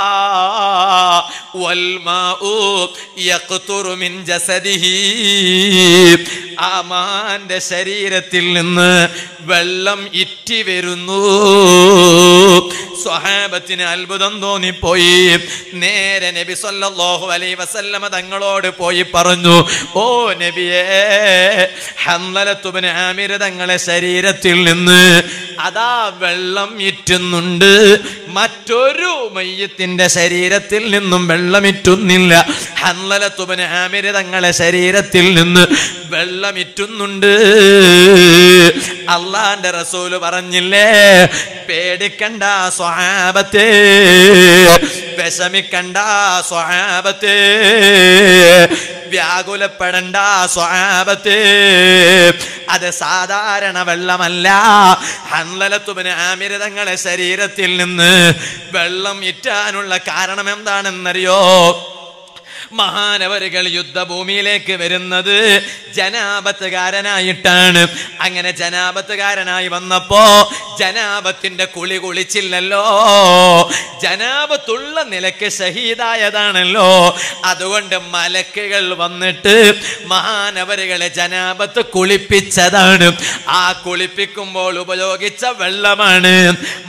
വൽമാഉ യഖ്തുറു മിൻ ജസദിഹി ആ മഹാന്റെ ശരീരത്തിൽ നിന്ന് വെള്ളം ഇറ്റി വരുന്നു സ്വഹാബത്തിന് അത്ഭുതം തോന്നിപ്പോയി നേരെ നബി സല്ലല്ലാഹു അലൈഹി വസല്ലമ തങ്ങളോട് പോയി പറഞ്ഞു ഓ നബിയേ ഹംലത്തുബ്നു ആമിർ തങ്ങളെ ശരീരത്തിൽ നിന്ന് അതാ വെള്ളം ഇറ്റുന്നുണ്ട് മറ്റൊരു മയ്യത്തിന്റെ ശരീരത്തിൽ നിന്നും വെള്ളമിറ്റുന്നില്ല ഹന്നലത്തുബന് ആമിര് തങ്ങളെ ശരീരത്തിൽ നിന്ന് വെള്ളമിറ്റുന്നുണ്ട് അള്ളാന്റെ റസൂല് പറഞ്ഞില്ലേ പേടിക്കണ്ട സ്വഹാബത്തെ വിഷമിക്കണ്ട സ്വഹാബത്തെ വ്യാകുലപ്പെടണ്ട സ്വഹാബത്തെ അത് സാധാരണ വെള്ളമല്ല ഹൻലലത്തുബിന് ആമിരതങ്ങളെ ശരീരത്തിൽ നിന്ന് വെള്ളം ഇറ്റാനുള്ള കാരണം എന്താണെന്നറിയോ മഹാനവരുകൾ യുദ്ധഭൂമിയിലേക്ക് വരുന്നത് ജനാപത്തുകാരനായിട്ടാണ് അങ്ങനെ ജനാപത്തുകാരനായി വന്നപ്പോ ജനാപത്തിന്റെ കുളി കുളിച്ചില്ലല്ലോ ജനാപത്തുള്ള നിലക്ക് ഷഹീദായതാണല്ലോ അതുകൊണ്ട് മലക്കുകൾ വന്നിട്ട് മഹാനവരുകളെ ജനാപത്ത് കുളിപ്പിച്ചതാണ് ആ കുളിപ്പിക്കുമ്പോൾ ഉപയോഗിച്ച വെള്ളമാണ്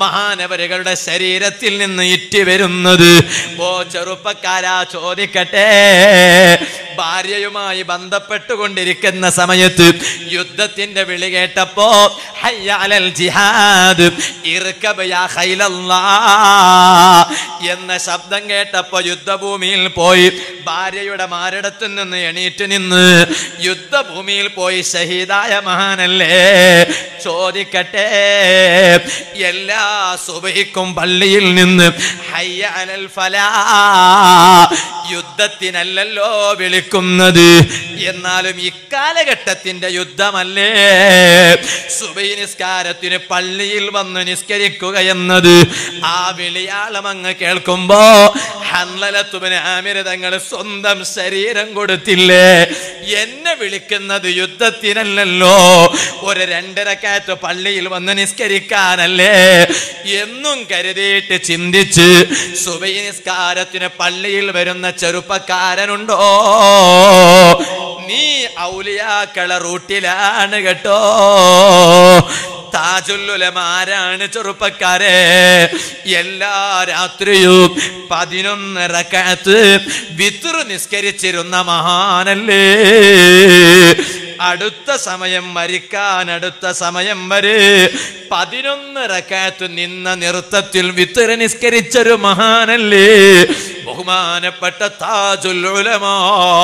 മഹാനവരുകളുടെ ശരീരത്തിൽ നിന്ന് ഇറ്റി വരുന്നത് ഓ ചെറുപ്പക്കാരാ ചോദിക്കട്ടെ ഭാര്യയുമായി ബന്ധപ്പെട്ടുകൊണ്ടിരിക്കുന്ന സമയത്ത് യുദ്ധത്തിന്റെ വിളി കേട്ടപ്പോ ഹയ്യ അലൽ ജിഹാദ് ഇർകബ് യാ ഖൈലല്ലാ എന്ന ശബ്ദം കേട്ടപ്പോ യുദ്ധഭൂമിയിൽ പോയി ഭാര്യയുടെ മാരടത്തു നിന്ന് എണീറ്റ് നിന്ന് യുദ്ധഭൂമിയിൽ പോയി ഷഹീദായ മഹാനല്ലേ ചോദിക്കട്ടെ എല്ലാ സുബഹിക്കും പള്ളിയിൽ നിന്ന് ഹയ്യ അലൽ ഫലാ യുദ്ധത്തിനല്ലല്ലോ വിളിക്കുന്നത് എന്നാലും ഇക്കാലഘട്ടത്തിന്റെ യുദ്ധമല്ലേ സുബൈ നിസ്കാരത്തിന് പള്ളിയിൽ വന്ന് നിസ്കരിക്കുക എന്നത് ആ വിളിയാളം അങ്ങ് കേൾക്കുമ്പോ ഹൻലലത്തുബിന് ആമിര തങ്ങൾ സ്വന്തം ശരീരം കൊടുത്തില്ലേ എന്നെ വിളിക്കുന്നത് യുദ്ധത്തിനല്ലല്ലോ ഒരു രണ്ടരക്കാറ്റ് പള്ളിയിൽ വന്ന് നിസ്കരിക്കാനല്ലേ എന്നും കരുതിയിട്ട് ചിന്തിച്ച് സുബൈ നിസ്കാരത്തിന് പള്ളിയിൽ വരുന്ന ചെറുപ്പക്കാരനുണ്ടോ നീ ഔലിയാക്കള റൂട്ടിലാണ് കേട്ടോ താജുല്ലുലമാരാണ് ചെറുപ്പക്കാരെ എല്ലാ രാത്രിയും പതിനൊന്നര കാത്ത് വിത്തുറു നിസ്കരിച്ചിരുന്ന മഹാനല്ലേ അടുത്ത സമയം മരിക്കാൻ അടുത്ത സമയം വരെ പതിനൊന്നര കാത്ത് നിന്ന നൃത്തത്തിൽ വിത്തുര നിസ്കരിച്ചൊരു മഹാനല്ലേ ബഹുമാനപ്പെട്ട താജുല്ലുലമാ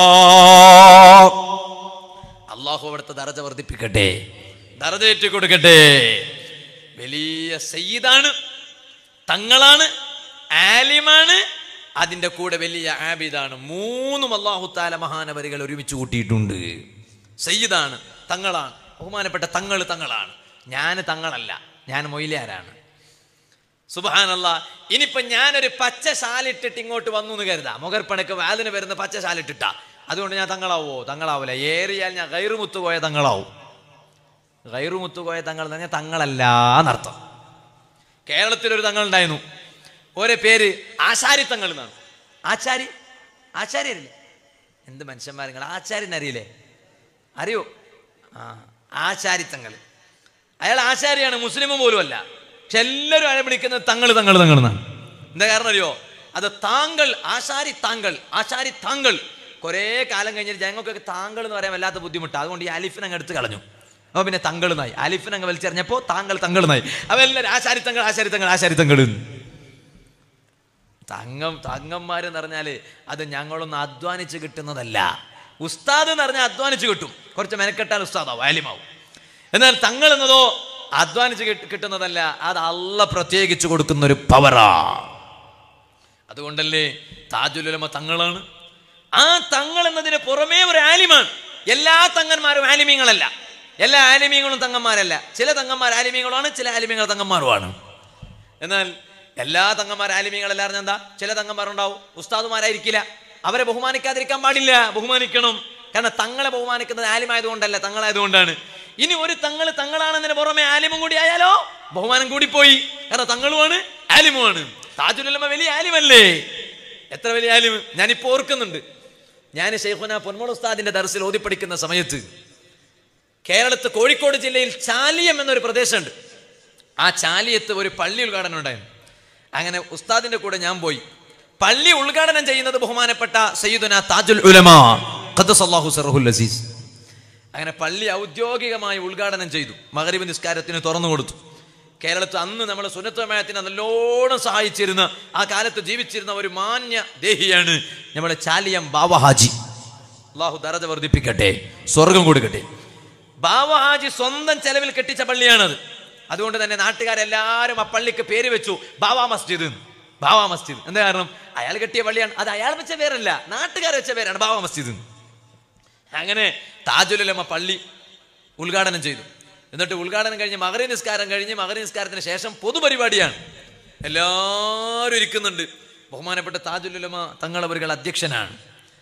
അള്ളാഹു അവിടുത്തെ ദറജ വർദ്ധിപ്പിക്കട്ടെ ദറജേറ്റ് കൊടുക്കട്ടെ വലിയ സയ്യിദാണ് തങ്ങളാണ് ആലിമാണ് അതിന്റെ കൂടെ വലിയ ആബിദാണ് മൂന്നും അള്ളാഹു താല മഹാനവരികൾ ഒരുമിച്ച് കൂട്ടിയിട്ടുണ്ട് സയ്യിദാണ് തങ്ങളാണ് ബഹുമാനപ്പെട്ട തങ്ങൾ തങ്ങളാണ് ഞാൻ തങ്ങളല്ല ഞാൻ മൊയിലാരാണ് സുബാനല്ല ഇനിയിപ്പൊ ഞാനൊരു പച്ച ശാലിട്ടിട്ട് ഇങ്ങോട്ട് വന്നു എന്ന് കരുതാം മുഖർപ്പണക്ക് വാതിന് വരുന്ന പച്ച ശാലിട്ടിട്ട അതുകൊണ്ട് ഞാൻ തങ്ങളാവോ തങ്ങളാവൂല ഏറിയാൽ ഞാൻ ഗൈറുമുത്തുപോയ തങ്ങളാവും ഗൈറുമുത്തുപോയ തങ്ങൾ എന്ന് പറഞ്ഞാൽ തങ്ങളല്ല എന്നർത്ഥം കേരളത്തിലൊരു തങ്ങൾ ഉണ്ടായിരുന്നു ഒരേ പേര് ആശാരി തങ്ങൾ എന്നാണ് ആചാരി ആചാര്യരില്ലേ എന്ത് മനുഷ്യന്മാർ നിങ്ങൾ ആചാര്യനറിയില്ലേ അറിയോ ആ ആചാരിത്തങ്ങൾ അയാൾ ആചാര്യാണ് മുസ്ലിമും പോലും അല്ല പക്ഷെ എല്ലാവരും അയാളെ വിളിക്കുന്നത് തങ്ങൾ തങ്ങൾ തങ്ങൾ എന്നാണ് എന്താ കാരണം അറിയോ അത് താങ്കൾ ആശാരി താങ്കൾ ആശാരി താങ്കൾ കുറേ കാലം കഴിഞ്ഞിട്ട് ഞങ്ങൾക്കൊക്കെ താങ്കൾ എന്ന് പറയാൻ വല്ലാത്ത ബുദ്ധിമുട്ടാണ് അതുകൊണ്ട് ഈ അലിഫിനെ അങ്ങ് എടുത്ത് കളഞ്ഞു അപ്പോൾ പിന്നെ തങ്ങൾ നായി അലിഫിനെ അങ്ങ് വലിച്ചെറിഞ്ഞപ്പോൾ താങ്കൾ തങ്ങൾ നായി അപ്പോൾ എല്ലാവരും ആശാരി തങ്ങൾ ആശാരി തങ്ങൾ ആശാരി തങ്ങൾ എന്ന്. തങ്ങം തങ്ങന്മാരെന്ന് പറഞ്ഞാല് അത് ഞങ്ങളൊന്ന് അധ്വാനിച്ച് കിട്ടുന്നതല്ല ഉസ്താദ് എന്ന് പറഞ്ഞാൽ അധ്വാനിച്ച് കിട്ടും കുറച്ച് മെനക്കെട്ടാൽ ഉസ്താദാവും ആലിമാവും എന്നാൽ തങ്ങൾ എന്നതോ അധ്വാനിച്ച് കിട്ട് കിട്ടുന്നതല്ല അത് അല്ല പ്രത്യേകിച്ച് കൊടുക്കുന്ന ഒരു പവറാ അതുകൊണ്ടല്ലേ താജുലുലമ തങ്ങളാണ് ആ തങ്ങൾ എന്നതിന് പുറമേ ഒരു ആലിമാണ് എല്ലാ തങ്ങന്മാരും ആലിമീങ്ങളല്ല എല്ലാ ആലിമീങ്ങളും തങ്ങന്മാരല്ല ചില തങ്ങന്മാർ ആലിമീങ്ങളാണ് ചില ആലിമീങ്ങൾ തങ്ങന്മാരുമാണ് എന്നാൽ എല്ലാ തങ്ങന്മാർ ആലിമീങ്ങളെല്ലാം അറിഞ്ഞ എന്താ ചില തങ്ങന്മാരുണ്ടാവും ഉസ്താദുമാരായിരിക്കില്ല അവരെ ബഹുമാനിക്കാതിരിക്കാൻ പാടില്ല ബഹുമാനിക്കണം കാരണം തങ്ങളെ ബഹുമാനിക്കുന്നത് ആലിമായതുകൊണ്ടല്ല തങ്ങളായതുകൊണ്ടാണ് ഇനി ഒരു തങ്ങൾ തങ്ങളാണെന്നതിന് പുറമെ ആലിമും കൂടി ആയാലോ ബഹുമാനം കൂടിപ്പോയി കാരണം തങ്ങളുമാണ് ആലിമുമാണ് താജുലമ വലിയ ആലിമല്ലേ എത്ര വലിയ ആലിമ് ഞാനിപ്പോ ഓർക്കുന്നുണ്ട് ഞാൻ ഷെയ്ഖുന പൊന്മോൾ ഉസ്താദിന്റെ ദർസിൽ ഓതി പഠിക്കുന്ന സമയത്ത് കേരളത്ത് കോഴിക്കോട് ജില്ലയിൽ ചാലിയം എന്നൊരു പ്രദേശമുണ്ട് ആ ചാലിയത്ത് ഒരു പള്ളി ഉദ്ഘാടനം ഉണ്ടായിരുന്നു അങ്ങനെ ഉസ്താദിന്റെ കൂടെ ഞാൻ പോയി പള്ളി ഉദ്ഘാടനം ചെയ്യുന്നത് ബഹുമാനപ്പെട്ട സയ്യിദുന താജുൽ ഉലമാ ഖദ്ദസല്ലാഹു സറഹുൽ അസീസ് അങ്ങനെ പള്ളി ഔദ്യോഗികമായി ഉദ്ഘാടനം ചെയ്തു മകരീബ് നിസ്കാരത്തിന് തുറന്നു കൊടുത്തു കേരളത്തിൽ അന്ന് നമ്മൾ സുന്നത്തമയത്തിനെ നല്ലോണം സഹായിച്ചിരുന്ന ആ കാലത്ത് ജീവിച്ചിരുന്ന ഒരു മാന്യ ദേഹിയാണ് നമ്മുടെ ചാലിയം ബാവ ഹാജി അള്ളാഹു ദറജ വർദ്ധിപ്പിക്കട്ടെ സ്വർഗം കൊടുക്കട്ടെ ബാവ ഹാജി സ്വന്തം ചെലവിൽ കെട്ടിച്ച പള്ളിയാണത് അതുകൊണ്ട് തന്നെ നാട്ടുകാരെല്ലാവരും ആ പള്ളിക്ക് പേര് വെച്ചു ബാവ മസ്ജിദ് എന്ന്. ബാവ മസ്ജിദ് എന്താ കാരണം അയാൾ കെട്ടിയ പള്ളിയാണ് അത് അയാൾ വെച്ച പേരല്ല നാട്ടുകാർ വെച്ച പേരാണ് ബാവ മസ്ജിദ് എന്ന്. അങ്ങനെ താജുലമ പള്ളി ഉദ്ഘാടനം ചെയ്തു എന്നിട്ട് ഉദ്ഘാടനം കഴിഞ്ഞ് മകര നിസ്കാരം കഴിഞ്ഞ് മകര നിസ്കാരത്തിന് ശേഷം പൊതുപരിപാടിയാണ് എല്ലാവരും ഇരിക്കുന്നുണ്ട് ബഹുമാനപ്പെട്ട താജുലുലമ തങ്ങളവരുകൾ അധ്യക്ഷനാണ്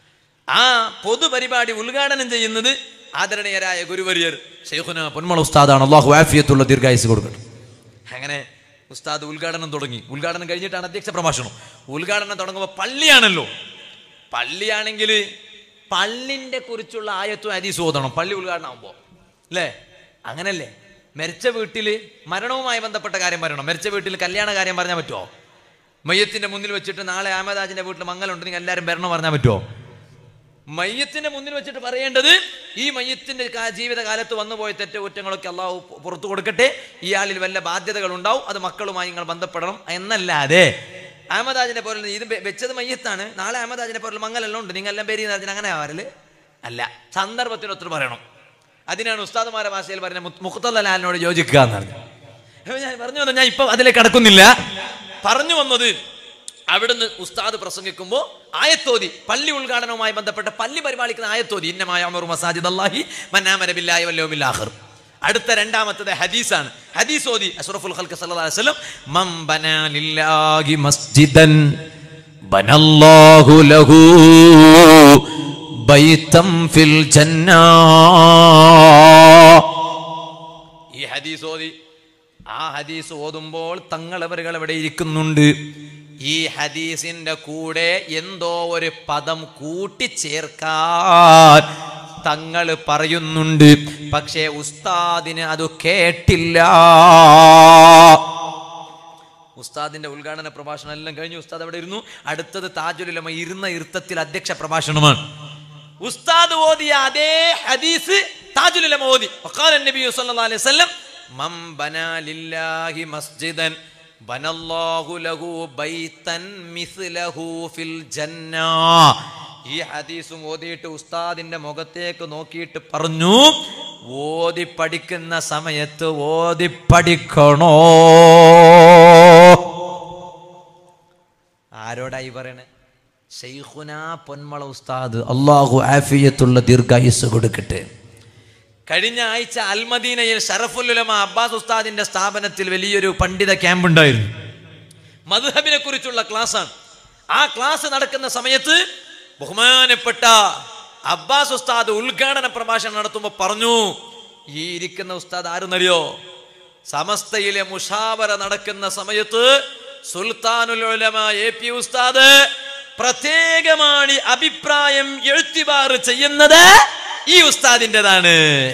ആ പൊതുപരിപാടി ഉദ്ഘാടനം ചെയ്യുന്നത് ആദരണീയരായ ഗുരുവര്യർ ഷെയ്ഖുന പൊന്മള ഉസ്താദാണ് അള്ളാഹു ആഫിയത്തുള്ള ദീർഘായുസ് കൊടുക്കണം അങ്ങനെ ഉസ്താദ് ഉദ്ഘാടനം തുടങ്ങി ഉദ്ഘാടനം കഴിഞ്ഞിട്ടാണ് അധ്യക്ഷ പ്രഭാഷണം ഉദ്ഘാടനം തുടങ്ങുമ്പോൾ പള്ളിയാണല്ലോ പള്ളിയാണെങ്കിൽ പള്ളിന്റെ കുറിച്ചുള്ള ആയത്തും ഹദീസ് ഓതണം പള്ളി ഉദ്ഘാടനം ആകുമ്പോൾ അല്ലേ അങ്ങനല്ലേ മരിച്ച വീട്ടിൽ മരണവുമായി ബന്ധപ്പെട്ട കാര്യം പറയണം മരിച്ച വീട്ടിൽ കല്യാണ കാര്യം പറഞ്ഞാൽ പറ്റുമോ മയ്യത്തിന്റെ മുന്നിൽ വെച്ചിട്ട് നാളെ അഹമ്മദാജിന്റെ വീട്ടിൽ മംഗലുണ്ടെങ്കിൽ എല്ലാവരും വരണം പറഞ്ഞാൽ പറ്റുമോ മയ്യത്തിന്റെ മുന്നിൽ വെച്ചിട്ട് പറയേണ്ടത് ഈ മയ്യത്തിന്റെ കാ- ജീവിതകാലത്ത് വന്നുപോയ തെറ്റ് കുറ്റങ്ങളൊക്കെ അള്ളാഹു പു- പുറത്തു കൊടുക്കട്ടെ ഇയാളിൽ വല്ല ബാധ്യതകൾ ഉണ്ടാവും അത് മക്കളുമായി നിങ്ങൾ ബന്ധപ്പെടണം എന്നല്ലാതെ അഹമ്മദാജിനെ പോലെ ഇത് വെ- വെച്ചത് മയ്യത്താണ് നാളെ അഹമ്മദാജിനെ പോലെ മംഗലെല്ലാം ഉണ്ട് നിങ്ങളെല്ലാം പേര് ചെയ്യുന്ന അങ്ങനെ ആവരല് അല്ല സന്ദർഭത്തിനൊത്ത് പറയണം അതിനാണ് ഉസ്താദുമാരെ ഭാഷയിൽ പറഞ്ഞ മുഖത്തല്ലാലിനോട് യോജിക്കുക എന്ന് പറഞ്ഞു അപ്പൊ ഞാൻ പറഞ്ഞു വന്നത് ഞാൻ ഇപ്പൊ അതിലേക്ക് കടക്കുന്നില്ല പറഞ്ഞു വന്നത് അവിടുന്ന് ഉസ്താദ് പ്രസംഗിക്കുമ്പോൾ ആയത്തോതി പള്ളി ഉദ്ഘാടനവുമായി ബന്ധപ്പെട്ട പള്ളി പരിപാലിക്കുന്ന ആയത്തോതി ഇന്നമായ അമറു മസാജിദ് അല്ലാഹി മന്നാമന ബില്ലാഹി വല്യൗമിൽ ആഖിർ അടുത്ത രണ്ടാമത്തത് ഹദീസാണ് ഹദീസ് ഓതി അഷ്റഫുൽ ഖൽഖ് സല്ലല്ലാഹു അലൈഹി വസല്ലം മം ബനാ ലില്ലാഹി മസ്ജിദൻ ബനല്ലാഹു ലഹു ബൈതം ഫിൽ ജന്നാ ഈ ഹദീസ് ഓതി ആ ഹദീസ് ഓതുമ്പോൾ തങ്ങളവരുകൾ അവിടെ ഇരിക്കുന്നുണ്ട് ഈ ഹദീസിന്റെ കൂടെ എന്തോ ഒരു പദം കൂട്ടിച്ചേർക്കാൻ തങ്ങൾ പറയുന്നുണ്ട് പക്ഷേ ഉസ്താദിന് അത് കേട്ടില്ല ഉസ്താദിന്റെ ഉദ്ഘാടന പ്രഭാഷണം എല്ലാം കഴിഞ്ഞു ഉസ്താദ് അവിടെ ഇരുന്നു അടുത്തത് താജുലുലമ ഇരുന്ന ഇരുത്തത്തിൽ അധ്യക്ഷ പ്രഭാഷണമാണ് ഉസ്താദ് ഓതിയ അതേ ഹദീസ് താജുലുലമ ഓതി വഖാല നബി സല്ലല്ലാഹു അലൈഹി വസല്ലം മം ബനാ ലില്ലാഹി മസ്ജിദൻ ബനല്ലാഹു ലഹു ബൈതൻ മിസ്ലഹു ഫിൽ ജന്ന ഈ ഹദീസും ഓതിയിട്ട് ഉസ്താദിന്റെ മുഖത്തേക്ക് നോക്കിയിട്ട് പറഞ്ഞു ഓതി പഠിക്കുന്ന സമയത്ത് ഓതി പഠിക്കണോ ആരോടായി പറയണേ ഷെയ്ഖുന പൊന്മള ഉസ്താദ് അള്ളാഹു ആഫിയത്തുള്ള ദീർഘായുസ് കൊടുക്കട്ടെ കഴിഞ്ഞ ആഴ്ച അൽമദീനയിൽ ഷറഫുലുലമ അബ്ബാസ് ഉസ്താദിന്റെ സ്ഥാപനത്തിൽ വലിയൊരു പണ്ഡിത ക്യാമ്പ് ഉണ്ടായിരുന്നു മദ്ഹബിനെ കുറിച്ചുള്ള ക്ലാസ്സാണ് ആ ക്ലാസ് നടക്കുന്ന സമയത്ത് ബഹുമാനപ്പെട്ട അബ്ബാസ് ഉസ്താദ് ഉദ്ഘാടന പ്രഭാഷണം നടത്തുമ്പോൾ പറഞ്ഞു ഈ ഇരിക്കുന്ന ഉസ്താദ് ആരെന്നറിയോ സമസ്തയിലെ മുഷാവറ നടക്കുന്ന സമയത്ത് സുൽത്താനുൽ ഉലമ എ പി ഉസ്താദ് പ്രത്യേകമാണ് ഈ അഭിപ്രായം എഴുത്തിവാറ് ചെയ്യുന്നത് ഈ ഉസ്താദിൻ്റെതാണ്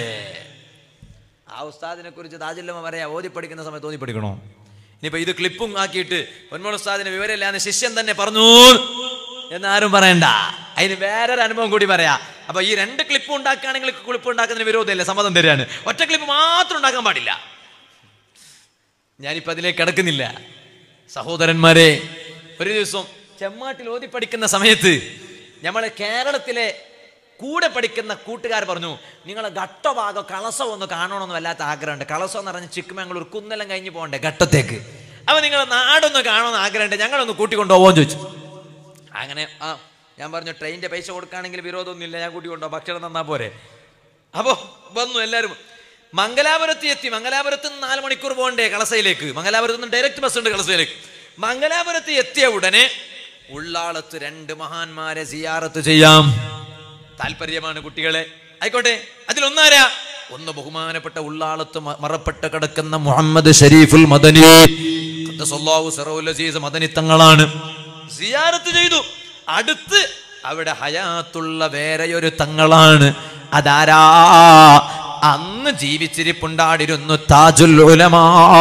ആ ഉസ്താദിനെ കുറിച്ച് താജുല്ലമ്മ പറയാ ഓതി പഠിക്കുന്ന സമയത്ത് ഓതി പഠിക്കണോ ഇനിയിപ്പോ ഇത് ക്ലിപ്പും ആക്കിയിട്ട് പൊന്മോൾ ഉസ്താദിന് വിവരമില്ലാന്ന് ശിഷ്യൻ തന്നെ പറഞ്ഞു എന്നാരും പറയണ്ട അതിന് വേറൊരു അനുഭവം കൂടി പറയാ അപ്പൊ ഈ രണ്ട് ക്ലിപ്പ് ഉണ്ടാക്കുകയാണെങ്കിൽ ക്ലിപ്പ് ഉണ്ടാക്കുന്നതിന് വിരോധമില്ല സമ്മതം തരാണ് ഒറ്റ ക്ലിപ്പ് മാത്രം ഉണ്ടാക്കാൻ പാടില്ല ഞാനിപ്പോ അതിലേക്ക് കിടക്കുന്നില്ല സഹോദരന്മാരെ ഒരു ദിവസം ചെമ്മാട്ടിൽ ഓതി പഠിക്കുന്ന സമയത്ത് നമ്മളെ കേരളത്തിലെ കൂടെ പഠിക്കുന്ന കൂട്ടുകാർ പറഞ്ഞു നിങ്ങളെ ഘട്ടഭാഗം കളസം ഒന്ന് കാണണമെന്ന് വല്ലാത്ത ആഗ്രഹമുണ്ട് കളസം എന്ന് പറഞ്ഞാൽ ചിക്കുമംഗളൂർ കുന്നെല്ലാം കഴിഞ്ഞ് പോകണ്ടേ ഘട്ടത്തേക്ക് അപ്പൊ നിങ്ങളെ നാടൊന്ന് കാണണമെന്ന് ആഗ്രഹമുണ്ട് ഞങ്ങളൊന്ന് കൂട്ടിക്കൊണ്ടുപോകാൻ ചോദിച്ചു അങ്ങനെ ആ ഞാൻ പറഞ്ഞു ട്രെയിനിന്റെ പൈസ കൊടുക്കുകയാണെങ്കിൽ വിരോധമൊന്നുമില്ല ഞാൻ കൂട്ടിക്കൊണ്ടോ ഭക്ഷണം തന്നാ പോരെ അപ്പോ വന്നു എല്ലാവരും മംഗലാപുരത്ത് എത്തി മംഗലാപുരത്ത് നിന്ന് നാല് മണിക്കൂർ പോകണ്ടേ കളസയിലേക്ക് മംഗലാപുരത്ത് നിന്ന് ഡയറക്റ്റ് ബസ് ഉണ്ട് കളസയിലേക്ക് മംഗലാപുരത്ത് എത്തിയ ഉടനെ ഉള്ളാളത്ത് രണ്ട് മഹാന്മാരെ സിയാറത്ത് ചെയ്യാം താല്പര്യമാണ് കുട്ടികളെ ആയിക്കോട്ടെ അതിലൊന്നാരാ ഒന്ന് ബഹുമാനപ്പെട്ട ഉള്ളാളത്ത് മ- മറപ്പെട്ട് കിടക്കുന്ന മുഹമ്മദ് ഷരീഫുൽ മദനി ഖദ്ദസല്ലാഹു സിറൗൽ അസീസ് മദനി തങ്ങളാണ് സിയാറത്ത് ചെയ്തു അടുത്ത് അവിടെ ഹയാത്തുള്ള വേറെയൊരു തങ്ങളാണ് അതാരാ അന്ന് ജീവിച്ചിരിപ്പുണ്ടാടിരുന്നു താജുൽ ഉലമാ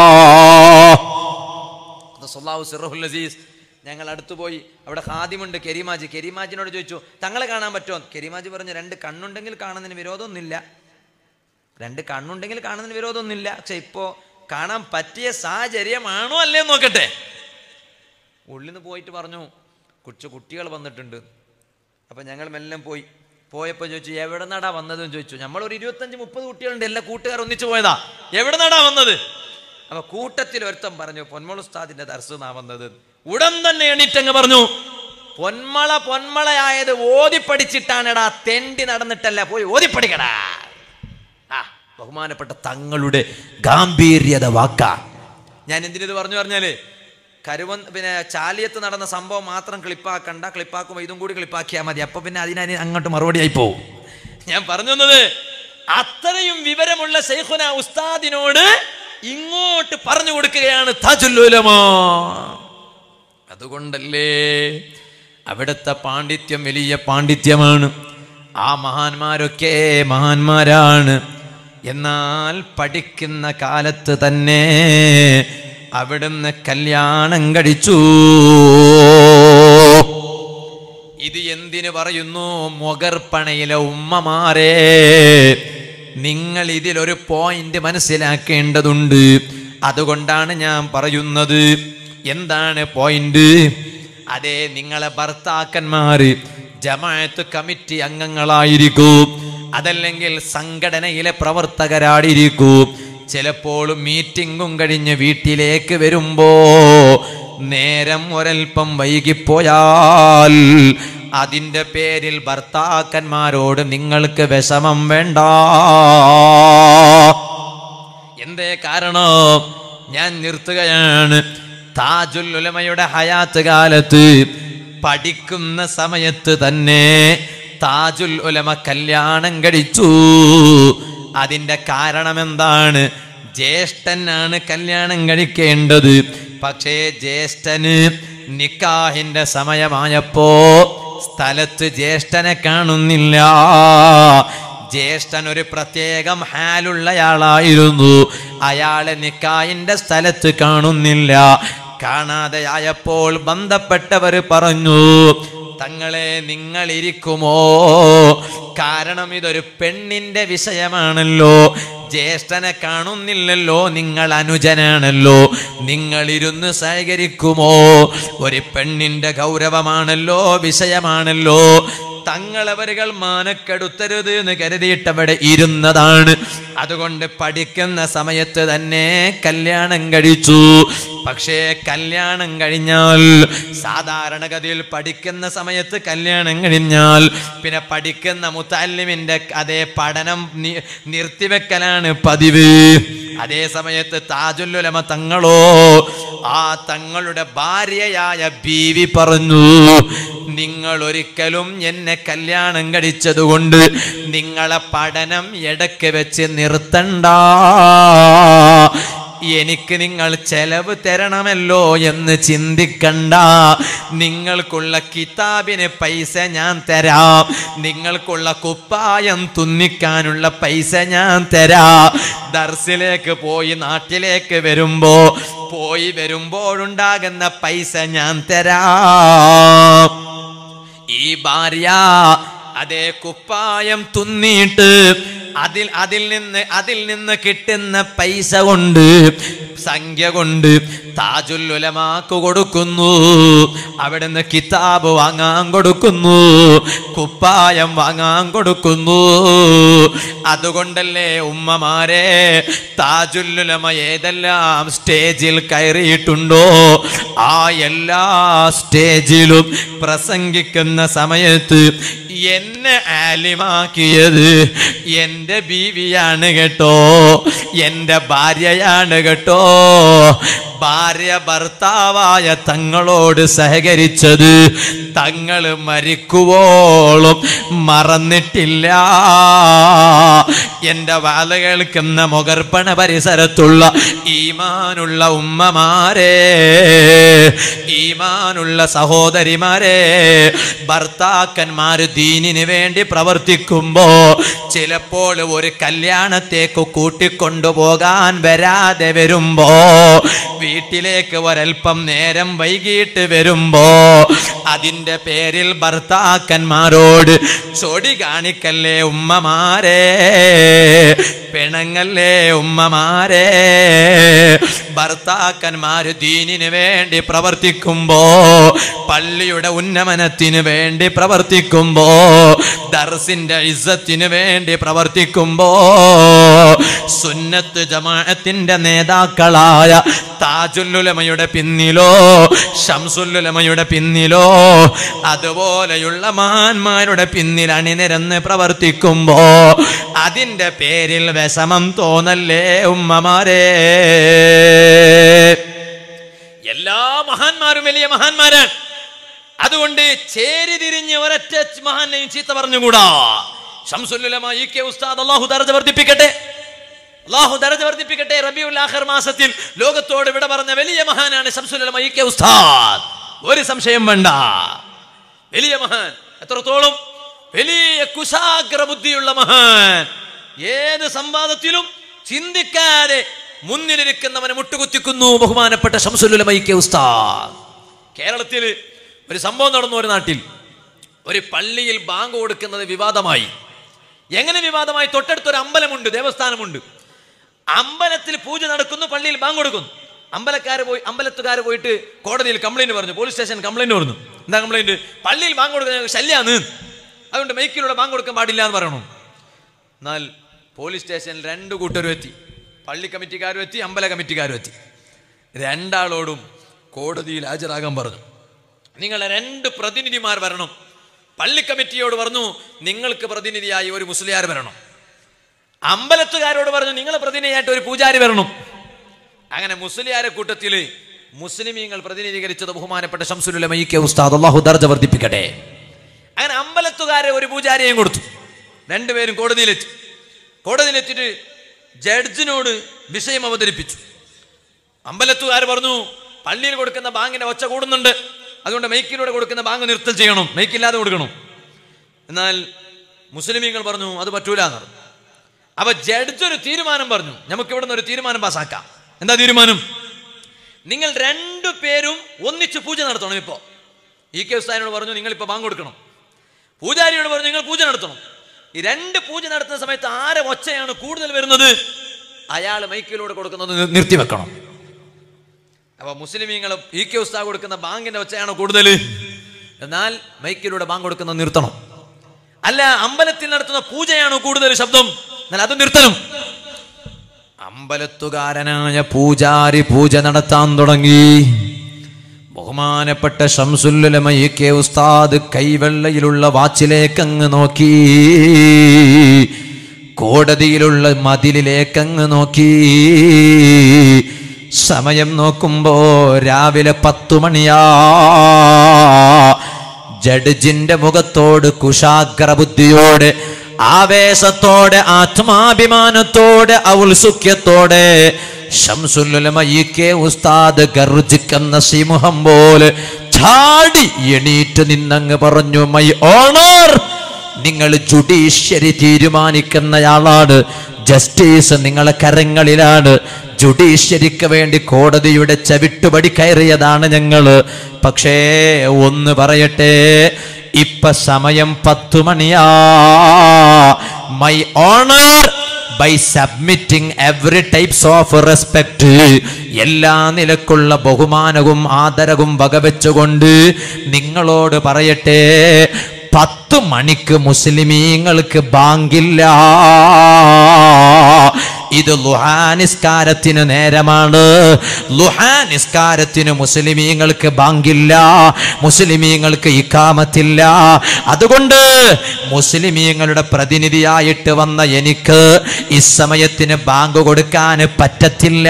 ഖദ്ദസല്ലാഹു സിറഹുൽ അസീസ് ഞങ്ങൾ അടുത്ത് പോയി അവിടെ ഹാദിമുണ്ട് കെരിമാജി കെരിമാജിനോട് ചോദിച്ചു തങ്ങളെ കാണാൻ പറ്റുമോ കെരിമാജി പറഞ്ഞു രണ്ട് കണ്ണുണ്ടെങ്കിൽ കാണുന്നതിന് വിരോധമൊന്നുമില്ല രണ്ട് കണ്ണുണ്ടെങ്കിൽ കാണുന്നതിന് വിരോധമൊന്നുമില്ല പക്ഷെ ഇപ്പോ കാണാൻ പറ്റിയ സാഹചര്യമാണോ അല്ലേ എന്ന് നോക്കട്ടെ ഉള്ളിൽ നിന്ന് പോയിട്ട് പറഞ്ഞു കൊച്ചു കുട്ടികൾ വന്നിട്ടുണ്ട് അപ്പൊ ഞങ്ങൾ മെല്ലെ പോയി പോയപ്പോ ചോദിച്ചു എവിടെ നടാ വന്നതെന്ന് ചോദിച്ചു നമ്മൾ ഒരു ഇരുപത്തഞ്ച് മുപ്പത് കുട്ടികളുണ്ട് എല്ലാ കൂട്ടുകാർ ഒന്നിച്ചു പോയതാ എവിടെ നടാ വന്നത് അപ്പൊ കൂട്ടത്തിൽ ഒരുത്തൻ പറഞ്ഞു പൊന്മള ഉസ്താദിന്റെ ദർസ് നാ വന്നത് ഉടൻ തന്നെ എണീറ്റങ്ങ് പറഞ്ഞു പൊന്മള പൊന്മളയായത് ഓതി പഠിച്ചിട്ടാണെടാ തെണ്ടി നടന്നിട്ടല്ല പോയി ഓതി പഠിക്കടാ ആ ബഹുമാനപ്പെട്ട തങ്ങളുടെ ഗാംഭീര്യത വാക്ക ഞാൻ എന്തിനിത് പറഞ്ഞു പറഞ്ഞാല് കരുവൻ പിന്നെ ചാലിയത്ത് നടന്ന സംഭവം മാത്രം ക്ലിപ്പാക്കണ്ട ക്ലിപ്പാക്കുമ്പോൾ ഇതും കൂടി ക്ലിപ്പാക്കിയാൽ മതി അപ്പൊ പിന്നെ അതിനതിന് അങ്ങോട്ട് മറുപടിയായി പോവും ഞാൻ പറഞ്ഞു വന്നത് അത്രയും വിവരമുള്ള ശൈഖുന ഉസ്താദിനോട് ഇങ്ങോട്ട് പറഞ്ഞു കൊടുക്കുകയാണ് താജുല്ലുലമാ അതുകൊണ്ടല്ലേ അവിടുത്തെ പാണ്ഡിത്യം വലിയ പാണ്ഡിത്യമാണ് ആ മഹാന്മാരൊക്കെ മഹാന്മാരാണ് എന്നാൽ പഠിക്കുന്ന കാലത്ത് തന്നെ അവിടുന്ന് കല്യാണം കഴിച്ചു ഇത് എന്തിന് ദീന് പറയുന്നു മുഗർപ്പണയിലെ ഉമ്മമാരെ നിങ്ങൾ ഇതിലൊരു പോയിന്റ് മനസ്സിലാക്കേണ്ടതുണ്ട് അതുകൊണ്ടാണ് ഞാൻ പറയുന്നത് എന്താണ് പോയിന്റ് അതെ നിങ്ങളെ ഭർത്താക്കന്മാര് ജമാഅത്ത് കമ്മിറ്റി അംഗങ്ങളായിരിക്കൂ അതല്ലെങ്കിൽ സംഘടനയിലെ പ്രവർത്തകരായിരിക്കൂ ചിലപ്പോൾ മീറ്റിംഗും കഴിഞ്ഞ് വീട്ടിലേക്ക് വരുമ്പോ നേരം ഒരൽപ്പം വൈകിപ്പോയാൽ അതിൻ്റെ പേരിൽ ഭർത്താക്കന്മാരോട് നിങ്ങൾക്ക് വിഷമം വേണ്ട എന്തേ കാരണം ഞാൻ നിർത്തുകയാണ് താജുൽ ഉലമയുടെ ഹയാത്ത് കാലത്ത് പഠിക്കുന്ന സമയത്ത് തന്നെ താജുൽ ഉലമ കല്യാണം കഴിച്ചു അതിന്റെ കാരണം എന്താണ് ജ്യേഷ്ഠനാണ് കല്യാണം കഴിക്കേണ്ടത് പക്ഷേ ജ്യേഷ്ഠന് നിക്കാഹിന്റെ സമയമായപ്പോ സ്ഥലത്ത് ജ്യേഷ്ഠനെ കാണുന്നില്ല ജ്യേഷ്ഠൻ ഒരു പ്രത്യേകം ഹാലുള്ളയാളായിരുന്നു അയാളെ നിക്കായിന്റെ സ്ഥലത്ത് കാണുന്നില്ല കാണാതെയായപ്പോൾ ബന്ധപ്പെട്ടവർ പറഞ്ഞു തങ്ങളെ നിങ്ങൾ ഇരിക്കുമോ കാരണം ഇതൊരു പെണ്ണിന്റെ വിഷയമാണല്ലോ ജ്യേഷ്ഠനെ കാണുന്നില്ലല്ലോ നിങ്ങൾ അനുജനാണല്ലോ നിങ്ങൾ ഇരുന്ന് സഹകരിക്കുമോ ഒരു പെണ്ണിന്റെ ഗൗരവമാണല്ലോ വിഷയമാണല്ലോ തങ്ങളവരുകൾ മാനക്കെടുത്തരുത് എന്ന് കരുതിയിട്ടവിടെ ഇരുന്നതാണ് അതുകൊണ്ട് പഠിക്കുന്ന സമയത്ത് തന്നെ കല്യാണം കഴിച്ചു പക്ഷേ കല്യാണം കഴിഞ്ഞാൽ സാധാരണഗതിയിൽ പഠിക്കുന്ന സമയത്ത് കല്യാണം കഴിഞ്ഞാൽ പിന്നെ പഠിക്കുന്ന മുത്താലിമിന്റെ അതേ പഠനം നി- നിർത്തിവെക്കലാണ് പതിവ് അതേ സമയത്ത് താജുല്ലുലമ തങ്ങളോ ആ തങ്ങളുടെ ഭാര്യയായ ബീവി പറഞ്ഞു നിങ്ങൾ ഒരിക്കലും എന്നെ കല്യാണം കഴിച്ചതുകൊണ്ട് നിങ്ങളെ പഠനം ഇടയ്ക്ക് വെച്ച് നിർത്തണ്ട എനിക്ക് നിങ്ങൾ ചെലവ് തരണമല്ലോ എന്ന് ചിന്തിക്കണ്ട നിങ്ങൾക്കുള്ള കിതാബിന് പൈസ ഞാൻ തരാം നിങ്ങൾക്കുള്ള കുപ്പായം തുന്നിക്കാനുള്ള പൈസ ഞാൻ തരാം ദർസിലേക്ക് പോയി നാട്ടിലേക്ക് വരുമ്പോ പോയി വരുമ്പോഴുണ്ടാകുന്ന പൈസ ഞാൻ തരാം ഈ ഭാര്യ അതേ കുപ്പായം തുന്നിയിട്ട് അതിൽ അതിൽ നിന്ന് അതിൽ നിന്ന് കിട്ടുന്ന പൈസ കൊണ്ട് സംഖ്യ കൊണ്ട് താജുൽ ഉലമാക്ക് കൊടുക്കുന്നു അവിടുന്ന് കിതാബ് വാങ്ങാൻ കൊടുക്കുന്നു കുപ്പായം വാങ്ങാൻ കൊടുക്കുന്നു അതുകൊണ്ടല്ലേ ഉമ്മമാരെ താജുല്ലുലമ ഏതെല്ലാം സ്റ്റേജിൽ കയറിയിട്ടുണ്ടോ ആ എല്ലാ സ്റ്റേജിലും പ്രസംഗിക്കുന്ന സമയത്ത് എന്നെ ആലിമാക്കിയത് എൻ്റെ ബീവിയാണ് കേട്ടോ എൻ്റെ ഭാര്യയാണ് കേട്ടോ ഭാര്യ ഭർത്താവായ തങ്ങളോട് സഹകരിച്ചത് തങ്ങൾ മരിക്കുവോളം മറന്നിട്ടില്ല എൻ്റെ വാല കേൾക്കുന്ന മുകർപ്പണ പരിസരത്തുള്ള ഈമാനുള്ള ഉമ്മമാരെ ഈമാനുള്ള സഹോദരിമാരെ ഭർത്താക്കന്മാര് ദീനിന് വേണ്ടി പ്രവർത്തിക്കുമ്പോ ചിലപ്പോൾ ഒരു കല്യാണത്തേക്ക് കൂട്ടിക്കൊണ്ടുപോകാൻ വരാതെ വരുമ്പോ വീട്ടിലേക്ക് ഒരൽപ്പം നേരം വൈകിട്ട് വരുമ്പോ അതിന്റെ പേരിൽ ഭർത്താക്കന്മാരോട് ചൊടി കാണിക്കല്ലേ ഉമ്മമാരെ പിണങ്ങല്ലേ ഉമ്മമാരെ ഭർത്താക്കന്മാര് ദീനിന് വേണ്ടി പ്രവർത്തിക്കുമ്പോ പള്ളിയുടെ ഉന്നമനത്തിന് വേണ്ടി പ്രവർത്തിക്കുമ്പോ ദർസിന്റെ ഇസ്സത്തിന് വേണ്ടി പ്രവർത്തിക്കുമ്പോ സുന്നത്ത് ജമാഅത്തിന്റെ നേതാക്കളായ താജുല്ലുലമയുടെ പിന്നിലോ ഷംസുല്ലുലമയുടെ പിന്നിലോ അതുപോലെയുള്ള മഹാന്മാരുടെ പിന്നിൽ അണിനിരന്ന് പ്രവർത്തിക്കുമ്പോ അതിന്റെ പേരിൽ വിഷമം തോന്നല്ലേ ഉമ്മമാരെ എല്ലാ മഹാന്മാരും വലിയ മഹാന്മാരാണ് അതുകൊണ്ട് ചേരി തിരിഞ്ഞ് ഒരൊറ്റ മഹാനെയും ചീത്ത പറഞ്ഞുകൂടാ ഷംസുല്ലുലമ ഇ കെ ഉസ്താദ് അള്ളാഹു ദർജ വർദ്ധിപ്പിക്കട്ടെ അള്ളാഹു ദർജ വർദ്ധിപ്പിക്കട്ടെ റബിയുൽ ആഖിർ മാസത്തിൽ ലോകത്തോട് വിട പറഞ്ഞ വലിയ മഹാനാണ് ഷംസുല്ലുലമ ഇ കെ ഉസ്താദ് ഒരു സംശയം വേണ്ട വലിയ മഹാൻ എത്രത്തോളം വലിയ കുശാഗ്ര ബുദ്ധിയുള്ള മഹാൻ ഏത് സംവാദത്തിലും ചിന്തിക്കാതെ മുന്നിലിരിക്കുന്നവനെ മുട്ടുകുത്തിക്കുന്നു ബഹുമാനപ്പെട്ട ഷംസുല്ലുലമ ഇ കെ ഉസ്താദ് കേരളത്തിൽ ഒരു സംഭവം നടന്നു ഒരു നാട്ടിൽ ഒരു പള്ളിയിൽ ബാങ്ക് കൊടുക്കുന്നത് വിവാദമായി എങ്ങനെ വിവാദമായി തൊട്ടടുത്തൊരു അമ്പലമുണ്ട് ദേവസ്ഥാനമുണ്ട് അമ്പലത്തിൽ പൂജ നടക്കുന്നു പള്ളിയിൽ ബാങ്ക് കൊടുക്കുന്നു അമ്പലക്കാർ പോയി അമ്പലത്തുകാർ പോയിട്ട് കോടതിയിൽ കംപ്ലൈന്റ് പറഞ്ഞു പോലീസ് സ്റ്റേഷൻ കംപ്ലൈന്റ് പറഞ്ഞു എന്താ കംപ്ലൈന്റ് പള്ളിയിൽ ബാങ്ക് കൊടുക്കുന്ന ശല്യാന്ന് അതുകൊണ്ട് മൈക്കിലൂടെ ബാങ്ക് കൊടുക്കാൻ പാടില്ല എന്ന് പറയണു എന്നാൽ പോലീസ് സ്റ്റേഷനിൽ രണ്ട് കൂട്ടരും എത്തി പള്ളി കമ്മിറ്റിക്കാരും എത്തി അമ്പല കമ്മിറ്റിക്കാരും എത്തി രണ്ടാളോടും കോടതിയിൽ ഹാജരാകാൻ പറഞ്ഞു നിങ്ങളെ രണ്ട് പ്രതിനിധിമാർ വരണം പള്ളി കമ്മിറ്റിയോട് പറഞ്ഞു നിങ്ങൾക്ക് പ്രതിനിധിയായി ഒരു മുസ്ലിയാർ വരണം അമ്പലത്തുകാരോട് പറഞ്ഞു നിങ്ങൾ പ്രതിനിധിയായിട്ട് ഒരു പൂജാരി വരണം അങ്ങനെ മുസ്ലിയാരെ കൂട്ടത്തിൽ മുസ്ലിമീങ്ങൾ പ്രതിനിധീകരിച്ചത് ബഹുമാനപ്പെട്ട ഷംസുലുലമയ്ക്ക് ഉസ്താദ് അള്ളാഹു ദർജ വർദ്ധിപ്പിക്കട്ടെ അങ്ങനെ അമ്പലത്തുകാരെ ഒരു പൂജാരിയെയും കൊടുത്തു രണ്ടുപേരും കോടതിയിലെത്തി കോടതിയിലെത്തിയിട്ട് ജഡ്ജിനോട് വിഷയം അവതരിപ്പിച്ചു അമ്പലത്തുകാർ പറഞ്ഞു പള്ളിയിൽ കൊടുക്കുന്ന ബാങ്കിന്റെ ഒച്ച കൂടുന്നുണ്ട് അതുകൊണ്ട് മൈക്കിലൂടെ കൊടുക്കുന്ന ബാങ്ക് നിർത്തൽ ചെയ്യണം മൈക്കില്ലാതെ കൊടുക്കണം എന്നാൽ മുസ്ലിമീങ്ങൾ പറഞ്ഞു അത് പറ്റൂല എന്ന് പറഞ്ഞു അപ്പൊ ജഡ്ജ് ഒരു തീരുമാനം പറഞ്ഞു നമുക്ക് ഇവിടെ നിന്ന് ഒരു തീരുമാനം പാസ്സാക്കാം എന്താ തീരുമാനം നിങ്ങൾ രണ്ടു പേരും ഒന്നിച്ച് പൂജ നടത്തണം ഇപ്പോ ഇ കെ ഉസ്താദിനോട് പറഞ്ഞു നിങ്ങൾ ഇപ്പൊ ബാങ്ക് കൊടുക്കണം പൂജാരിയോട് പറഞ്ഞു നിങ്ങൾ പൂജ നടത്തണം ഈ രണ്ട് പൂജ നടത്തുന്ന സമയത്ത് ആരെ ഒച്ചയാണ് കൂടുതൽ വരുന്നത് അയാൾ മൈക്കിലൂടെ കൊടുക്കുന്നത് നി- നിർത്തിവെക്കണം അപ്പൊ മുസ്ലിമീങ്ങൾ ഇ കെ ഉസ്താദ് കൊടുക്കുന്ന ബാങ്കിന്റെ ഒച്ചയാണ് കൂടുതൽ എന്നാൽ മൈക്കിലൂടെ ബാങ്ക് കൊടുക്കുന്നത് നിർത്തണം അല്ല അമ്പലത്തിൽ നടത്തുന്ന പൂജയാണോ കൂടുതൽ ശബ്ദം എന്നാൽ അത് നിർത്തണം അമ്പലത്തുകാരനായ പൂജാരി പൂജ നടത്താൻ തുടങ്ങി ബഹുമാനപ്പെട്ട ഷംസുല്ലുലമ ഇ കെ ഉസ്താദ് കൈവെള്ളയിലുള്ള വാച്ചിലേക്കങ്ങ് നോക്കി കോടതിയിലുള്ള മതിലിലേക്കങ്ങ് നോക്കി സമയം നോക്കുമ്പോ രാവിലെ പത്തു മണിയാ ജഡ്ജിന്റെ മുഖത്തോട് കുശാഗ്രബുദ്ധിയോടെ ആവേശത്തോടെ ആത്മാഭിമാനത്തോടെ ഔത്സുക്യത്തോടെ ഷംസുല്ലുലമ ഇ കെ ഉസ്താദ് ഗർജിക്കുന്ന സിംഹം പോലെ ചാടി എണീറ്റ് നിന്നങ്ങ് പറഞ്ഞു മൈ ഓണർ നിങ്ങൾ ജുഡീഷ്യറി തീരുമാനിക്കുന്നയാളാണ് ജസ്റ്റിസ് നിങ്ങളെ കരങ്ങളിലാണ് ജുഡീഷ്യറിക്ക് വേണ്ടി കോടതിയുടെ ചവിട്ടുപടി കയറിയതാണ് ഞങ്ങള് പക്ഷേ ഒന്ന് പറയട്ടെ ഇപ്പൊ സമയം പത്തു മണിയാ my honour by submitting every types of respect എല്ലാ നിലക്കുള്ള ബഹുമാനവും ആദരവും വകവെച്ചുകൊണ്ട് നിങ്ങളോട് പറയട്ടെ പത്ത് മണിക്ക് മുസ്ലിമീങ്ങൾക്ക് ബാങ്കില്ല ഇത് ലുഹാനിസ്കാരത്തിന് നേരമാണ് ലുഹാനിസ്കാരത്തിന് മുസ്ലിമീങ്ങൾക്ക് ബാങ്കില്ല മുസ്ലിമീങ്ങൾക്ക് ഇക്കാമത്തില്ല അതുകൊണ്ട് മുസ്ലിമീങ്ങളുടെ പ്രതിനിധിയായിട്ട് വന്ന എനിക്ക് ഇസമയത്തിന് ബാങ്ക് കൊടുക്കാൻ പറ്റത്തില്ല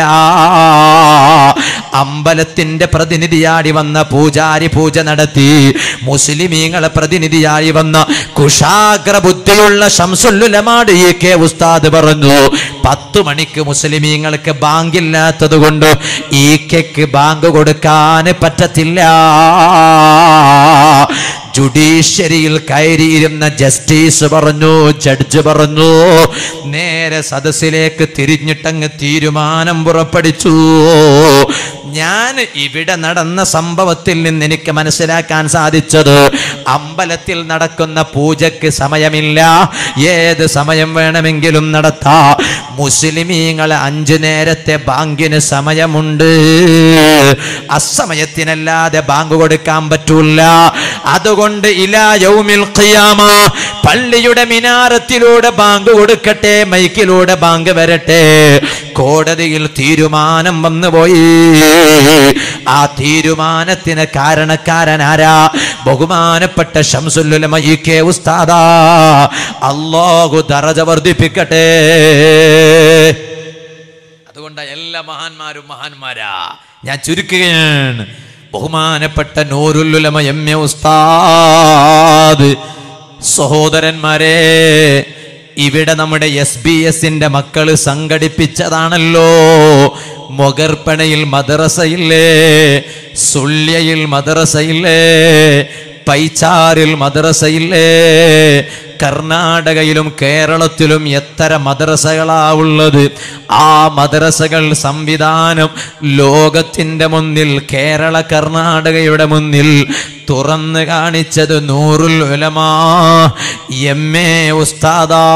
അമ്പലത്തിന്റെ പ്രതിനിധിയാടി വന്ന പൂജാരി പൂജ നടത്തി മുസ്ലിമീങ്ങളെ പ്രതിനിധിയായി വന്ന കുശാഗ്ര ബുദ്ധിയുള്ള ഷംസുല്ലുലമാട് ഈ കെ ഉസ്താദ് പറഞ്ഞു പത്തു മണിക്ക് മുസ്ലിമീങ്ങൾക്ക് ബാങ്കില്ലാത്തത് കൊണ്ട് ഈ കെക്ക് ബാങ്ക് കൊടുക്കാൻ പറ്റത്തില്ല ജുഡീഷ്യറിയിൽ കയറിയിരുന്ന ജസ്റ്റിസ് പറഞ്ഞു ജഡ്ജ് പറഞ്ഞു നേരെ സദസ്സിലേക്ക് തിരിഞ്ഞിട്ടങ്ങ് തീരുമാനം പുറപ്പെടുച്ചു ഞാൻ ഇവിടെ നടന്ന സംഭവത്തിൽ നിന്ന് എനിക്ക് മനസ്സിലാക്കാൻ സാധിച്ചത് അമ്പലത്തിൽ നടക്കുന്ന പൂജയ്ക്ക് സമയമില്ല ഏത് സമയം വേണമെങ്കിലും നടത്താം മുസ്ലിമീങ്ങളെ അഞ്ചു നേരത്തെ ബാങ്കിന് സമയമുണ്ട് അസമയത്തിനല്ലാതെ ബാങ്ക് കൊടുക്കാൻ പറ്റൂല അതുകൊണ്ട് ഇലാ യൗമിൽ ഖിയാമ പള്ളിയുടെ മിനാരത്തിലൂടെ ബാങ്ക് കൊടുക്കട്ടെ മൈക്കിലൂടെ ബാങ്ക് വരട്ടെ കോടതിയിൽ തീരുമാനം വന്നുപോയി ആ തീരുമാനത്തിന് കാരണക്കാരനാരാ ബഹുമാനപ്പെട്ട ഷംസുല്ലുലമ ഇ കെ ഉസ്താദാ അല്ലാഹു ദറജ വർദ്ധിപ്പിക്കട്ടെ അതുകൊണ്ട് എല്ലാ മഹാന്മാരും മഹാന്മാരാ ഞാൻ ചുരുക്കുകയാണ് ബഹുമാനപ്പെട്ട നൂറുല്ലുലമ എം എ ഉസ്താദ് സഹോദരന്മാരെ ഇവിടെ നമ്മുടെ എസ് ബി എസിന്റെ മക്കള് സംഘടിപ്പിച്ചതാണല്ലോ മൊഗർപ്പണയിൽ മദ്രസയില്ലേ സുള്യയിൽ മദ്രസയില്ലേ പൈച്ചാറിൽ മദ്രസയില്ലേ കർണാടകയിലും കേരളത്തിലും എത്ര മദ്രസകളാ ഉള്ളത് ആ മദ്രസകൾ സംവിധാനം ലോകത്തിന്റെ മുന്നിൽ കേരള കർണാടകയുടെ മുന്നിൽ തുറന്നു കാണിച്ചത് നൂറുൽ ഉലമാ എം എ ഉസ്താദാ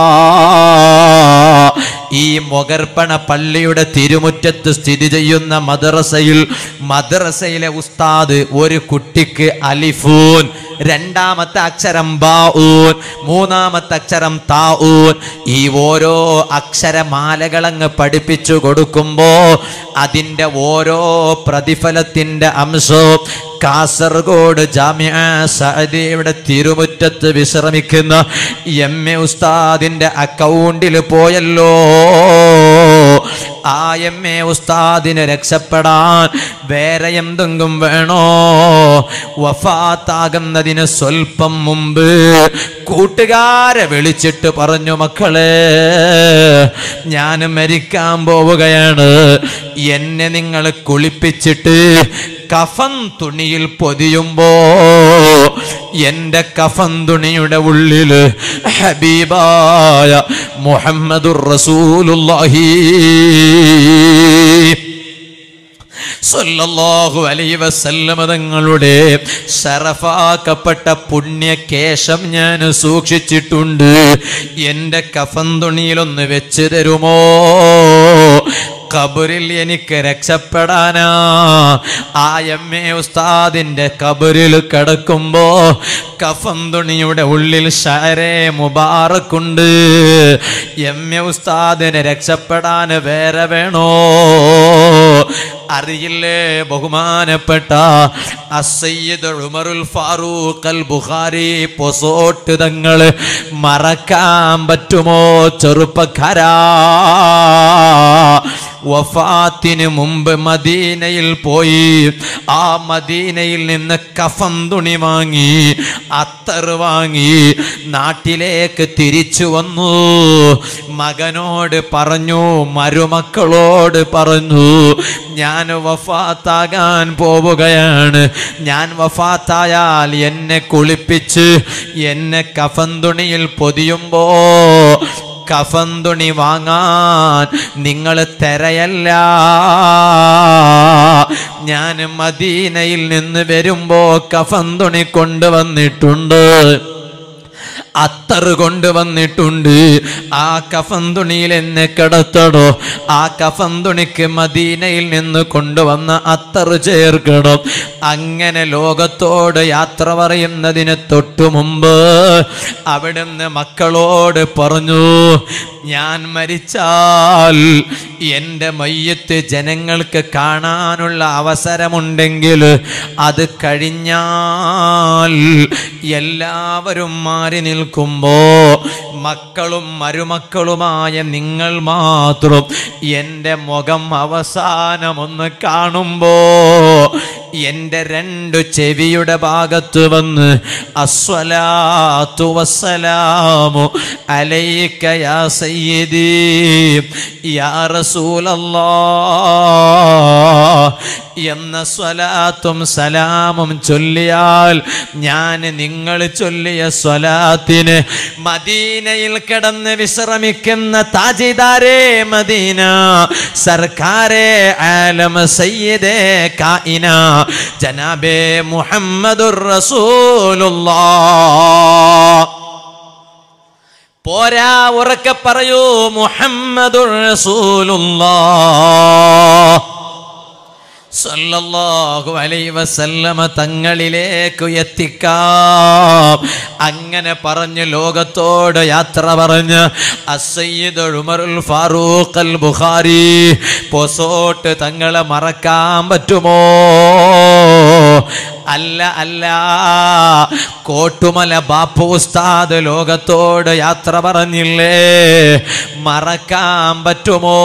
ഈ മൊകർപ്പണ പള്ളിയുടെ തിരുമുറ്റത്ത് സ്ഥിതി ചെയ്യുന്ന മദ്രസയിൽ മദ്രസയിലെ ഉസ്താദ് ഒരു കുട്ടിക്ക് അലിഫൂൻ രണ്ടാമത്തെ അക്ഷരം ബാഊൻ മൂന്നാമത്തെ അക്ഷരം താഊൻ ഈ ഓരോ അക്ഷരമാലകളങ്ങ് പഠിപ്പിച്ചു കൊടുക്കുമ്പോ അതിൻ്റെ ഓരോ പ്രതിഫലത്തിന്റെ അംശവും കാസർഗോഡ് ജാമ്യ സഅദിയുടെ തിരുമുറ്റത്ത് വിശ്രമിക്കുന്ന എം എ ഉസ്താദിന്റെ അക്കൗണ്ടിൽ പോയല്ലോ ആ എം എ ഉസ്താദിന് രക്ഷപ്പെടാൻ വേറെ എന്തെങ്കിലും വേണോ വഫാത്താകുന്നതിന് സ്വൽപ്പം മുമ്പ് കൂട്ടുകാരെ വിളിച്ചിട്ട് പറഞ്ഞു മക്കളെ ഞാൻ മരിക്കാൻ പോവുകയാണ് എന്നെ നിങ്ങൾ കുളിപ്പിച്ചിട്ട് കഫൻ തുണിയിൽ പൊതിയുമ്പോ എന്റെ കഫൻ തുണിയുടെ ഉള്ളില് ഹബീബായ മുഹമ്മദുർ റസൂലുള്ളാഹി സല്ലല്ലാഹു അലൈഹി വസല്ലമ തങ്ങളുടെ ശറഫാക്കപ്പെട്ട പുണ്യകേശം ഞാൻ സൂക്ഷിച്ചിട്ടുണ്ട് എൻ്റെ കഫൻ തുണിയിലൊന്ന് വെച്ച് തരുമോ കബറിൽ എനിക്ക് രക്ഷപ്പെടാനാ ആ എം എ ഉസ്താദിന്റെ കബറിൽ കിടക്കുമ്പോ കഫൻ തുണിയുടെ ഉള്ളിൽ ഷാരെ മുബാറക്കുണ്ട് എം എ ഉസ്താദിന് രക്ഷപ്പെടാൻ വേറെ വേണോ അറിയില്ലേ ബഹുമാനപ്പെട്ട അസയ്യിദ് ഉമറുൽ ഫാറൂഖ് അൽ ബുഖാരി പൊസോട്ട് തങ്ങള് മറക്കാൻ പറ്റുമോ ചെറുപ്പക്കാരാ വഫാത്തിന് മുമ്പ് മദീനയിൽ പോയി ആ മദീനയിൽ നിന്ന് കഫം തുണി വാങ്ങി അത്തർ വാങ്ങി നാട്ടിലേക്ക് തിരിച്ചു വന്നു മകനോട് പറഞ്ഞു മരുമക്കളോട് പറഞ്ഞു ഞാൻ വഫാത്താകാൻ പോവുകയാണ് ഞാൻ വഫാത്തായാൽ എന്നെ കുളിപ്പിച്ച് എന്നെ കഫൻ തുണിയിൽ പൊതിയുമ്പോ കഫൻ തുണി വാങ്ങാൻ നിങ്ങൾ തെരയല്ല ഞാൻ മദീനയിൽ നിന്ന് വരുമ്പോ കഫൻ തുണി കൊണ്ടുവന്നിട്ടുണ്ട് അത്തറ് കൊണ്ടുവന്നിട്ടുണ്ട് ആ കഫൻ തുണിയിൽ എന്നെ കിടത്തടോ ആ കഫൻ തുണിക്ക് മദീനയിൽ നിന്ന് കൊണ്ടുവന്ന അത്തറ് ചേർക്കണം അങ്ങനെ ലോകത്തോട് യാത്ര പറയുന്നതിന് തൊട്ടു മുമ്പ് അവിടുന്ന് മക്കളോട് പറഞ്ഞു ഞാൻ മരിച്ചാൽ എൻ്റെ മയ്യത്ത് ജനങ്ങൾക്ക് കാണാനുള്ള അവസരമുണ്ടെങ്കിൽ അത് കഴിഞ്ഞാൽ എല്ലാവരും മാറി നിൽക്കുമ്പോ മക്കളും മരുമക്കളുമായ നിങ്ങൾ മാത്രം എൻ്റെ മുഖം അവസാനമൊന്ന് കാണുമ്പോ എൻ്റെ രണ്ട് ചെവിയുടെ ഭാഗത്ത് വന്ന് അസ്വലാത്തു വസ്സലാമു അലൈക യാ സയ്യിദി യാ റസൂലല്ലാ എന്ന സ്വലാത്തും സലാമും ചൊല്ലിയാൽ ഞാൻ നിങ്ങൾ ചൊല്ലിയ സ്വലാത്തിന് മദീനയിൽ കിടന്ന് വിശ്രമിക്കുന്ന താജിദാരേ മദീന സർക്കാരെ ആലം സയ്യിദേ കായിന ജനാബേ മുഹമ്മദുർ റസൂലുള്ളാഹ് പോരാ ഉറക്കെ പറയൂ മുഹമ്മദുർ റസൂലുള്ളാഹ് സല്ലല്ലാഹു അലൈഹി വസല്ലമ തങ്ങളിലേക്ക് എത്തിക്കാം അങ്ങനെ പറഞ്ഞ് ലോകത്തോട് യാത്ര പറഞ്ഞ് അസയ്യിദ് ഉമറുൽ ഫാറൂഖ് അൽ ബുഖാരി പൊസോട്ട് തങ്ങളെ മറക്കാൻ പറ്റുമോ അല്ല അല്ല കോട്ടുമല ബാപ്പു ഉസ്താദ് ലോകത്തോട് യാത്ര പറഞ്ഞില്ലേ മറക്കാൻ പറ്റുമോ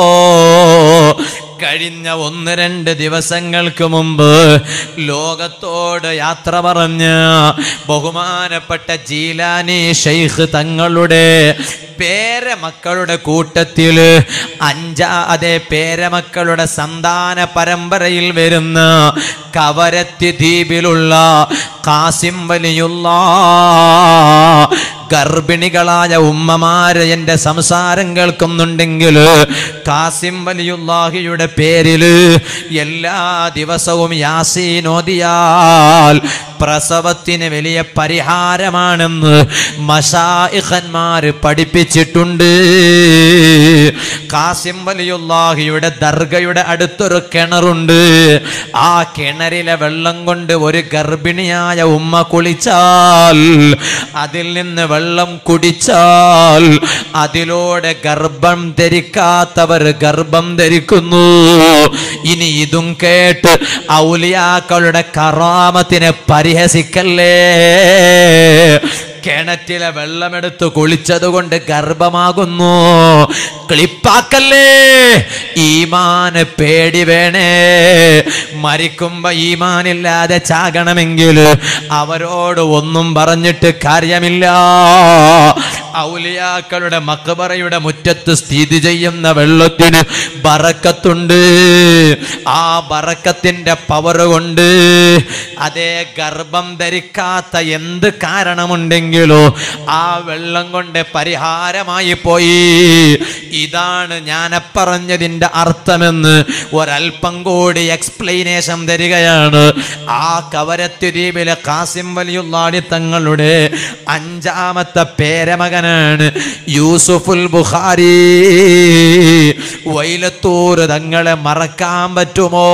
കഴിഞ്ഞ ഒന്ന് രണ്ട് ദിവസങ്ങൾക്ക് മുമ്പ് ലോകത്തോട് യാത്ര പറഞ്ഞ ബഹുമാനപ്പെട്ട ജീലാനി ഷെയ്ഖ് തങ്ങളുടെ പേരമക്കളുടെ കൂട്ടത്തിൽ അഞ്ചാ അതേ പേരമക്കളുടെ സന്താന പരമ്പരയിൽ വരുന്ന കവരത്തി ദ്വീപിലുള്ള കാസിം വലിയുള്ള ഗർഭിണികളായ ഉമ്മമാര് എന്റെ സംസാരം കേൾക്കുന്നുണ്ടെങ്കിൽ കാസിം വലിയുല്ലാഹിയുടെ പേരില് എല്ലാ ദിവസവും യാസീൻ ഓതിയാൽ പ്രസവത്തിന് വലിയ പരിഹാരമാണെന്ന് മഷായിഖന്മാര് പഠിപ്പിച്ചിട്ടുണ്ട് കാസിം വലിയുല്ലാഹിയുടെ ദർഗയുടെ അടുത്തൊരു കിണറുണ്ട് ആ കിണറിലെ വെള്ളം കൊണ്ട് ഒരു ഗർഭിണിയായ ഉമ്മ കുളിച്ചാൽ അതിൽ നിന്ന് വെള്ളം കുടിച്ചാൽ അതിലൂടെ ഗർഭം ധരിക്കാത്തവർ ഗർഭം ധരിക്കുന്നു ഇനി ഇതും കേട്ട് ഔലിയാക്കളുടെ കറാമത്തിനെ പരിഹസിക്കല്ലേ കിണറ്റിലെ വെള്ളമെടുത്ത് കുളിച്ചത് കൊണ്ട് ഗർഭമാകുന്നു ക്ലിപ്പാക്കല്ലേ ഈമാന് പേടി വേണേ മരിക്കുമ്പോ ഈമാനില്ലാതെ ചാകണമെങ്കിൽ അവരോട് ഒന്നും പറഞ്ഞിട്ട് കാര്യമില്ല ഔലിയാക്കളുടെ മക്ബറയുടെ മുറ്റത്ത് സ്ഥിതി ചെയ്യുന്ന വെള്ളത്തിന് ബറക്കത്തുണ്ട് ആ ബറക്കത്തിന്റെ പവർ കൊണ്ട് അതേ ഗർഭം ധരിക്കാത്ത എന്ത് കാരണമുണ്ടെങ്കിലോ ആ വെള്ളം കൊണ്ട് പരിഹാരമായി പോയി ഇതാണ് ഞാൻ പറഞ്ഞതിന്റെ അർത്ഥമെന്ന് ഒരല്പം കൂടി എക്സ്പ്ലനേഷൻ തരികയാണ് ആ കവരത്തുദ്വീപിലെ കാസിം വലിയുള്ളാടി തങ്ങളുടെ അഞ്ചാമത്തെ പേരമകനാണ് യൂസുഫുൽ ബുഖാരി വൈലത്തൂർ തങ്ങളെ മറക്കാൻ പറ്റുമോ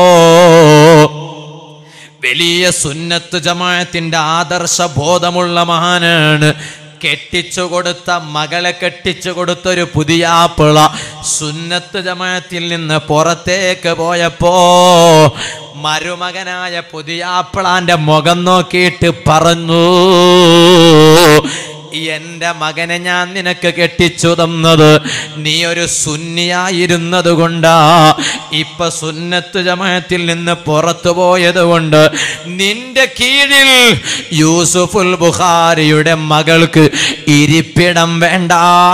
വലിയ സുന്നത്ത് ജമാഅത്തിന്റെ ആദർശ ബോധമുള്ള മഹാനാണ് കെട്ടിച്ചു കൊടുത്ത മകളെ കെട്ടിച്ചു കൊടുത്തൊരു പുതിയ പിള സുന്നത്ത് ജമാഅത്തിൽ നിന്ന് പുറത്തേക്ക് പോയപ്പോ മരുമകനായ പുതിയ പിളാന്റെ മുഖം നോക്കിയിട്ട് പറഞ്ഞു എന്റെ മകനെ ഞാൻ നിനക്ക് കെട്ടിച്ചു തന്നത് നീ ഒരു സുന്നിയായിരുന്നത് കൊണ്ടാ ഇപ്പൊ സുന്നത്ത് ജമാഅത്തിൽ നിന്ന് പുറത്തു പോയത് കൊണ്ട് നിന്റെ കീഴിൽ യൂസുഫുൽ ബുഖാരിയുടെ മകൾക്ക് ഇരിപ്പിടം വേണ്ട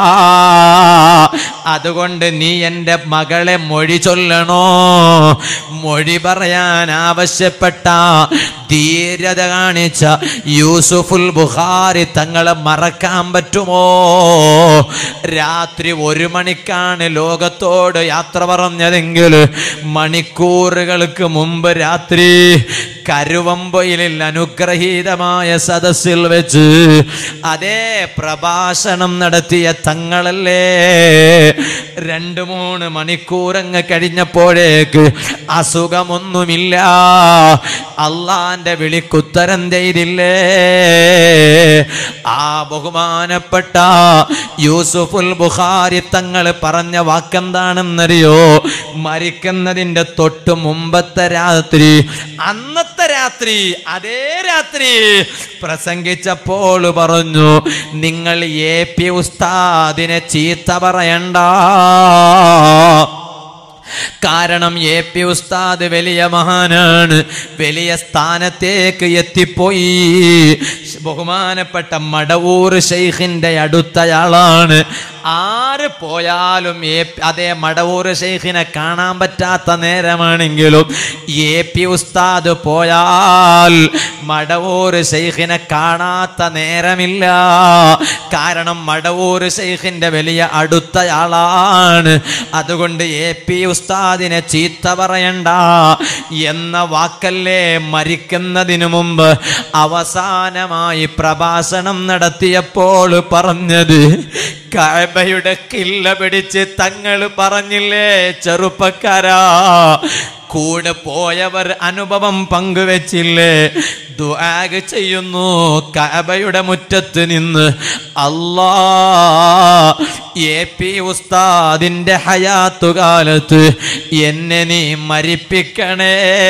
അതുകൊണ്ട് നീ എൻ്റെ മകളെ മൊഴി ചൊല്ലണോ മൊഴി പറയാൻ ആവശ്യപ്പെട്ട ധീരത കാണിച്ച യൂസുഫുൽ ബുഖാരി തങ്ങളെ മറക്കാൻ പറ്റുമോ രാത്രി ഒരു മണിക്കാണ് ലോകത്തോട് യാത്ര പറഞ്ഞതെങ്കിൽ മണിക്കൂറുകൾക്ക് മുമ്പ് രാത്രി കരുവമ്പൊയിലിൽ അനുഗ്രഹീതമായ സദസ്സിൽ വെച്ച് അതേ പ്രഭാഷണം നടത്തിയ തങ്ങളല്ലേ രണ്ട് മൂന്ന് മണിക്കൂറങ്ങ് കഴിഞ്ഞപ്പോഴേക്ക് അസുഖമൊന്നുമില്ല അള്ളാന്റെ വിളിക്കുത്തരം ചെയ്തില്ലേ ആ ബഹുമാനപ്പെട്ട യൂസുഫുൽ ബുഖാരി തങ്ങൾ പറഞ്ഞ വാക്കെന്താണെന്നറിയോ മരിക്കുന്നതിന്റെ തൊട്ട് മുമ്പത്തെ രാത്രി അന്നത്തെ രാത്രി അതേ രാത്രി പ്രസംഗിച്ചപ്പോൾ പറഞ്ഞു നിങ്ങൾ എ പി ഉസ്താദിനെ ചീത്ത പറയണ്ട കാരണം എ പി ഉസ്താദ് വലിയ മഹാനാണ് വലിയ സ്ഥാനത്തേക്ക് എത്തിപ്പോയി ബഹുമാനപ്പെട്ട മടവൂർ ഷെയ്ഖിന്റെ അടുത്തയാളാണ് ആര് പോയാലും എ അതേ മടവൂർ ഷെയ്ഖിനെ കാണാൻ പറ്റാത്ത നേരമാണെങ്കിലും എ പി ഉസ്താദ് പോയാൽ മടവൂർ ഷെയ്ഖിനെ കാണാത്ത നേരമില്ല കാരണം മടവൂർ ഷെയ്ഖിന്റെ വലിയ അടുത്തയാളാണ് അതുകൊണ്ട് എ പി ഉസ്താദിനെ ചീത്ത പറയണ്ട എന്ന വാക്കല്ലേ മരിക്കുന്നതിനു മുമ്പ് അവസാനമായി പ്രഭാഷണം നടത്തിയപ്പോൾ പറഞ്ഞത് കഅബയുടെ കില്ല പിടിച്ച് തങ്ങൾ പറഞ്ഞില്ലേ ചെറുപ്പക്കാരാ കൂടെ പോയവർ അനുഭവം പങ്കുവെച്ചില്ലേ ദുആഗ് ചെയ്യുന്നു കഅബയുടെ മുറ്റത്ത് നിന്ന് അല്ലാ എ പി ഉസ്താദിന്റെ ഹയാത്തുകാലത്ത് എന്നെ നീ മരിപ്പിക്കണേ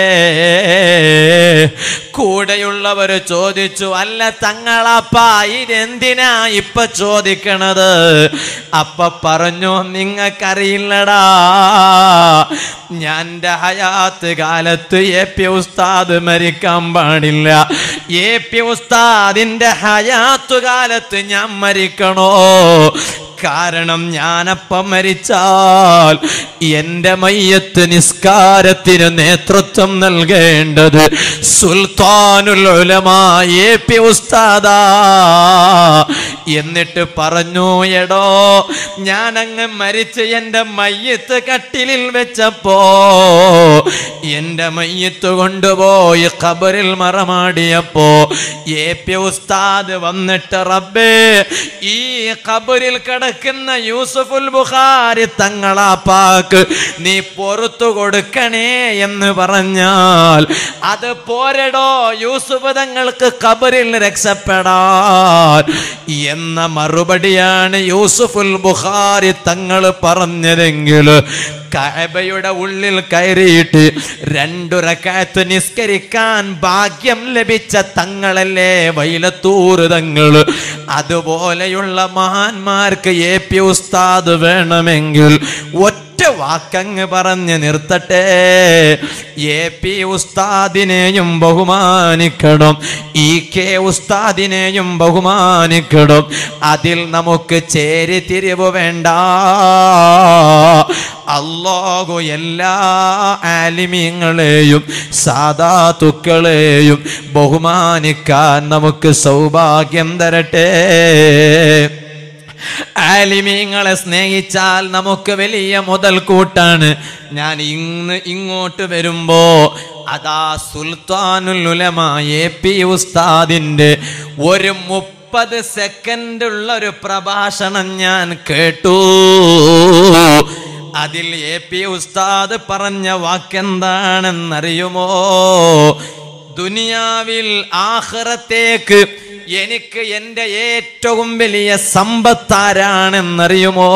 കൂടെയുള്ളവർ ചോദിച്ചു അല്ല തങ്ങളപ്പ ഇതെന്തിനാ ഇപ്പൊ ചോദിക്കണത് അപ്പ പറഞ്ഞു നിങ്ങൾക്കറിയില്ലടാ ഞാൻ എൻ്റെ ഹയാത്ത് കാലത്ത് എ പി ഉസ്താദ് മരിക്കാൻ പാടില്ല എ പി ഉസ്താദിന്റെ ഹയാത്തു കാലത്ത് ഞാൻ മരിക്കണോ കാരണം ഞാനപ്പം മരിച്ചാൽ എന്റെ മയ്യത്ത് നിസ്കാരത്തിന് നേതൃത്വം നൽകേണ്ടത് സുൽത്താനുൽ ഉലമാ എ പി ഉസ്താദാ എന്നിട്ട് പറഞ്ഞു എടോ ഞാൻ അങ്ങ് മരിച്ച് എന്റെ മയ്യത്ത് കട്ടിലിൽ വെച്ചപ്പോ എന്റെ മയ്യത്ത് കൊണ്ടുപോയി ഖബറിൽ മറമാടിയപ്പോ എ പി ഉസ്താദ് വന്നിട്ട് റബ്ബേ ഈ ഖബറിൽ കിടക്കുന്ന യൂസുഫുൽ ബുഖാരി തങ്ങളാപ്പാക്ക് നീ പൊറത്തു കൊടുക്കണേ എന്ന് പറഞ്ഞാൽ അത് പോരടോ യൂസുഫ് തങ്ങൾക്ക് ഖബറിൽ രക്ഷപ്പെടാൻ എന്ന മറുപടിയാണ് യൂസുഫുൽ ബുഖാരി തങ്ങൾ പറഞ്ഞതെങ്കിൽ കഅബയുടെ ഉള്ളിൽ കയറിയിട്ട് രണ്ടു റക്കാത്ത് നിസ്കരിക്കാൻ ഭാഗ്യം ലഭിച്ച തങ്ങളല്ലേ വൈലത്തൂർ തങ്ങൾ അതുപോലെയുള്ള മഹാന്മാർക്ക് എ പി ഉസ്താദ് വേണമെങ്കിൽ ഒറ്റ വാക്കങ്ങ് പറഞ്ഞ് നിർത്തട്ടെ എ പി ഉസ്താദിനെയും ബഹുമാനിക്കണം ഇ കെ ഉസ്താദിനെയും ബഹുമാനിക്കണം അതിൽ നമുക്ക് ചേരി തിരിവ് വേണ്ട അള്ളാഹു എല്ലാ ആലിമീങ്ങളെയും സാധാത്തുക്കളെയും ബഹുമാനിക്കാൻ നമുക്ക് സൗഭാഗ്യം തരട്ടെ ആലിമീങ്ങളെ സ്നേഹിച്ചാൽ നമുക്ക് വലിയ മുതൽക്കൂട്ടാണ് ഞാൻ ഇന്ന് ഇങ്ങോട്ട് വരുമ്പോ അതാ സുൽത്താനുൽ ഉലമ എ പി ഉസ്താദിന്റെ ഒരു മുപ്പത് സെക്കൻഡ് ഉള്ള ഒരു പ്രഭാഷണം ഞാൻ കേട്ടു അതിൽ എ പി ഉസ്താദ് പറഞ്ഞ വാക്കെന്താണെന്നറിയുമോ ദുനിയാവിൽ ആഹ്റത്തേക്ക് എനിക്ക് എൻ്റെ ഏറ്റവും വലിയ സമ്പത്താരാണെന്നറിയുമോ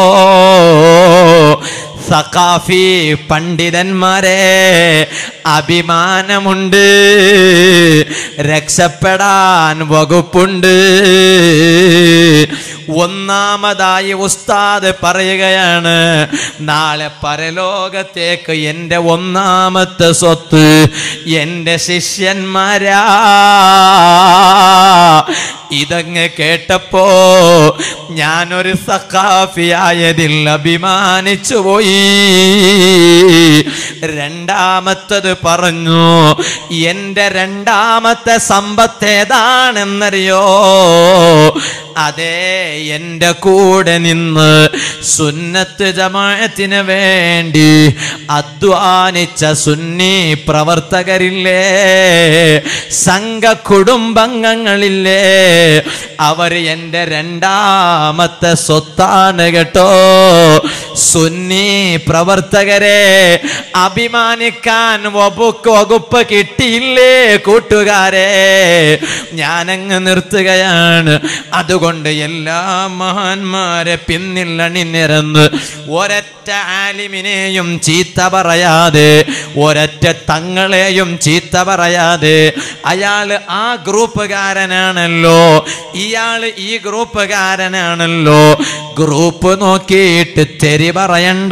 സഖാഫി പണ്ഡിതന്മാരെ അഭിമാനമുണ്ട് രക്ഷപ്പെടാൻ വകുപ്പുണ്ട് ഒന്നാമതായി ഉസ്താദ് പറയുകയാണ് നാളെ പരലോകത്തേക്ക് എൻ്റെ ഒന്നാമത്തെ സ്വത്ത് എൻ്റെ ശിഷ്യന്മാരാ ഇതങ്ങ് കേട്ടപ്പോ ഞാനൊരു സഖാഫിയായതിൽ അഭിമാനിച്ചു പോയി രണ്ടാമത്തത് പറഞ്ഞു എൻ്റെ രണ്ടാമത്തെ സമ്പത്ത് ഏതാണെന്നറിയോ അതേ എൻ്റെ കൂടെ നിന്ന് സുന്നത്ത് ജമാഅത്തിന് വേണ്ടി അധ്വാനിച്ച സുന്നി പ്രവർത്തകരില്ലേ സംഘ കുടുംബാംഗങ്ങളില്ലേ അവർ എൻ്റെ രണ്ടാമത്തെ സ്വത്താണ് കേട്ടോ സുന്നി പ്രവർത്തകരെ അഭിമാനിക്കാൻ വകുപ്പ് വകുപ്പ് കിട്ടിയില്ലേ കൂട്ടുകാരെ ഞാനങ്ങ് നിർത്തുകയാണ് അതുകൊണ്ട് എല്ലാ മഹാന്മാരെ പിന്നിൽ അണിനിരന്ന് ഒരൊറ്റ ആലിമിനെയും ചീത്ത പറയാതെ ഒരൊറ്റ തങ്ങളെയും ചീത്ത പറയാതെ അയാൾ ആ ഗ്രൂപ്പുകാരനാണല്ലോ ഇയാൾ ഈ ഗ്രൂപ്പുകാരനാണല്ലോ ഗ്രൂപ്പ് നോക്കിയിട്ട് തെരി പറയണ്ട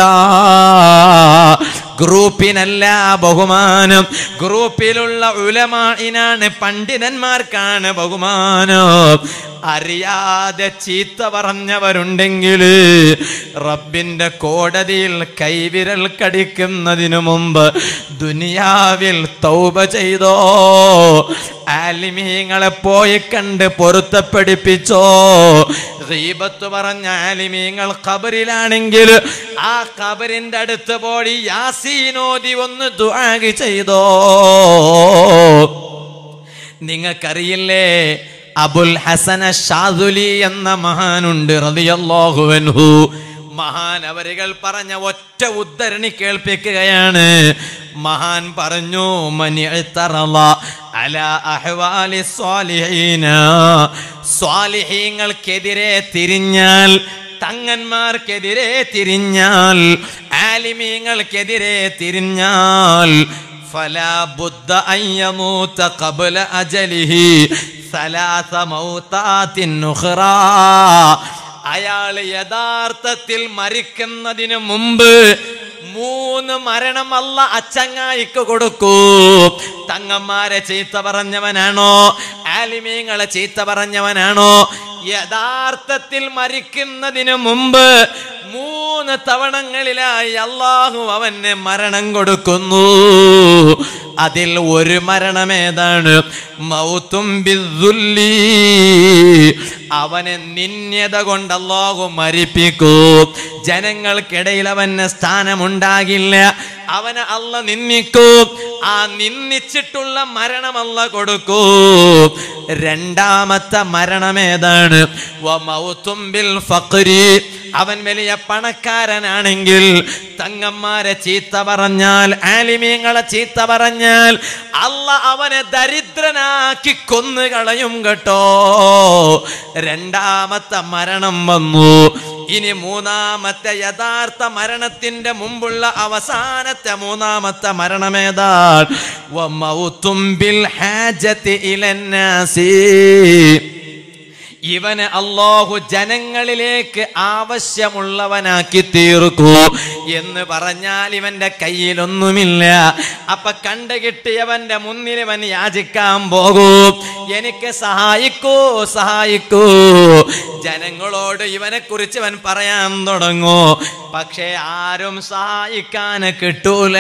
ഗ്രൂപ്പിനല്ല ബഹുമാനം ഗ്രൂപ്പിലുള്ള ഉലമായിനാണ് പണ്ഡിതന്മാർക്കാണ് ബഹുമാനം അറിയാതെ ചീത്ത പറഞ്ഞവരുണ്ടെങ്കിൽ റബ്ബിന്റെ കോടതിയിൽ കൈവിരൽ കടിക്കുന്നതിനു മുമ്പ് ദുനിയാവിൽ തൗബ ചെയ്തോ ആലിമീങ്ങളെ പോയി കണ്ട് പൊരുത്തപ്പെടിപ്പിച്ചോ റീബത്ത് പറഞ്ഞ ആലിമീങ്ങൾ ഖബറിലാണെങ്കിൽ ആ ഖബറിന്റെ അടുത്ത് പോയി യാസീനോദി ഒന്ന് ദുആഗ് ചെയ്തോ നിങ്ങൾക്കറിയില്ലേ അബുൽ ഹസന ഷാദുലി എന്ന മഹാനുണ്ട് റളിയല്ലാഹു അൻഹു മഹാൻ അവരുകൾ പറഞ്ഞ ഒറ്റ ഉദ്ധരണി കേൾപ്പിക്കുകയാണ് മഹാൻ പറഞ്ഞു മനിഅ്തറള അല അഹ്വാലി സ്വാലിഹീന സ്വാലിഹീങ്ങൾക്കെതിരെ തിരിഞ്ഞാൽ തങ്ങന്മാർക്കെതിരെ തിരിഞ്ഞാൽ ആലിമീങ്ങൾക്കെതിരെ തിരിഞ്ഞാൽ فلا بد أن يموت قبل أجله ثلاث موتات أخرى അയാൾ യഥാർത്ഥത്തിൽ മരിക്കുന്നതിന് മുമ്പ് മൂന്ന് മരണം അല്ല അച്ചങ്ങായിക്ക് കൊടുക്കൂ തങ്ങന്മാരെ ചീത്ത പറഞ്ഞവനാണോ ആലിമീങ്ങളെ ചീത്ത പറഞ്ഞവനാണോ യഥാർത്ഥത്തിൽ മരിക്കുന്നതിന് മുമ്പ് മൂന്ന് തവണങ്ങളിലായി അള്ളാഹു അവന് മരണം കൊടുക്കുന്നു അതിൽ ഒരു മരണം ഏതാണ് മൗത്തും ബിദ്ദുല്ലി. അവനെ നിന്യത കൊണ്ട് അള്ളാഹു മരിപ്പിക്കൂ ജനങ്ങൾക്കിടയിൽ അവന് സ്ഥാനമുണ്ടാകില്ല അവനെ അല്ല നിന്ദിക്കൂ ആ നിന്ദിച്ചിട്ടുള്ള മരണമല്ല കൊടുക്കൂ രണ്ടാമത്തെ മരണം ഏതാണ് വമൗത്തും ബിൽ ഫഖ്രി. അവൻ വലിയ പണക്കാരനാണെങ്കിൽ തങ്ങന്മാരെ ചീത്ത പറഞ്ഞാൽ ആലിമീങ്ങളെ ചീത്ത പറഞ്ഞാൽ അല്ല അവനെ ദരിദ്രനാക്കി കൊന്നുകളയും കേട്ടോ രണ്ടാമത്തെ മരണം വന്നു ഇനി മൂന്നാമത്തെ യഥാർത്ഥ മരണത്തിന്റെ മുമ്പുള്ള അവസാനത്തെ മൂന്നാമത്തെ മരണമേതാണ് വമൗത്തും ബിൽ ഹാജത്തി ഇലന്നാസി ഇവന് അള്ളാഹു ജനങ്ങളിലേക്ക് ആവശ്യമുള്ളവനാക്കി തീർക്കൂ എന്ന് പറഞ്ഞാൽ ഇവന്റെ കയ്യിലൊന്നുമില്ല അപ്പൊ കണ്ടു കിട്ടിയവന്റെ മുന്നിൽ ഇവൻ യാചിക്കാൻ പോകൂ എനിക്ക് സഹായിക്കൂ സഹായിക്കൂ ജനങ്ങളോട് ഇവനെ കുറിച്ച് അവൻ പറയാൻ തുടങ്ങൂ പക്ഷേ ആരും സഹായിക്കാൻ കിട്ടൂല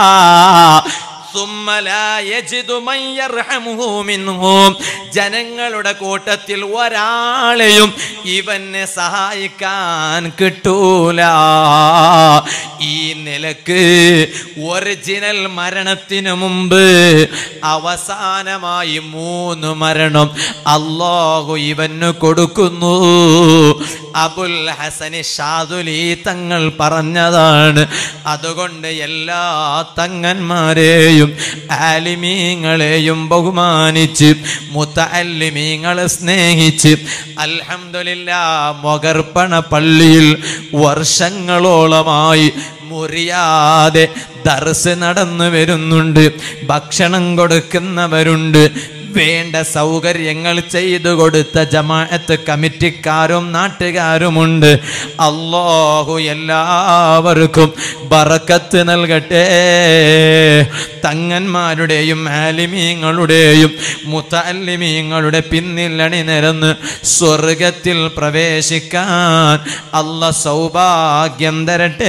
ثم لا يجد من يرحمه منهم ജനങ്ങളുടെ കൂട്ടത്തിൽ ഒരാളെയും ഇവനെ സഹായിക്കാൻ കിട്ടൂല ഈ നിലക്ക് ഒറിജിനൽ മരണത്തിനു മുമ്പ് അവസാനമായി മൂന്ന് മരണം അള്ളാഹു ഇവന് കൊടുക്കുന്നു അബുൽ ഹസനി ഷാദുലി തങ്ങൾ പറഞ്ഞതാണ് അതുകൊണ്ട് എല്ലാ തങ്ങന്മാരെയും ആലിമീങ്ങളെയും ബഹുമാനിച്ച് മുത്തല്ലിമീങ്ങളെ സ്നേഹിച്ച് അൽഹംദുലില്ല മൊകർപ്പണ പള്ളിയിൽ വർഷങ്ങളോളമായി മുറിയാതെ ദർസ് നടന്നു വരുന്നുണ്ട് ഭക്ഷണം കൊടുക്കുന്നവരുണ്ട് വേണ്ട സൗകര്യങ്ങൾ ചെയ്തു കൊടുത്ത ജമാഅത്ത് കമ്മിറ്റിക്കാരും നാട്ടുകാരുമുണ്ട് അള്ളാഹു എല്ലാവർക്കും ബറക്കത്ത് നൽകട്ടെ തങ്ങന്മാരുടെയും ആലിമീങ്ങളുടെയും മുത്തല്ലിമീങ്ങളുടെ പിന്നിൽ അണിനിരന്ന് സ്വർഗത്തിൽ പ്രവേശിക്കാൻ അല്ല സൗഭാഗ്യം തരട്ടെ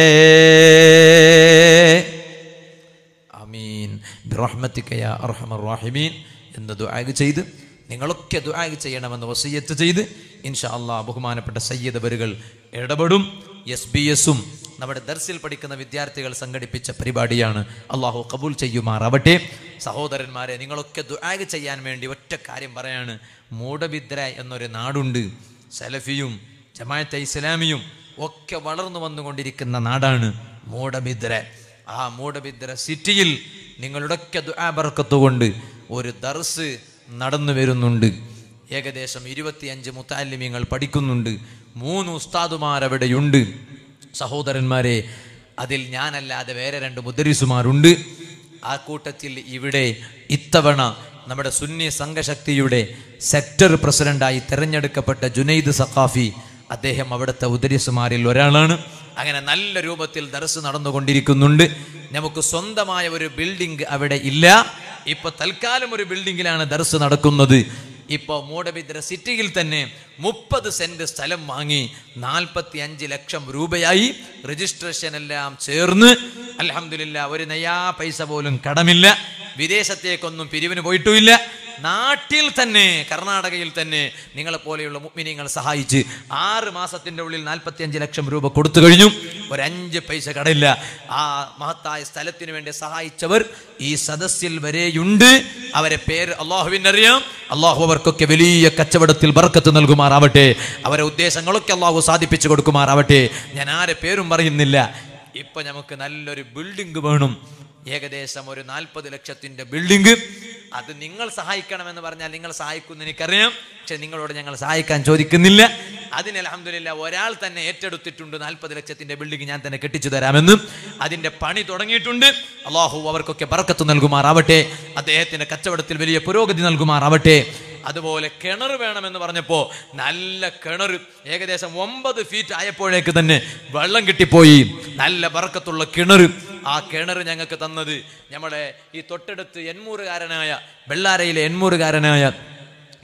അമീൻ ബിറഹ്മത്തിക യാ അർഹമർ റാഹിമീൻ എന്ന് ദുആഗ് ചെയ്ത് നിങ്ങളൊക്കെ ദുആഗ് ചെയ്യണമെന്ന് വസയ്യത്ത് ചെയ്ത് ഇൻഷാ അള്ളാഹ് ബഹുമാനപ്പെട്ട സയ്യിദ് അവരുകൾ ഇടപെടും എസ് ബി എസും നമ്മുടെ ദർസിൽ പഠിക്കുന്ന വിദ്യാർത്ഥികൾ സംഘടിപ്പിച്ച പരിപാടിയാണ് അള്ളാഹു കബൂൽ ചെയ്യുമാറാവട്ടെ സഹോദരന്മാരെ നിങ്ങളൊക്കെ ദുആഗ് ചെയ്യാൻ വേണ്ടി ഒറ്റ കാര്യം പറയാണ് മൂടബിദ്ര എന്നൊരു നാടുണ്ട് സലഫിയും ജമാഅത്തെ ഇസ്ലാമിയും ഒക്കെ വളർന്നു വന്നുകൊണ്ടിരിക്കുന്ന നാടാണ് മൂടബിദ്ര ആ മൂടബിദ്ര സിറ്റിയിൽ നിങ്ങളുടെയൊക്കെ ദുആബർക്കത്ത് കൊണ്ട് ഒരു ദർസ് നടന്നു വരുന്നുണ്ട് ഏകദേശം ഇരുപത്തിയഞ്ച് മുത്താലിമ്യങ്ങൾ പഠിക്കുന്നുണ്ട് മൂന്ന് ഉസ്താദുമാർ അവിടെയുണ്ട് സഹോദരന്മാരെ അതിൽ ഞാനല്ലാതെ വേറെ രണ്ട് മുദരിസുമാരുണ്ട് ആ കൂട്ടത്തിൽ ഇവിടെ ഇത്തവണ നമ്മുടെ സുന്നി സംഘശക്തിയുടെ സെക്ടർ പ്രസിഡന്റായി തെരഞ്ഞെടുക്കപ്പെട്ട ജുനൈദ് സഖാഫി അദ്ദേഹം അവിടുത്തെ ഉദരിസുമാരിൽ ഒരാളാണ് അങ്ങനെ നല്ല രൂപത്തിൽ ദർസ് നടന്നുകൊണ്ടിരിക്കുന്നുണ്ട് നമുക്ക് സ്വന്തമായ ഒരു ബിൽഡിംഗ് അവിടെ ഇല്ല ഇപ്പൊ തൽക്കാലം ഒരു ബിൽഡിങ്ങിലാണ് ദർസ് നടക്കുന്നത് ഇപ്പോൾ മൂടബിദ്ര സിറ്റിയിൽ തന്നെ മുപ്പത് സെന്റ് സ്ഥലം വാങ്ങി നാൽപ്പത്തി അഞ്ച് ലക്ഷം രൂപയായി രജിസ്ട്രേഷൻ എല്ലാം ചേർന്ന് അലഹമില്ല ഒരു നയാ പൈസ പോലും കടമില്ല വിദേശത്തേക്കൊന്നും പിരിവിന് പോയിട്ടുമില്ല നാട്ടിൽ തന്നെ കർണാടകയിൽ തന്നെ നിങ്ങളെ പോലെയുള്ള മുഗ്മിനിങ്ങൾ സഹായിച്ച് ആറ് മാസത്തിന്റെ ഉള്ളിൽ നാൽപ്പത്തി അഞ്ച് ലക്ഷം രൂപ കൊടുത്തു കഴിഞ്ഞു ഒരു അഞ്ച് പൈസ കടയില്ല ആ മഹത്തായ സ്ഥലത്തിന് വേണ്ടി സഹായിച്ചവർ ഈ സദസ്സിൽ വരെയുണ്ട് അവരെ പേര് അള്ളാഹുവിനറിയാം അള്ളാഹു അവർക്കൊക്കെ വലിയ കച്ചവടത്തിൽ ബർക്കത്ത് നൽകുമാറാവട്ടെ അവരെ ഉദ്ദേശങ്ങളൊക്കെ അള്ളാഹു സാധിപ്പിച്ചു കൊടുക്കുമാറാവട്ടെ ഞാൻ ആരെ പേരും പറയുന്നില്ല ഇപ്പൊ നമുക്ക് നല്ലൊരു ബിൽഡിംഗ് വേണം ഏകദേശം ഒരു നാൽപ്പത് ലക്ഷത്തിന്റെ ബിൽഡിംഗ് അത് നിങ്ങൾ സഹായിക്കണമെന്ന് പറഞ്ഞാൽ നിങ്ങൾ സഹായിക്കുമെന്ന് എനിക്കറിയാം പക്ഷെ നിങ്ങളോട് ഞങ്ങൾ സഹായിക്കാൻ ചോദിക്കുന്നില്ല അതിന് അലഹമില്ല ഒരാൾ തന്നെ ഏറ്റെടുത്തിട്ടുണ്ട് നാൽപ്പത് ലക്ഷത്തിന്റെ ബിൽഡിംഗ് ഞാൻ തന്നെ കെട്ടിച്ചു തരാമെന്ന് അതിന്റെ പണി തുടങ്ങിയിട്ടുണ്ട് അള്ളാഹു അവർക്കൊക്കെ ബർക്കത്ത് നൽകുമാറാവട്ടെ അദ്ദേഹത്തിന്റെ കച്ചവടത്തിൽ വലിയ പുരോഗതി നൽകുമാറാവട്ടെ അതുപോലെ കിണർ വേണമെന്ന് പറഞ്ഞപ്പോൾ നല്ല കിണർ ഏകദേശം ഒമ്പത് ഫീറ്റ് ആയപ്പോഴേക്ക് തന്നെ വെള്ളം കിട്ടിപ്പോയി നല്ല ബറക്കത്തുള്ള കിണർ ആ കിണർ ഞങ്ങൾക്ക് തന്നത് നമ്മുടെ ഈ തൊട്ടടുത്ത് എൺമൂറുകാരനായ വെള്ളാരയിലെ എൺമൂറുകാരനായ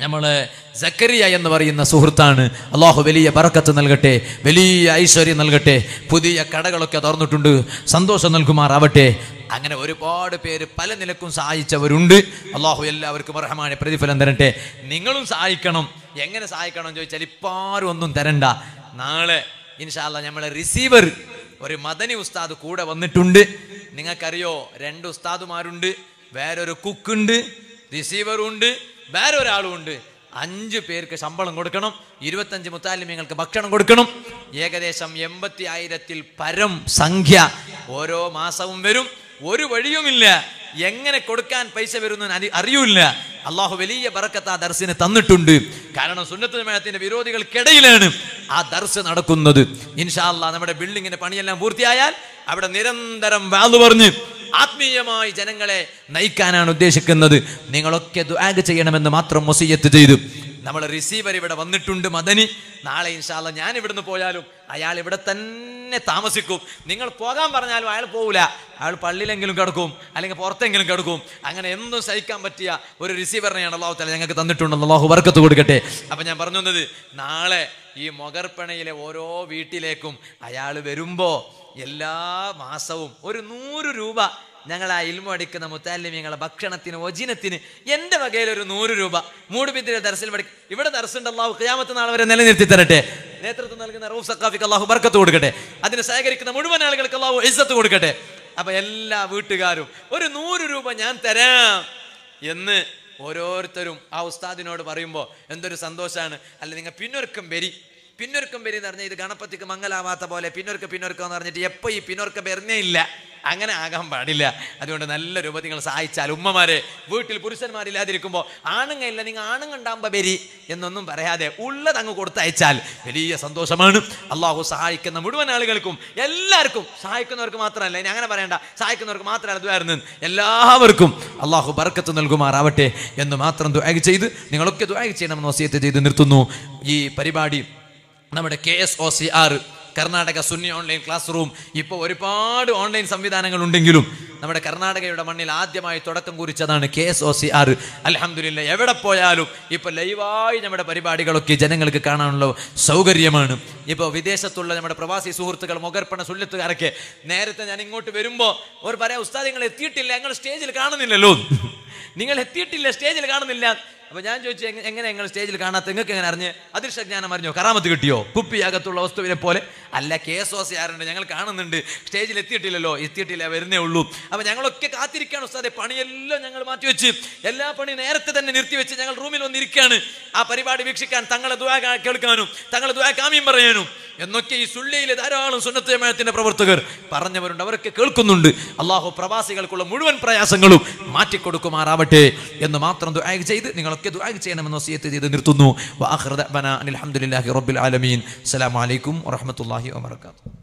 നമ്മളെ സക്കരിയ എന്ന് പറയുന്ന സുഹൃത്താണ് അള്ളാഹു വലിയ ബറക്കത്ത് നൽകട്ടെ വലിയ ഐശ്വര്യം നൽകട്ടെ പുതിയ കടകളൊക്കെ തുറന്നിട്ടുണ്ട് സന്തോഷം നൽകുമാറാവട്ടെ അങ്ങനെ ഒരുപാട് പേര് പല നിലക്കും സഹായിച്ചവരുണ്ട് അള്ളാഹു എല്ലാവർക്കും അർഹമായ പ്രതിഫലം തരട്ടെ നിങ്ങളും സഹായിക്കണം എങ്ങനെ സഹായിക്കണം എന്ന് ചോദിച്ചാൽ ഇപ്പാരും ഒന്നും തരണ്ട നാളെ ഇൻഷാല്ല നമ്മളെ റിസീവർ ഒരു മദനി ഉസ്താദ് കൂടെ വന്നിട്ടുണ്ട് നിങ്ങൾക്കറിയോ രണ്ട് ഉസ്താദുമാരുണ്ട് വേറൊരു കുക്കുണ്ട് റിസീവറും ഉണ്ട് വേറെ ഒരാളും ഉണ്ട് അഞ്ച് പേർക്ക് ശമ്പളം കൊടുക്കണം ഇരുപത്തഞ്ച് മുത്താലിമ്യങ്ങൾക്ക് ഭക്ഷണം കൊടുക്കണം ഏകദേശം എൺപത്തി ആയിരത്തിൽ പരം സംഖ്യ ഓരോ മാസവും വരും ഒരു വഴിയുമില്ല എങ്ങനെ കൊടുക്കാൻ പൈസ വരുന്നു അറി- അറിയൂല അള്ളാഹു വലിയ ബറക്കത്ത് ആ ദർസിന് തന്നിട്ടുണ്ട് കാരണം സുന്നത്ത് ജമാഅത്തിന്റെ വിരോധികൾക്കിടയിലാണ് ആ ദർസ് നടക്കുന്നത് ഇൻഷാ അല്ലാ നമ്മുടെ ബിൽഡിങ്ങിന്റെ പണിയെല്ലാം പൂർത്തിയായാൽ അവിടെ നിരന്തരം വാതു പറഞ്ഞ് ആത്മീയമായി ജനങ്ങളെ നയിക്കാനാണ് ഉദ്ദേശിക്കുന്നത് നിങ്ങളൊക്കെ ദുആഗ് ചെയ്യണമെന്ന് മാത്രം മൊസിയത്ത് ചെയ്തു നമ്മൾ റിസീവർ ഇവിടെ വന്നിട്ടുണ്ട് മദനി നാളെ ഇൻഷാല്ല ഞാൻ ഇവിടുന്ന് പോയാലും അയാൾ ഇവിടെ തന്നെ താമസിക്കും നിങ്ങൾ പോകാൻ പറഞ്ഞാലും അയാൾ പോകില്ല അയാൾ പള്ളിയിലെങ്കിലും കിടക്കും അല്ലെങ്കിൽ പുറത്തെങ്കിലും കിടക്കും അങ്ങനെ എന്തും സഹിക്കാൻ പറ്റിയ ഒരു റിസീവറിനെയാണ് അള്ളാഹു തല ഞങ്ങൾക്ക് തന്നിട്ടുണ്ട് അള്ളാഹു വർക്കത്ത് കൊടുക്കട്ടെ അപ്പം ഞാൻ പറഞ്ഞു വന്നത് നാളെ ഈ മൊഗർപ്പണയിലെ ഓരോ വീട്ടിലേക്കും അയാൾ വരുമ്പോൾ എല്ലാ മാസവും ഒരു നൂറ് രൂപ ഞങ്ങൾ ആ ഇൽമ അടിക്കുന്ന മുത്താലിമ്യങ്ങളെ ഭക്ഷണത്തിന് ഒജിനത്തിന് എൻ്റെ വകയിൽ ഒരു നൂറ് രൂപ മൂടുബിദ്ദിലെ ദർശനം പഠിക്കും ഇവിടെ ദർശനം അള്ളാഹു ഖിയാമത്ത് നാളെ വരെ നിലനിർത്തി തരട്ടെ നേതൃത്വം നൽകുന്ന റൂഫ് സക്കാഫിക്ക് അള്ളാഹു ബർക്കത്ത് കൊടുക്കട്ടെ അതിന് സഹകരിക്കുന്ന മുഴുവൻ ആളുകൾക്ക് അള്ളാഹു ഇസ്സത്ത് കൊടുക്കട്ടെ അപ്പൊ എല്ലാ വീട്ടുകാരും ഒരു നൂറ് രൂപ ഞാൻ തരാം എന്ന് ഓരോരുത്തരും ആ ഉസ്താദിനോട് പറയുമ്പോൾ എന്തൊരു സന്തോഷമാണ് അല്ല നിങ്ങൾ പിന്നൊരുക്കം വരി പിന്നൊരുക്കം വരി എന്ന് പറഞ്ഞാൽ ഇത് ഗണപതിക്ക് മംഗലാവാത്ത പോലെ പിന്നൊരുക്ക പിന്നൊരുക്കം എന്ന് പറഞ്ഞിട്ട് എപ്പോൾ ഈ പിന്നൊരുക്കം വരുന്നേ ഇല്ല അങ്ങനെ ആകാൻ പാടില്ല അതുകൊണ്ട് നല്ല രൂപത്തിൽ നിങ്ങൾ സഹായിച്ചാൽ ഉമ്മമാരെ വീട്ടിൽ പുരുഷന്മാരില്ലാതിരിക്കുമ്പോൾ ആണുങ്ങ ഇല്ല നിങ്ങൾ ആണുങ്ങ ഉണ്ടാകുമ്പോൾ വരി എന്നൊന്നും പറയാതെ ഉള്ളത് അങ്ങ് കൊടുത്തയച്ചാൽ വലിയ സന്തോഷമാണ് അള്ളാഹു സഹായിക്കുന്ന മുഴുവൻ ആളുകൾക്കും എല്ലാവർക്കും സഹായിക്കുന്നവർക്ക് മാത്രമല്ല ഇനി അങ്ങനെ പറയണ്ട സഹായിക്കുന്നവർക്ക് മാത്രമല്ല ദ്വാരുന്നു എല്ലാവർക്കും അള്ളാഹു ബർക്കത്ത് നൽകുമാറാവട്ടെ എന്ന് മാത്രം ദ്വാഗ് ചെയ്ത് നിങ്ങളൊക്കെ ദ്വാഗ് ചെയ്യണമെന്ന് വസിയത്ത് ചെയ്ത് നിർത്തുന്നു ഈ പരിപാടി നമ്മുടെ K S O C R Karnataka Sunni online class room ഇപ്പോൾ ഒരുപാട് ഓൺലൈൻ സംവിധാനങ്ങൾ ഉണ്ടെങ്കിലും നമ്മുടെ കർണാടകയുടെ മണ്ണിൽ ആദ്യമായി തുടക്കം കുറിച്ചതാണ് K S O C R അലഹമില്ല എവിടെ പോയാലും ഇപ്പോൾ ലൈവായി നമ്മുടെ പരിപാടികളൊക്കെ ജനങ്ങൾക്ക് കാണാനുള്ള സൗകര്യമാണ് ഇപ്പോൾ വിദേശത്തുള്ള നമ്മുടെ പ്രവാസി സുഹൃത്തുക്കൾ മുഖർപ്പണ സുല്ലത്തുകാരൊക്കെ നേരത്തെ ഞാൻ ഇങ്ങോട്ട് വരുമ്പോൾ ഒരു പറയാം ഉസ്താദ് നിങ്ങൾ എത്തിയിട്ടില്ല ഞങ്ങൾ സ്റ്റേജിൽ കാണുന്നില്ലല്ലോ നിങ്ങൾ എത്തിയിട്ടില്ല സ്റ്റേജിൽ കാണുന്നില്ല അപ്പൊ ഞാൻ ചോദിച്ചു "എങ്ങ- എങ്ങനെ നിങ്ങൾ സ്റ്റേജിൽ കാണാത്ത നിങ്ങൾക്ക് എങ്ങനെ അറിഞ്ഞ് അദൃശ്യജ്ഞാനം അറിഞ്ഞോ കറാമത്ത് കിട്ടിയോ കുപ്പിയകത്തുള്ള വസ്തുവിനെ പോലെ അല്ല കേസ് ഓസിയാറുണ്ട് ഞങ്ങൾ കാണുന്നുണ്ട് സ്റ്റേജിൽ എത്തിയിട്ടില്ലല്ലോ എത്തിയിട്ടില്ല വരുന്നേ ഉള്ളൂ അപ്പൊ ഞങ്ങളൊക്കെ കാത്തിരിക്കുകയാണ് ഉസ്താദെ പണിയെല്ലാം ഞങ്ങൾ മാറ്റി വെച്ച് എല്ലാ പണി നേരത്തെ തന്നെ നിർത്തിവെച്ച് ഞങ്ങൾ റൂമിൽ വന്നിരിക്കുകയാണ് ആ പരിപാടി വീക്ഷിക്കാൻ തങ്ങളെ ദുആ കാ- കേൾക്കാനും തങ്ങളെ ദുആ കാമ്യം പറയാനും എന്നൊക്കെ ഈ സുള്ളിയിലെ ധാരാളം സുന്നത്ത് ജമാഅത്തിന്റെ പ്രവർത്തകർ പറഞ്ഞവരുണ്ട് അവരൊക്കെ കേൾക്കുന്നുണ്ട് അള്ളാഹു പ്രവാസികൾക്കുള്ള മുഴുവൻ പ്രയാസങ്ങളും മാറ്റിക്കൊടുക്കുമാറാവട്ടെ എന്ന് മാത്രം ദുആ ചെയ്ത് നിങ്ങളൊക്കെ ദുആ ചെയ്യണമെന്ന് വസിയത്ത് ചെയ്ത് നിർത്തുന്നു വആഖിറു ദഅ്വാനാ അനിൽ ഹംദുലില്ലാഹി റബ്ബിൽ ആലമീൻ അസ്സലാമു അലൈക്കും വറഹ്മത്തുള്ളാഹി വബറകാതുഹു